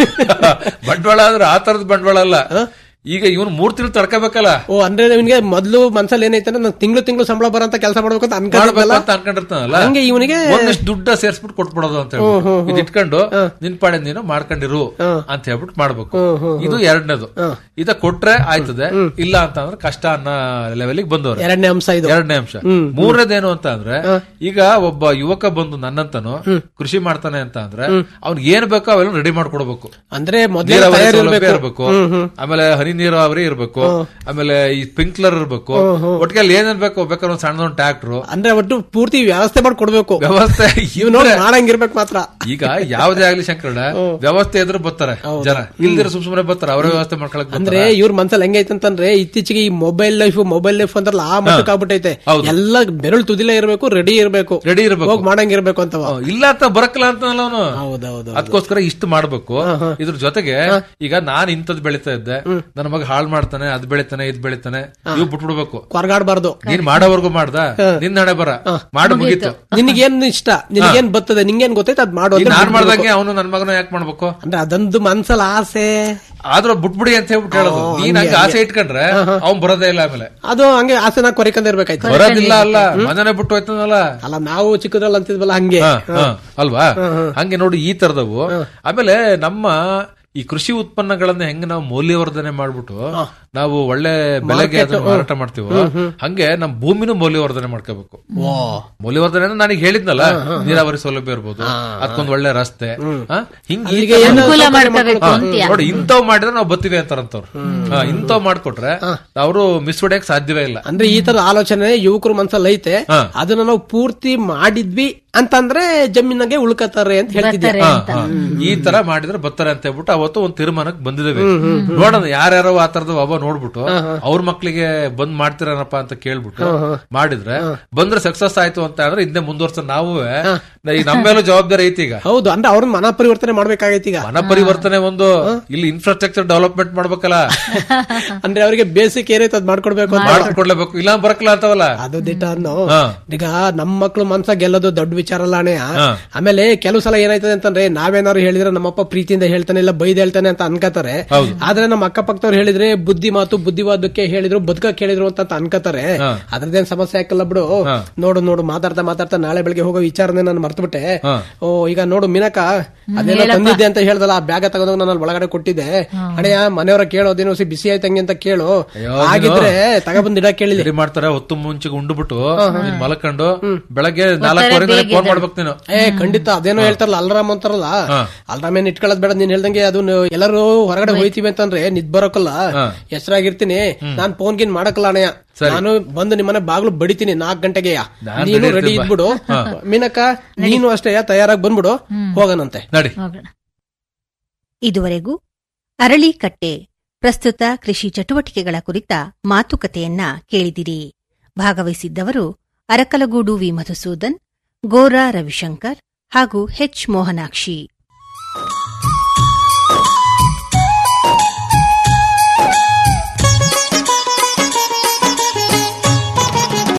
ಬಂಡವಾಳ ಅಂದ್ರೆ ಆ ತರದ ಬಂಡವಾಳ ಅಲ್ಲ ಈಗ ಇವನು ಮೂರ್ ತಿಂಗಳು ತಡ್ಕೋಬೇಕಲ್ಲ ಓ ಅಂದ್ರೆ ನಿನ್ಗೆ ಮೊದ್ಲು ಮನ್ಸಲ್ಲಿ ಏನೈತೆ ಅಂದ್ರೆ ನಾನು ತಿಂಗಳು ತಿಂಗಳು ಸಂಬಳ ಬರಂತ ಕೆಲಸ ಮಾಡ್ಬೇಕು ಅಂತ ಮಾಡ್ಬೇಕು ಅನ್ಕೊಂಡಲ್ಲ ಅಂತ ಅನ್ಕೊಂಡಿರ್ತಾನಲ್ಲ ಹಂಗೆ ಇವನಿಗೆ ಒಂದಷ್ಟು ದುಡ್ಡ ಸೇರ್ಸ್ಬಿಟ್ಟು ಕೊಟ್ಬಿಡೋದು ಅಂತ ಹೇಳ್ಬಿಟ್ಟು ಇದು ಇಟ್ಕೊಂಡು ನಿನ್ ಪಾಡೆ ನೀನು ಮಾಡ್ಕೊಂಡಿರು ಅಂತ ಹೇಳ್ಬಿಟ್ಟು ಮಾಡ್ಬೇಕು ಇದು ಎರಡನೇದು ಇದ ಕೊಟ್ರೆ ಆಯ್ತದೆ ಇಲ್ಲ ಅಂತ ಅಂದ್ರೆ ಕಷ್ಟ ಅನ್ನೋ ಲೆವೆಲ್ ಬಂದವ್ರೆ ಎರಡನೇ ಅಂಶ ಇದು ಎರಡನೇ ಅಂಶ ಮೂರನೇದೇನು ಅಂತ ಅಂದ್ರೆ ಈಗ ಒಬ್ಬ ಯುವಕ ಬಂದು ನನ್ನಂತನು ಕೃಷಿ ಮಾಡ್ತಾನೆ ಅಂತ ಅಂದ್ರೆ ಅವ್ನಿಗೆ ಏನ್ ಬೇಕೋ ಅವೆಲ್ಲ ರೆಡಿ ಮಾಡ್ಕೊಡ್ಬೇಕು ಅಂದ್ರೆ ಮೊದ್ಲೇ ನೀರಾವರಿ ತಯಾರಿ ಸೌಲಭ್ಯ ಇರ್ಬೇಕು ಇರ್ಬೇಕು ಆಮೇಲೆ ಹನಿ ನೀರಾವರಿ ಇರ್ಬೇಕು ಆಮೇಲೆ ಈ ಸ್ಪ್ರಿಂಕ್ಲರ್ ಇರ್ಬೇಕು ಒಟ್ಟಿಗೆ ಅಲ್ಲಿ ಏನೇನ್ ಬೇಕು ಬೇಕಾದ್ರೆ ಒಂದ್ ಸಣ್ಣದೊಂದು ಟ್ರ್ಯಾಕ್ಟರ್ ಅಂದ್ರೆ ಒಟ್ಟು ಪೂರ್ತಿ ವ್ಯವಸ್ಥೆ ಮಾಡಿ ಕೊಡ್ಬೇಕು ವ್ಯವಸ್ಥೆ ಇವ್ ನೋಡಿ ಇದ್ರೆ- ಮಾಡಂಗಿರ್ಬೇಕು ಮಾತ್ರ ಈಗ ಯಾವ್ದೇ ಆಗ್ಲಿ ಶಂಕರಣ್ಣ ವ್ಯವಸ್ಥೆ ಇದ್ರೆ ಬರ್ತಾರೆ ಜನ ಇಲ್ದಿರ ಸುಮ್ ಸುಮ್ನೆ ಬರ್ತಾರೆ ಅವರೇ ವ್ಯವಸ್ಥೆ ಮಾಡ್ಕೊಳಕ್ ಅಂದ್ರೆ ಇವ್ರ ಮನ್ಸಲ್ಲಿ ಹೆಂಗೈತೆ ಅಂತಂದ್ರೆ ಇತ್ತೀಚೆಗೆ ಈ ಮೊಬೈಲ್ ಲೈಫ್ ಮೊಬೈಲ್ ಲೈಫ್ ಅಂತಾರಲ್ಲ ಆ ಮಟ್ಟಕ್ಕೆ ಆಗ್ಬಿಟ್ಟೈತೆ ಹೌದು. ಎಲ್ಲ ಬೆರಳು ತುದಿಲೇ ಇರ್ಬೇಕು ರೆಡಿ ಇರ್ಬೇಕು ರೆಡಿ ಇರ್ಬೇಕು ಹೋಗಿ ಮಾಡಂಗಿರ್ಬೇಕು ಅಂತವ ಇಲ್ಲ ಅಂತ ಬರಕಲ್ಲ ಅಂತ ಅವನು ಹೌದೌದು ಅದಕ್ಕೋಸ್ಕರ ಇಷ್ಟು ಮಾಡ್ಬೇಕು ಇದ್ರ ಜೊತೆಗೆ ಈಗ ನಾನ್ ಇಂಥದ್ ಬೆಳಿತಾ ಇದ್ದೆ ನನ್ನ ಮಗ ಹಾಳ್ ಮಾಡ್ತಾನೆ ಅದ್ ಬೆಳಿತಾನೆ ಇದ್ ಬೆಳಿತಾನೆ ಇವ್ ಬಿಟ್ಬಿಡ್ಬೇಕು ಕೊರಗಾಡ್ಬಾರ್ದು ನೀನ್ ಮಾಡೋವರ್ಗು ಮಾಡ್ದ ನಿನ್ ಹಣೆ ಬರ ಮಾಡು ಮುಗೀತು ನಿನಗೇನ್ ಇಷ್ಟ ನಿನಗೇನ್ ಬರ್ತದೆ ನಿಂಗೇನ್ ಗೊತ್ತೈತೆ ಅದ್ ಮಾಡು ಈಗ ಅಂತ ನಾನ್ ಬಿಟ್ಬಿಡ್ಬೇಕು. ಮಾಡ್ದಂಗೆ ಅವನು ನನ್ ಮಗನ ಯಾಕೆ ಮಾಡ್ಬೇಕು ಅಂದ್ರೆ ಅದೊಂದು ಮನ್ಸಲ್ಲಿ ಆಸೆ ಆದ್ರೂ ಬಿಟ್ಬಿಡಿ ಅಂತ ಹೇಳ್ಬಿಟ್ಟು ಹೇಳೋದು ಹ್ಮ್, ನೀನ್ ಹಂಗೆ, ಹಂಗ ಆಸೆ ಇಟ್ಕೊಂಡ್ರೆ ಅವ್ನ್ ಬರೋದೇ ಇಲ್ಲ ಆಮೇಲೆ ಅದು ಹಂಗೆ ಆಸೆನ ಕೊರಿಕಂದ ಇರ್ಬೇಕಾಯ್ತು ಬರೋದಿಲ್ಲ ಅಲ್ಲ ಮನೆನೇ ಬಿಟ್ಟು ಹೋಯ್ತಾನಲ್ಲ ಅಲ್ಲ ನಾವು ಚಿಕ್ಕದ್ರಲ್ಲಿ ಅಂತಿದ್ವಲ್ಲ ಹಂಗೆ ಹ, ಹ, ಅಲ್ವಾ ಹಂಗೆ ನೋಡಿ ಈ ತರದವು ಆಮೇಲೆ ನಮ್ಮ ಈ ಕೃಷಿ ಉತ್ಪನ್ನಗಳನ್ನ ಹೆಂಗ್ ನಾವು ಮೌಲ್ಯವರ್ಧನೆ ಮಾಡ್ಬಿಟ್ಟು ನಾವು ಒಳ್ಳೆ ಬೆಲೆಗೆ ಅದನ್ನ ಮಾರಾಟ ಮಾಡ್ತೀವೋ ಹಂಗೆ ನಮ್ ಭೂಮಿನೂ ಮೌಲ್ಯವರ್ಧನೆ ಮಾಡ್ಕೋಬೇಕು ಮೌಲ್ಯವರ್ಧನೆ ಅಂದ್ರೆ ನನಗೆ ಹೇಳಿದ್ನಲ್ಲ ನೀರಾವರಿ ಸೌಲಭ್ಯ ಇರ್ಬೋದು ಅದಕ್ಕೊಂದ್ ಒಳ್ಳೆ ರಸ್ತೆ ಹ? ಹಿಂಗ್ ಈ ಅಲ್ಲಿಗೆ ತರ ಏನು ಅನುಕೂಲ ಸೌಕರ್ಯ ಮಾಡ್ಕೋಬೇಕು ಹಾ, ಅಂತ್ಯ ನೋಡಿ ಇಂಥವ್ ಮಾಡಿದ್ರೆ ನಾವು ಬತ್ತೀವಿ ಅಂತಾರಂತವ್ರು ಹಾ, ಇಂಥವ್ ಮಾಡ್ಕೊಟ್ರೆ ಅವರು ಮಿಸ್ ಹೊಡೆಯಕ್ ಸಾಧ್ಯವೇ ಇಲ್ಲ ಅಂದ್ರೆ ಈ ತರ ಆಲೋಚನೆ ಯುವಕರ ಮನ್ಸಲ್ಲಿ ಐತೆ ಹಾ. ಅದನ್ನ ನಾವು ಪೂರ್ತಿ ಮಾಡಿದ್ವಿ ಅಂತಂದ್ರೆ ಜಮೀನಾಗೆ ಉಳ್ಕತಾರೆ ಅಂತ ಹೇಳ್ತಿದ್ಯಾ ಹಾ, ಹಾ. ಈ ತರ ಮಾಡಿದ್ರೆ ಬರ್ತಾರೆ ಅಂತ ಹೇಳ್ಬಿಟ್ಟು ಅವತ್ತು ಒಂದ್ ತೀರ್ಮಾನಕ್ಕೆ ಬಂದಿದ್ದೇವೆ ನೋಡೋಣ ಯಾರ್ಯಾರೋ ಆ ತರದ ಒಬ್ಬ ನೋಡ್ಬಿಟ್ಟು ಅವ್ರ ಮಕ್ಳಿಗೆ ಬಂದ್ ಮಾಡ್ತೀರನಪ್ಪ ಅಂತ ಕೇಳ್ಬಿಟ್ಟು ಮಾಡಿದ್ರೆ ಬಂದ್ರೆ ಸಕ್ಸಸ್ ಆಯ್ತು ಅಂತ ಅಂದ್ರೆ ಹಿಂದೆ ಮುಂದುವರ್ಸ ನಾವು ಈಗ ನಮ್ಮ ಮೇಲೂ ಜವಾಬ್ದಾರಿ ಐತಿ ಈಗ ಹೌದು ಅಂದ್ರೆ ಅವ್ರನ್ನ ಮನ ಪರಿವರ್ತನೆ ಮಾಡ್ಬೇಕಾಗೈತಿ ಈಗ ಮನ ಪರಿವರ್ತನೆ ಒಂದು ಇಲ್ಲಿ ಇನ್ಫ್ರಾಸ್ಟ್ರಕ್ಚರ್ ಡೆವಲಪ್ಮೆಂಟ್ ಮಾಡ್ಬೇಕಲ್ಲ ಅಂದ್ರೆ ಅವರಿಗೆ ಬೇಸಿಕ್ ಏನೈತೆ ಅದ್ ಮಾಡ್ಕೊಡ್ಬೇಕು ಅಂತ ಮಾಡ್ಕೊಡ್ಲೇಬೇಕು ಇಲ್ಲ ಬರಕಲ್ಲ ಅಂತವಲ್ಲ ಅದು ದಿಟ್ಟ ಅನ್ನೋ ಹಾ. ಈಗ ನಮ್ಮ ಮಕ್ಳು ಮನ್ಸ ಗೆಲ್ಲೋದು ದೊಡ್ಡ ವಿಚಾರ ಅಲ್ಲ ಅಣ್ಣಯ್ಯ ಹಾ. ಆಮೇಲೆ ಕೆಲವು ಸಲ ಏನಾಯ್ತದೆ ಅಂತಂದ್ರೆ ನಾವೇನಾದ್ರು ಹೇಳಿದ್ರೆ ನಮ್ಮಪ್ಪ ಪ್ರೀತಿಯಿಂದ ಹೇಳ್ತಾನೆ ಇಲ್ಲ ಬೈದ್ ಹೇಳ್ತಾನೆ ಅಂತ ಅನ್ಕೋತಾರೆ ಹೌದು. ಆದ್ರೆ ನಮ್ಮ ಅಕ್ಕಪಕ್ಕದವ್ರು ಹೇಳಿದ್ರೆ ಬುದ್ಧಿ ಮಾತು ಬುದ್ಧಿವಾದಕ್ಕೆ ಹೇಳಿದ್ರು ಬದುಕಕ್ ಹೇಳಿದ್ರು ಅಂತ ಅನ್ಕೋತಾರೆ ಹಾ. ಅದ್ರದ್ದೇನ್ ಸಮಸ್ಯೆ ಹಾಕಲ್ಲ ಬಿಡು ಹಾ. ನೋಡು ನೋಡು ಮಾತಾಡ್ತಾ ಮಾತಾಡ್ತಾ ನಾಳೆ ಬೆಳಿಗ್ಗೆ ಹೋಗೋ ವಿಚಾರನೆ ನಾನು ಮರ್ತುಬಿಟ್ಟೆ ಹಾ. ಓ ಈಗ ನೋಡು ಮೀನಕ ಅದೇನೋ ಹೇಳಪ್ಪ. ತಂದಿದ್ದೆ ಅಂತ ಹೇಳ್ದಲ್ಲ ಆ ಬ್ಯಾಗ ತಗೊಂಡೋಗಿ ನಾನು ಅಲ್ಲಿ ಒಳಗಡೆ ಕೊಟ್ಟಿದ್ದೆ ಅಣ್ಣಯ್ಯ ಮನೆಯವರ ಕೇಳೋದೇನೋ ಸಿ ಬಿಸಿ ಆಯ್ತಂಗೆ ಅಂತ ಕೇಳು ಅಯ್ಯೋ, ಆಗಿದ್ರೆ ತಗೊಬಂದ್ ಇಡಕ್ ಕೇಳಿದೆ ರೆಡಿ ಮಾಡ್ತಾರೆ ಹೊತ್ತು ಮುಂಚೆಗೆ ಉಂಡ್ಬಿಟ್ಟು ನೀನ್ ಮಲ್ಕೊಂಡು ಬೆಳಗ್ಗೆ ನಾಲ್ಕುವರೆ ಫೋನ್ ಮಾಡ್ಬೇಕು ನೀನು ಏ ಖಂಡಿತ ಅದೇನೋ ಹೇಳ್ತಾರಲ್ಲ ಅಲ್ರಾಮ್ ಅಂತಾರಲ್ಲ ಹಾ. ಅಲ್ರಾಮ್ ಏನ್ ಇಟ್ಕೊಳ್ಳೋದ್ ಬೇಡ ನೀನ್ ಹೇಳ್ದಂಗೆ ಅದು ಎಲ್ಲರೂ ಹೊರಗಡೆ ಹೋಯ್ತೀವಿ ಅಂತಂದ್ರೆ ನಿದ್ ಬರೋಕಲ್ಲ ಹಾ. ಹೆಸರಾಗಿರ್ತೀನಿ ನಾನ್ ಫೋನ್ ಗಿನ್ ಮಾಡಕ್ಕಲ್ಲ ಅಣ್ಣಯ್ಯ ಸರಿ. ನಾನು ಬಂದು ನಿಮ್ಮನೆ ಬಾಗ್ಲು ಬಡಿತೀನಿ ನಾಲ್ಕ್ ಗಂಟೆಗೆ ನಾನ್ ನೀನು ready ರೆಡಿ ಇರ್ತೀನಿ ಬಾ. ಇದ್ಬಿಡು ಹಾ. ಮೀನಕ್ಕ ನೀನು ಅಷ್ಟೇ ತಯಾರಾಗಿ ಬಂದ್ಬಿಡು ಹೋಗೋಣಂತೆ ನಡಿ ಹೋಗೋಣ ಇದುವರೆಗೂ ಅರಳಿಕಟ್ಟೆ ಪ್ರಸ್ತುತ ಕೃಷಿ ಚಟುವಟಿಕೆಗಳ ಕುರಿತ ಮಾತುಕತೆಯನ್ನ ಕೇಳಿದಿರಿ ಭಾಗವಹಿಸಿದ್ದವರು ಅರಕಲಗೂಡು ವಿ ಮಧುಸೂದನ್ ಗೋರಾ ರವಿಶಂಕರ್ ಹಾಗೂ ಹೆಚ್ ಮೋಹನಾಕ್ಷಿ